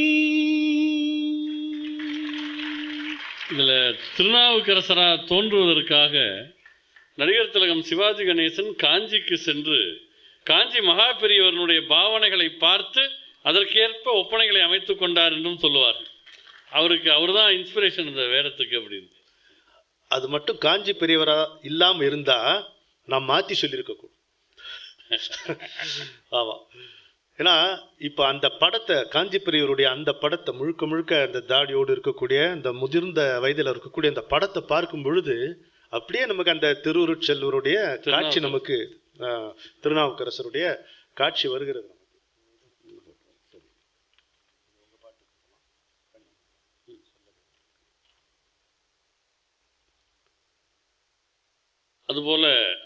இதுல திருநாவுக்கரசரா தோன்றுவதற்காக நடிகர் திலகம் சிவாஜி கணேசன் காஞ்சிக்கு சென்று காஞ்சி மகா பெரியவர்களுடைய பாவனைகளை பார்த்து அதற்கேற்ப ஒப்பனைகளை அமைத்துக் கொண்டார் என்றும் சொல்லுவார் அவருக்கு அவர்தான் இன்ஸ்பிரேஷன் இந்த வேடத்துக்கு அப்படின்னு அது மட்டும் காஞ்சி பெரியவரா இல்லாம இருந்தா நான் மாத்தி சொல்லியிருக்க கூடும் ஆமா ஏன்னா இப்ப அந்த படத்தை காஞ்சி பெரியவருடைய அந்த படத்தை முழுக்க முழுக்க அந்த தாடியோடு இருக்கக்கூடிய அந்த முதிர்ந்த வயதில் இருக்கக்கூடிய அந்த படத்தை பார்க்கும் பொழுது அப்படியே நமக்கு அந்த திருவுருட்செல்வருடைய காட்சி நமக்கு ஆஹ், திருநாவுக்கரசருடைய காட்சி வருகிறது அதுபோல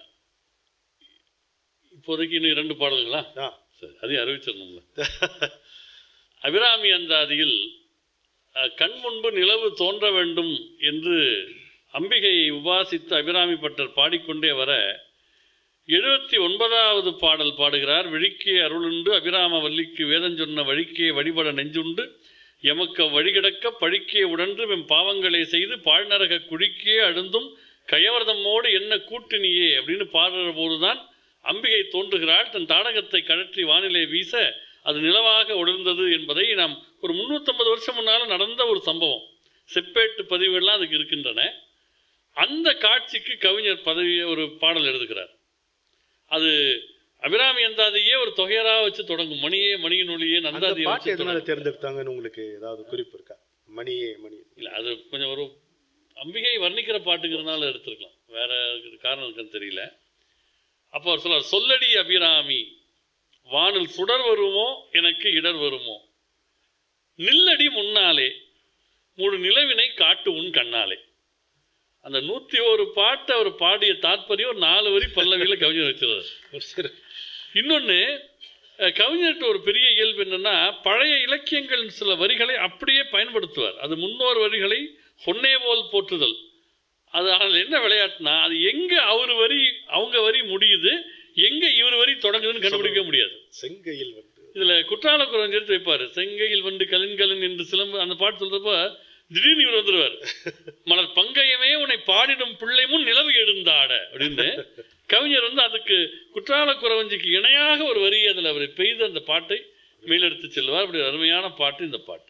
இப்போதைக்கு இன்னும் இரண்டு பாடல்களா ஆ. சரி அதையும் அறிவிச்சிடணும்ல அபிராமி அந்தாதியில் அஹ், கண் முன்பு நிலவு தோன்ற வேண்டும் என்று அம்பிகையை உபாசித்து அபிராமி பட்டர் பாடிக்கொண்டே வர எழுபத்தி ஒன்பதாவது பாடல் பாடுகிறார் விழிக்கே அருளுண்டு அபிராம வல்லிக்கு வேதஞ்சொன்ன வழிக்கே வழிபட நெஞ்சுண்டு எமக்க வழிகிடக்க பழிக்கே உடன்று வெம் பாவங்களை செய்து பாழ்நரக குழிக்கே அழுந்தும் கயவர்தம்மோடு என்ன கூட்டினியே அப்படின்னு பாடுற போதுதான் அம்பிகை தோன்றுகிறாள் தன் தாடகத்தை கழற்றி வானிலே வீச அது நிலவாக உணர்ந்தது என்பதை நாம் ஒரு முந்நூற்றம்பது வருஷம் முன்னால் நடந்த ஒரு சம்பவம் செப்பேட்டு பதிவுகள்லாம் அதுக்கு இருக்கின்றன அந்த காட்சிக்கு கவிஞர் பதவியை ஒரு பாடல் எழுதுகிறார் அது அபிராமி அந்தாதியே ஒரு தொகையரா வச்சு தொடங்கும் மணியே மணியின் ஒளியே அந்த நந்தாதியை பாட்டு வச்சு எதனால தொடங்கும். தேர்ந்தெடுத்தாங்கன்னு உங்களுக்கு ஏதாவது குறிப்பு இருக்கா மணியே மணி இல்ல அது கொஞ்சம் ஒரு அம்பிகை வர்ணிக்கிற பாட்டுங்கிறதுனால எடுத்திருக்கலாம் வேற காரணம் இருக்குன்னு தெரியல அப்போ அவர் சொல்றார் சொல்லடி அபிராமி வானில் சுடர் வருமோ எனக்கு இடர் வருமோ நில்லடி முன்னாலே மூணு நிலவினை காட்டு உன் கண்ணாலே அந்த நூத்தி ஒரு பாட்டை அவர் பாடிய தாத்பரியம் ஒரு நாலு வரி பல்லவியில கவிஞர் வச்சிருந்தார் ஒரு சிறு இன்னொன்று கவிஞர்கிட்ட ஒரு பெரிய இயல்பு என்னன்னா பழைய இலக்கியங்களின் சில வரிகளை அப்படியே பயன்படுத்துவார் அது முன்னோர் வரிகளை பொன்னே போல் போற்றுதல் அது அதில் என்ன விளையாட்டுனா அது எங்க அவர் வரி அவங்க வரி முடியுது எங்க இவர் வரி தொடங்குதுன்னு கண்டுபிடிக்க முடியாது செங்கையில் வந்து இதுல குற்றால குரவன் எடுத்து வைப்பாரு செங்கையில் வந்து கலின்கலன் என்று சிலம்பு அந்த பாட்டு சொல்றப்ப திடீர்னு இவர் வந்துருவார் மலர் பங்கையமே உன்னை பாடிடும் பிள்ளை முன் நிலவு எழுந்தாட அப்படின்னு கவிஞர் வந்து அதுக்கு குற்றால குறவஞ்சிக்கு இணையாக ஒரு வரி அதில் அவர் பெய்து அந்த பாட்டை மேலெடுத்து செல்வார் அப்படி ஒரு அருமையான பாட்டு இந்த பாட்டு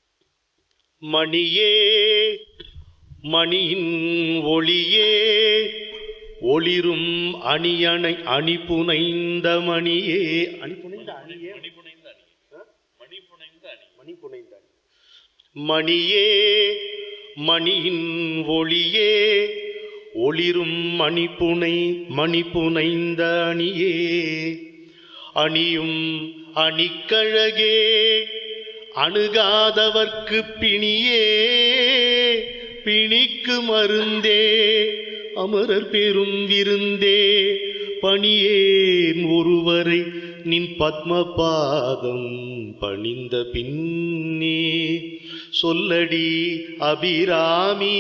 மணியே மணியின் ஒளியே ஒளிரும் அணியணை அணி புனைந்த மணியே அணி புனைந்த அணியே மணிபுனைந்த அணி மணிபுனைந்த அணி மணி புனைந்த அணி மணியே மணியின் ஒளியே ஒளிரும் மணிப்புனை மணிப்புனைந்த அணியே அணியும் அணிக்கழகே அணுகாதவர்க்கு பிணியே பிணிக்கு மருந்தே அமரர் பெரும் விருந்தே பணியேன் ஒருவரை நின் பத்மபாதம் பணிந்த பின்னே சொல்லடி அபிராமி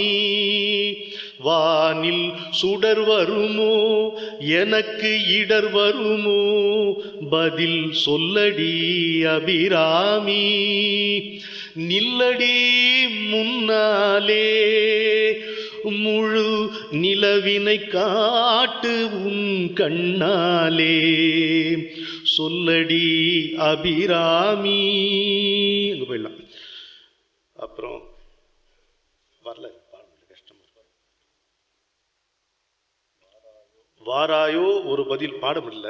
வானில் சுடர் வருமோ எனக்கு இடர் வருமோ பதில் சொல்லடி அபிராமி நில்லடி முன்னாலே முழு நிலவினை காட்டு உன் கண்ணாலே சொல்லடி அபிராமி அங்க போயிடலாம் அப்புறம் வரல பாடல் கஷ்டமா இருக்கு. வாராயோ ஒரு பதில் பாடம் இல்ல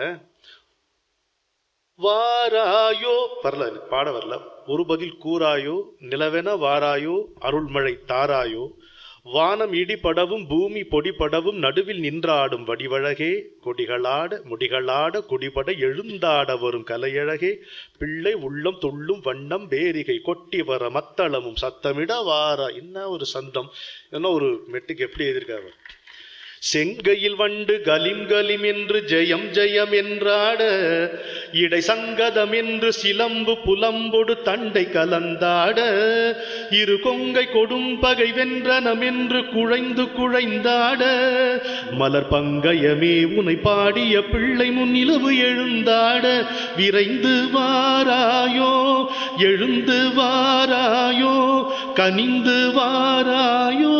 வாராயோ வரல எனக்கு பாட வரல ஒரு பதில் கூறாயோ நிலவென வாராயோ அருள்மழை தாராயோ வானம் இடிபடவும் பூமி பொடிபடவும் நடுவில் நின்றாடும் வடிவழகே கொடிகளாட முடிகளாட குடிபட எழுந்தாட வரும் கலையழகே பிள்ளை உள்ளம் துள்ளும் வண்ணம் பேரிகை கொட்டி வர மத்தளமும் சத்தமிட வாரா என்ன ஒரு சந்தம் என்ன ஒரு மெட்டுக்கு எப்படி எதிர்க்காரு செங்கையில் வண்டு கலிம் கலிம் என்று ஜெயம் ஜெயம் என்றாட இடை சங்கதம் என்று சிலம்பு புலம்பொடு தண்டை கலந்தாட இரு கொங்கை கொடும் பகை வென்றனம் என்று குழைந்து குழைந்தாட மலர் பங்கயமே உனை பாடிய பிள்ளை முன்னிலவு எழுந்தாட விரைந்து வாராயோ எழுந்து வாராயோ கனிந்து வாராயோ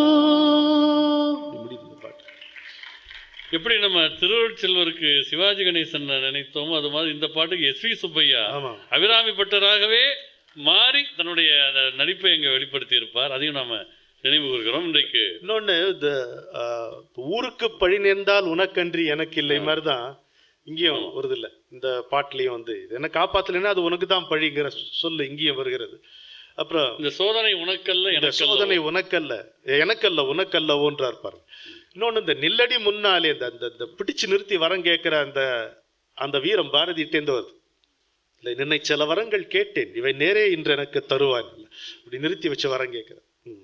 இப்படி முடியுது இந்த பாட்டு எப்படி நம்ம திருவள்ளுவருக்கு சிவாஜி கணேசன் நினைத்தோமோ அது மாதிரி இந்த பாட்டுக்கு எஸ் வி சுப்பையா ஆமா அபிராமி பட்டராகவே மாறி தன்னுடைய அந்த நடிப்பை இங்கே வெளிப்படுத்தி இருப்பார் அதையும் நாம நினைவு கூறுகிறோம் இன்றைக்கு இன்னொன்னு இந்த ஆஹ், ஊருக்கு பழி நேர்ந்தால் உனக்கன்றி எனக்கு இல்லை மாதிரி தான் இங்கேயும் வருது இல்ல இந்த பாட்டுலயும் வந்து இது என்ன காப்பாத்தலைன்னா அது உனக்கு தான் பழிங்கிற சொல்லு இங்கேயும் வருகிறது அப்புறம் இந்த சோதனை உனக்கல்ல இந்த எனக்கு சோதனை உனக்கல்ல எனக்கல்ல உனக்கல்ல ஓன்றார் பாருங்க இன்னொன்னு இந்த நில்லடி முன்னாலே இந்த அந்த இந்த பிடிச்சு நிறுத்தி வரம் கேட்கிற அந்த அந்த வீரம் பாரதிட்டேந்து வருது இல்லை நின்னை சில வரங்கள் கேட்டேன் இவை நேரே இன்று எனக்கு தருவான் இப்படி நிறுத்தி வச்சு வரம் கேட்கிற ம்.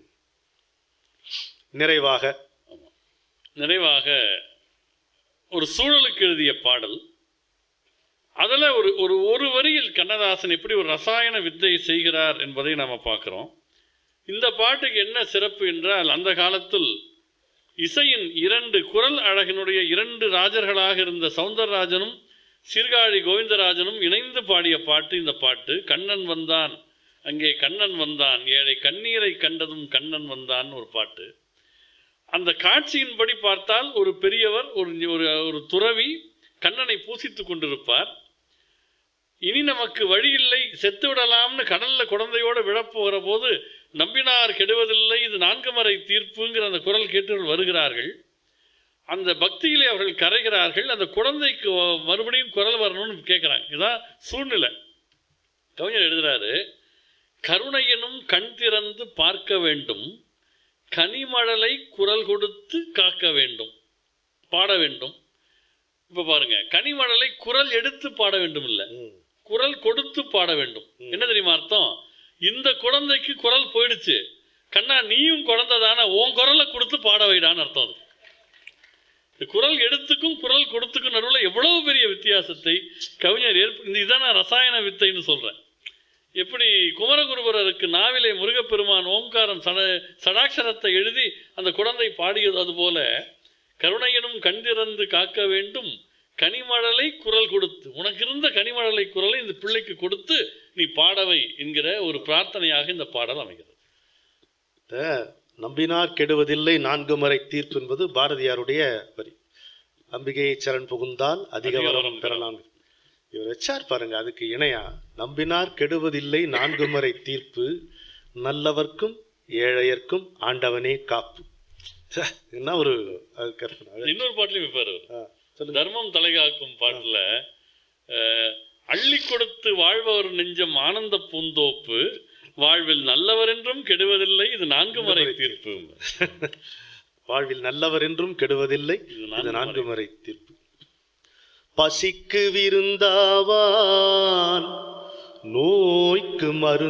நிறைவாக நிறைவாக ஒரு சூழலுக்கு எழுதிய பாடல் அதில் ஒரு ஒரு ஒரு வரியில் கண்ணதாசன் எப்படி ஒரு ரசாயன வித்தை செய்கிறார் என்பதை நாம் பார்க்குறோம் இந்த பாட்டுக்கு என்ன சிறப்பு என்றால் அந்த காலத்தில் இசையின் இரண்டு குரல் அழகினுடைய இரண்டு ராஜர்களாக இருந்த சவுந்தரராஜனும் சீர்காழி கோவிந்தராஜனும் இணைந்து பாடிய பாட்டு இந்த பாட்டு கண்ணன் வந்தான் அங்கே கண்ணன் வந்தான் ஏழை கண்ணீரை கண்டதும் கண்ணன் வந்தான் ஒரு பாட்டு அந்த காட்சியின்படி பார்த்தால் ஒரு பெரியவர் ஒரு ஒரு ஒரு துறவி கண்ணனை பூசித்துக் கொண்டிருப்பார் இனி நமக்கு வழி இல்லை செத்து விடலாம்னு கடல்ல குழந்தையோட விழப்போகிற போது நம்பினார் கெடுவதில்லை இது நான்கு மறை தீர்ப்புங்கிற அந்த குரல் கேட்டு வருகிறார்கள் அந்த பக்தியிலே அவர்கள் கரைகிறார்கள் அந்த குழந்தைக்கு மறுபடியும் குரல் வரணும்னு கேட்குறாங்க இதான் சூழ்நிலை கவிஞர் எழுதுறாரு கருணையனும் கண் திறந்து பார்க்க வேண்டும் கனிமழலை குரல் கொடுத்து காக்க வேண்டும் பாட வேண்டும் இப்ப பாருங்க கனிமழலை குரல் எடுத்து பாட வேண்டும் இல்ல ம். குரல் கொடுத்து பாட வேண்டும் என்ன தெரியுமா அர்த்தம் இந்த குழந்தைக்கு குரல் போயிடுச்சு கண்ணா நீயும் குழந்தை தானே உன் குரலை கொடுத்து பாட வைடான்னு அர்த்தம் அது இந்த குரல் எடுத்துக்கும் குரல் கொடுத்துக்கும் நடுவில் எவ்வளவு பெரிய வித்தியாசத்தை கவிஞர் ஏற்ப இந்த இதான் நான் ரசாயன வித்தைன்னு சொல்றேன் எப்படி குமரகுருபரருக்கு நாவிலே முருகப்பெருமான் ஓம்காரம் சட சடாட்சரத்தை எழுதி அந்த குழந்தை பாடியது அதுபோல கருணையனும் கண் திறந்து காக்க வேண்டும் கனிமழலை குரல் கொடுத்து உனக்கு இருந்த கனிமழலை குரலை இந்த பிள்ளைக்கு கொடுத்து நீ பாடவை என்கிற ஒரு பிரார்த்தனையாக இந்த பாடல் அமைகிறது இந்த நம்பினார் கெடுவதில்லை நான்கு மறை தீர்ப்பு என்பது பாரதியாருடைய வரி அம்பிகையை சரண் புகுந்தால் அதிக அதிக வரம் வரம் பெறலாம் இவர் வச்சார் பாருங்க அதுக்கு இணையா நம்பினார் கெடுவதில்லை நான்கு மறை தீர்ப்பு நல்லவர்க்கும் ஏழையர்க்கும் ஆண்டவனே காப்பு ச்சே, என்ன ஒரு அது கற்பனை. இன்னொரு பாட்டிலையும் வைப்பார் அவர். ஆ, சொல்லுங்க தர்மம் தலைகாக்கும் பாட்டுல அஹ், அள்ளி கொடுத்து வாழ்பவர் நெஞ்சம் ஆனந்த பூந்தோப்பு வாழ்வில் நல்லவர் என்றும் கெடுவதில்லை இது நான்கு மறை தீர்ப்பு வாழ்வில் நல்லவர் என்றும் கெடுவதில்லை இது இது நான்கு நான்கு மறை தீர்ப்பு பசிக்கு விருந்தாவான் நோய்க்கு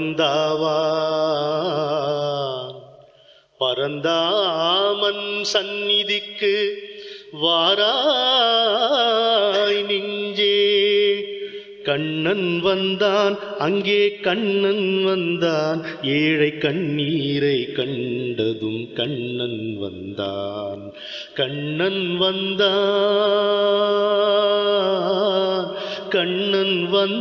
மருந்தாவான் பரந்தாமன் சந்நிதிக்கு வாராய் நெஞ்சே கண்ணன் வந்தான் அங்கே கண்ணன் வந்தான் ஏழை கண்ணீரை கண்டதும் கண்ணன் வந்தான் கண்ணன் வந்தான் கண்ணன்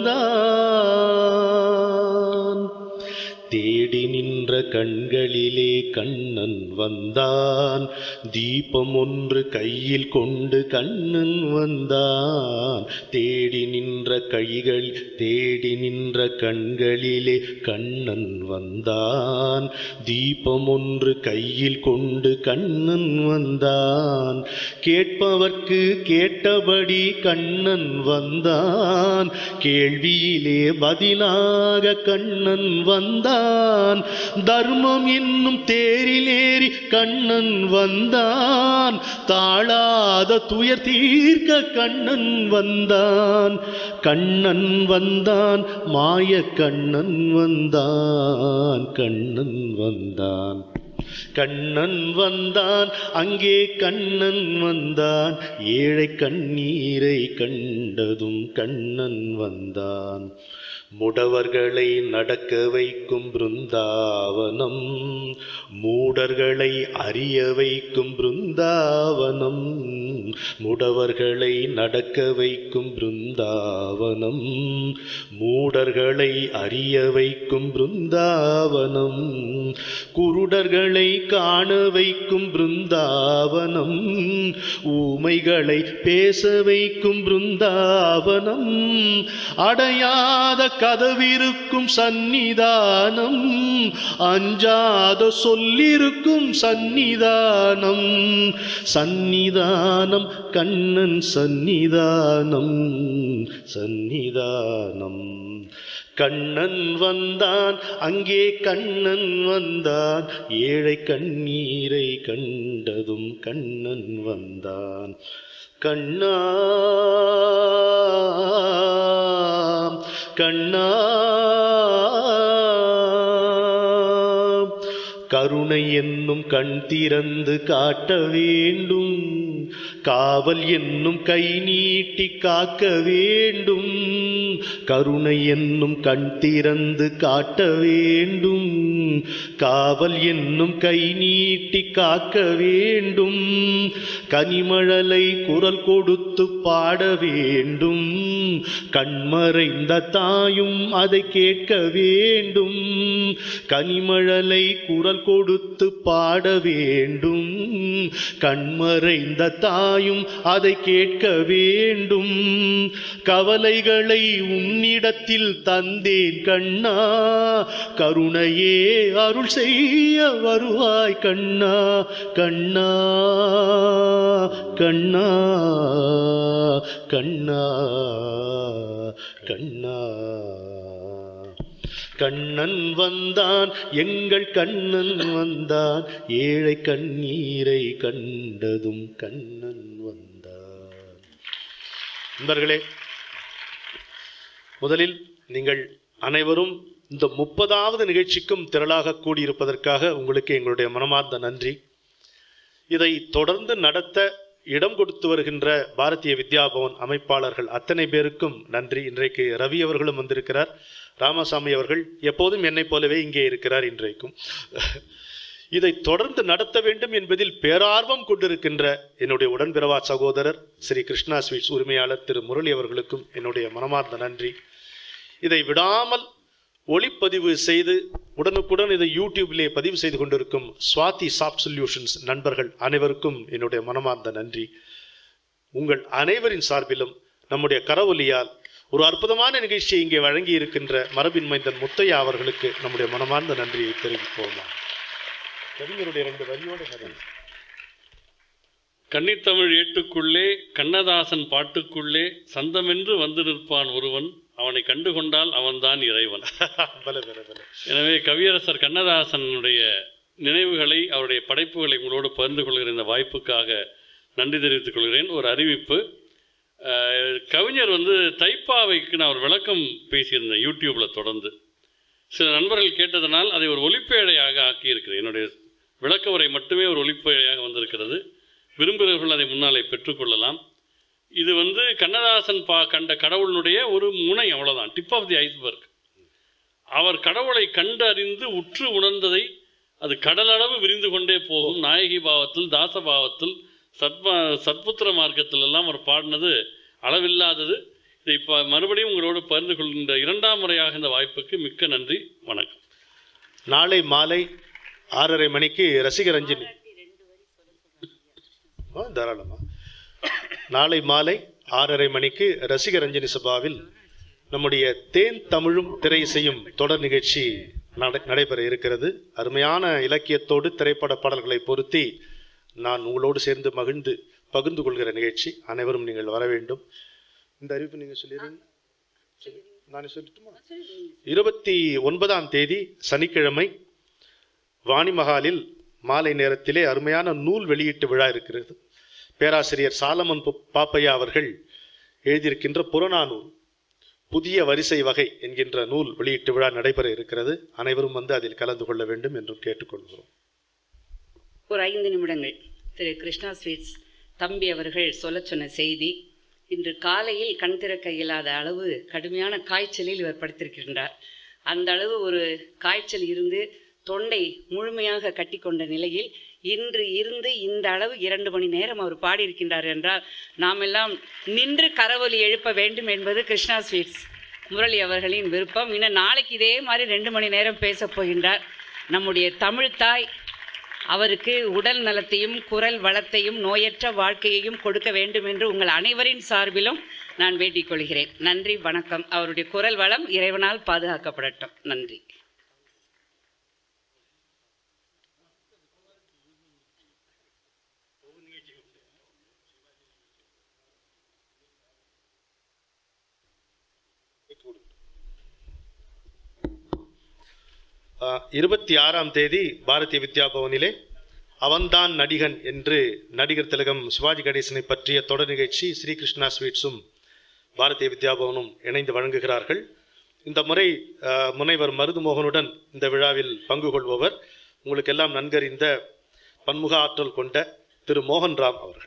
வந்தான் தேடி நின்ற கண்களிலே கண்ணன் வந்தான் தீபம் ஒன்று கையில் கொண்டு கண்ணன் வந்தான் தேடி நின்ற கைகள் தேடி நின்ற கண்களிலே கண்ணன் வந்தான் தீபம் ஒன்று கையில் கொண்டு கண்ணன் வந்தான் கேட்பவர்க்கு கேட்ப கேட்டபடி கண்ணன் வந்தான் கேள்வியிலே பதிலாக கண்ணன் வந்தான் தர்மம் என்னும் தேரிலேறி கண்ணன் வந்தான் தாழாத துயர் தீர்க்க கண்ணன் வந்தான் கண்ணன் வந்தான் மாய கண்ணன் வந்தான் கண்ணன் வந்தான் கண்ணன் வந்தான் அங்கே கண்ணன் வந்தான் ஏழை கண்ணீரை கண்டதும் கண்ணன் வந்தான் முடவர்களை நடக்க வைக்கும் பிருந்தாவனம் மூடர்களை அறிய வைக்கும் பிருந்தாவனம் முடவர்களை நடக்க வைக்கும் பிருந்தாவனம் மூடர்களை அறிய வைக்கும் பிருந்தாவனம் குருடர்களை காண வைக்கும் பிருந்தாவனம் ஊமைகளை பேச வைக்கும் பிருந்தாவனம் அடையாத கதவிருக்கும் சந்நிதானம் அஞ்சாத சொல்லிருக்கும் சந்நிதானம் சந்நிதானம் கண்ணன் சந்நிதானம் சந்நிதானம் கண்ணன் வந்தான் அங்கே கண்ணன் வந்தான் ஏழை கண்ணீரை கண்டதும் கண்ணன் வந்தான் கண்ணா கண்ணா கருணை என்னும் கண் திறந்து காட்ட வேண்டும் காவல் என்னும் கை நீட்டி காக்க வேண்டும் கருணை என்னும் கண் திறந்து காட்ட வேண்டும் காவல் என்னும் கை நீட்டி காக்க வேண்டும் கனிமழலை குரல் கொடுத்து பாட வேண்டும் கண்மறைந்த தாயும் அதை கேட்க வேண்டும் கனிமழலை குரல் கொடுத்து பாட வேண்டும் கண்மறைந்த தாயும் அதை கேட்க வேண்டும் கவலைகளை உன்னிடத்தில் தந்தேன் கண்ணா கருணையே அருள் செய்ய வருவாய் கண்ணா கண்ணா கண்ணா கண்ணா கண்ணா கண்ணன் வந்தான் எங்கள் கண்ணன் வந்தான் ஏழை கண்ணீரை கண்டதும் கண்ணன் வந்தான் நண்பர்களே முதலில் நீங்கள் அனைவரும் இந்த முப்பதாவது நிகழ்ச்சிக்கும் திரளாக கூடியிருப்பதற்காக உங்களுக்கு எங்களுடைய மனமார்ந்த நன்றி இதை தொடர்ந்து நடத்த இடம் கொடுத்து வருகின்ற பாரதிய வித்யாபவன் அமைப்பாளர்கள் அத்தனை பேருக்கும் நன்றி இன்றைக்கு ரவி அவர்களும் வந்திருக்கிறார் ராமசாமி அவர்கள் எப்போதும் என்னைப் போலவே இங்கே இருக்கிறார் இன்றைக்கும் இதை தொடர்ந்து நடத்த வேண்டும் என்பதில் பேரார்வம் கொண்டிருக்கின்ற என்னுடைய உடன்பிறவா சகோதரர் ஸ்ரீ கிருஷ்ணா ஸ்வீட்ஸ் உரிமையாளர் திரு முரளி அவர்களுக்கும் என்னுடைய மனமார்ந்த நன்றி இதை விடாமல் ஒளிப்பதிவு செய்து உடனுக்குடன் இதை யூடியூபிலே பதிவு செய்து கொண்டிருக்கும் சுவாதி சாஃப்ட் சொல்யூஷன்ஸ் நண்பர்கள் அனைவருக்கும் என்னுடைய மனமார்ந்த நன்றி உங்கள் அனைவரின் சார்பிலும் நம்முடைய கரவொலியால் ஒரு அற்புதமான நிகழ்ச்சியை இங்கே வழங்கி இருக்கின்ற மரபின் மைந்தன் முத்தையா அவர்களுக்கு நம்முடைய மனமார்ந்த நன்றியை தெரிவிப்போமா கவிஞருடைய ரெண்டு வரியோடு நிறைவு கன்னித்தமிழ் ஏட்டுக்குள்ளே கண்ணதாசன் பாட்டுக்குள்ளே சந்தமென்று வந்து நிற்பான் ஒருவன் அவனை கண்டுகொண்டால் அவன்தான் இறைவன் பல பல பல எனவே கவியரசர் கண்ணதாசனுடைய நினைவுகளை அவருடைய படைப்புகளை உங்களோடு பகிர்ந்து கொள்கிற இந்த வாய்ப்புக்காக நன்றி தெரிவித்துக் கொள்கிறேன் ஒரு அறிவிப்பு அஹ், கவிஞர் வந்து தைப்பாவைக்கு நான் ஒரு விளக்கம் பேசியிருந்தேன் யூடியூப்பில் தொடர்ந்து சில நண்பர்கள் கேட்டதனால் அதை ஒரு ஒலிப்பேழையாக ஆக்கியிருக்கிறேன் என்னுடைய விளக்க உரை மட்டுமே ஒரு ஒலிப்பேழையாக வந்திருக்கிறது விரும்புகிறவர்கள் அதை முன்னாலே பெற்றுக்கொள்ளலாம் இது வந்து கண்ணதாசன் பா கண்ட கடவுளினுடைய ஒரு முனை அவ்வளவுதான் டிப் ஆஃப் தி ஐஸ்பர்க் அவர் கடவுளை கண்டறிந்து உற்று உணர்ந்ததை அது கடலளவு விரிந்து கொண்டே போகும் நாயகி பாவத்தில் தாச பாவத்தில் சத்மா சத்புத்திர மார்க்கத்தில் எல்லாம் அவர் பாடினது அளவில்லாதது இதை இப்போ மறுபடியும் உங்களோடு பகிர்ந்து கொள்கின்ற இரண்டாம் முறையாக இந்த வாய்ப்புக்கு மிக்க நன்றி வணக்கம் நாளை மாலை ஆறரை மணிக்கு ரசிகர் ரஞ்சினி ஆ, தாராளமா நாளை மாலை ஆறரை மணிக்கு ரசிகர் ரஞ்சினி சபாவில் நம்முடைய தேன் தமிழும் திரை செய்யும் தொடர் நிகழ்ச்சி நட- நடைபெற இருக்கிறது அருமையான இலக்கியத்தோடு திரைப்பட பாடல்களை பொருத்தி நான் உங்களோடு சேர்ந்து மகிழ்ந்து பகிர்ந்து கொள்கிற நிகழ்ச்சி அனைவரும் நீங்கள் வர வேண்டும் இந்த அறிவிப்பு நீங்கள் சொல்லிடுறீங்க நான் சொல்லட்டுமா இருபத்தி ஒன்பதாம் தேதி சனிக்கிழமை வாணி மகாலில் மாலை நேரத்திலே அருமையான நூல் வெளியீட்டு விழா இருக்கிறது பேராசிரியர் சாலமன் பு- பாப்பையா அவர்கள் எழுதியிருக்கின்ற புறநானூறு புதிய வரிசை வகை என்கின்ற நூல் வெளியீட்டு விழா நடைபெற இருக்கிறது அனைவரும் வந்து அதில் கலந்து கொள்ள வேண்டும் என்றும் கேட்டுக்கொள்கிறோம் ஒரு ஐந்து நிமிடங்கள் திரு கிருஷ்ணா ஸ்வீட்ஸ் தம்பி அவர்கள் சொல்லச் சொன்ன செய்தி இன்று காலையில் கண் திறக்க இயலாத அளவு கடுமையான காய்ச்சலில் இவர் படுத்திருக்கின்றார் அந்த அளவு ஒரு காய்ச்சல் இருந்து தொண்டை முழுமையாக கட்டிக்கொண்ட நிலையில் இன்று இருந்து இந்த அளவு இரண்டு மணி நேரம் அவர் பாடியிருக்கின்றார் என்றால் நாம் எல்லாம் நின்று கரவொலி எழுப்ப வேண்டும் என்பது கிருஷ்ணா ஸ்வீட்ஸ் முரளி அவர்களின் விருப்பம் இன்னும் நாளைக்கு இதே மாதிரி ரெண்டு மணி நேரம் பேசப் போகின்றார் நம்முடைய தமிழ் தாய் அவருக்கு உடல் நலத்தையும் குரல் வளத்தையும் நோயற்ற வாழ்க்கையையும் கொடுக்க வேண்டும் என்று உங்கள் அனைவரின் சார்பிலும் நான் வேண்டிக் கொள்கிறேன் நன்றி வணக்கம் அவருடைய குரல் வளம் இறைவனால் பாதுகாக்கப்படட்டும் நன்றி ஆஹ், இருபத்தி ஆறாம் தேதி பாரதிய வித்யா பவனிலே அவன்தான் நடிகன் என்று நடிகர் திலகம் சிவாஜி கணேசனை பற்றிய தொடர் நிகழ்ச்சி ஸ்ரீகிருஷ்ணா ஸ்வீட்ஸும் பாரதிய வித்யா பவனும் இணைந்து வழங்குகிறார்கள் இந்த முறை ஆஹ், முனைவர் மருதுமோகனுடன் இந்த விழாவில் பங்கு கொள்பவர் உங்களுக்கு எல்லாம் நன்கறிந்த பன்முக ஆற்றல் கொண்ட திரு மோகன்ராம் அவர்கள்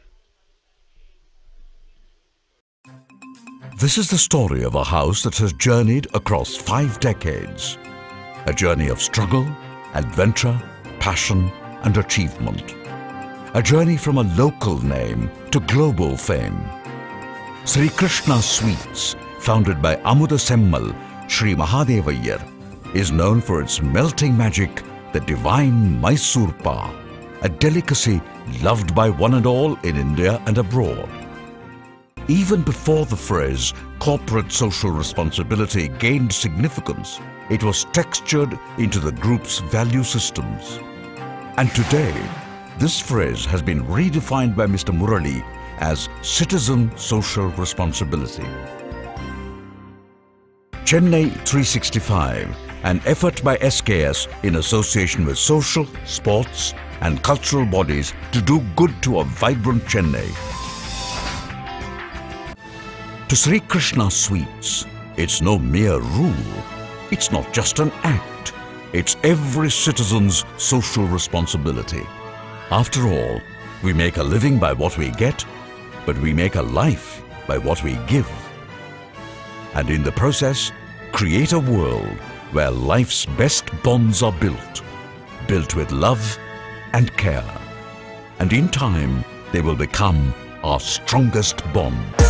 This is the story of a house that has journeyed across five decades. A journey of struggle, adventure, passion, and achievement. A journey from a local name to global fame. Sri Krishna Sweets, founded by Amuda Semmal, Sri Mahadevayar, is known for its melting magic, the divine Mysore Pa, a delicacy loved by one and all in India and abroad. Even before the phrase corporate social responsibility gained significance, it was textured into the group's value systems. And today, this phrase has been redefined by Mr. Murali as citizen social responsibility. Chennai 365, an effort by SKS in association with social, sports, and cultural bodies to do good to a vibrant Chennai. To Sri Krishna Sweets, it's no mere rule. It's not just an act. It's every citizen's social responsibility. After all, we make a living by what we get, but we make a life by what we give. And in the process, create a world where life's best bonds are built, built with love and care. And in time, they will become our strongest bond.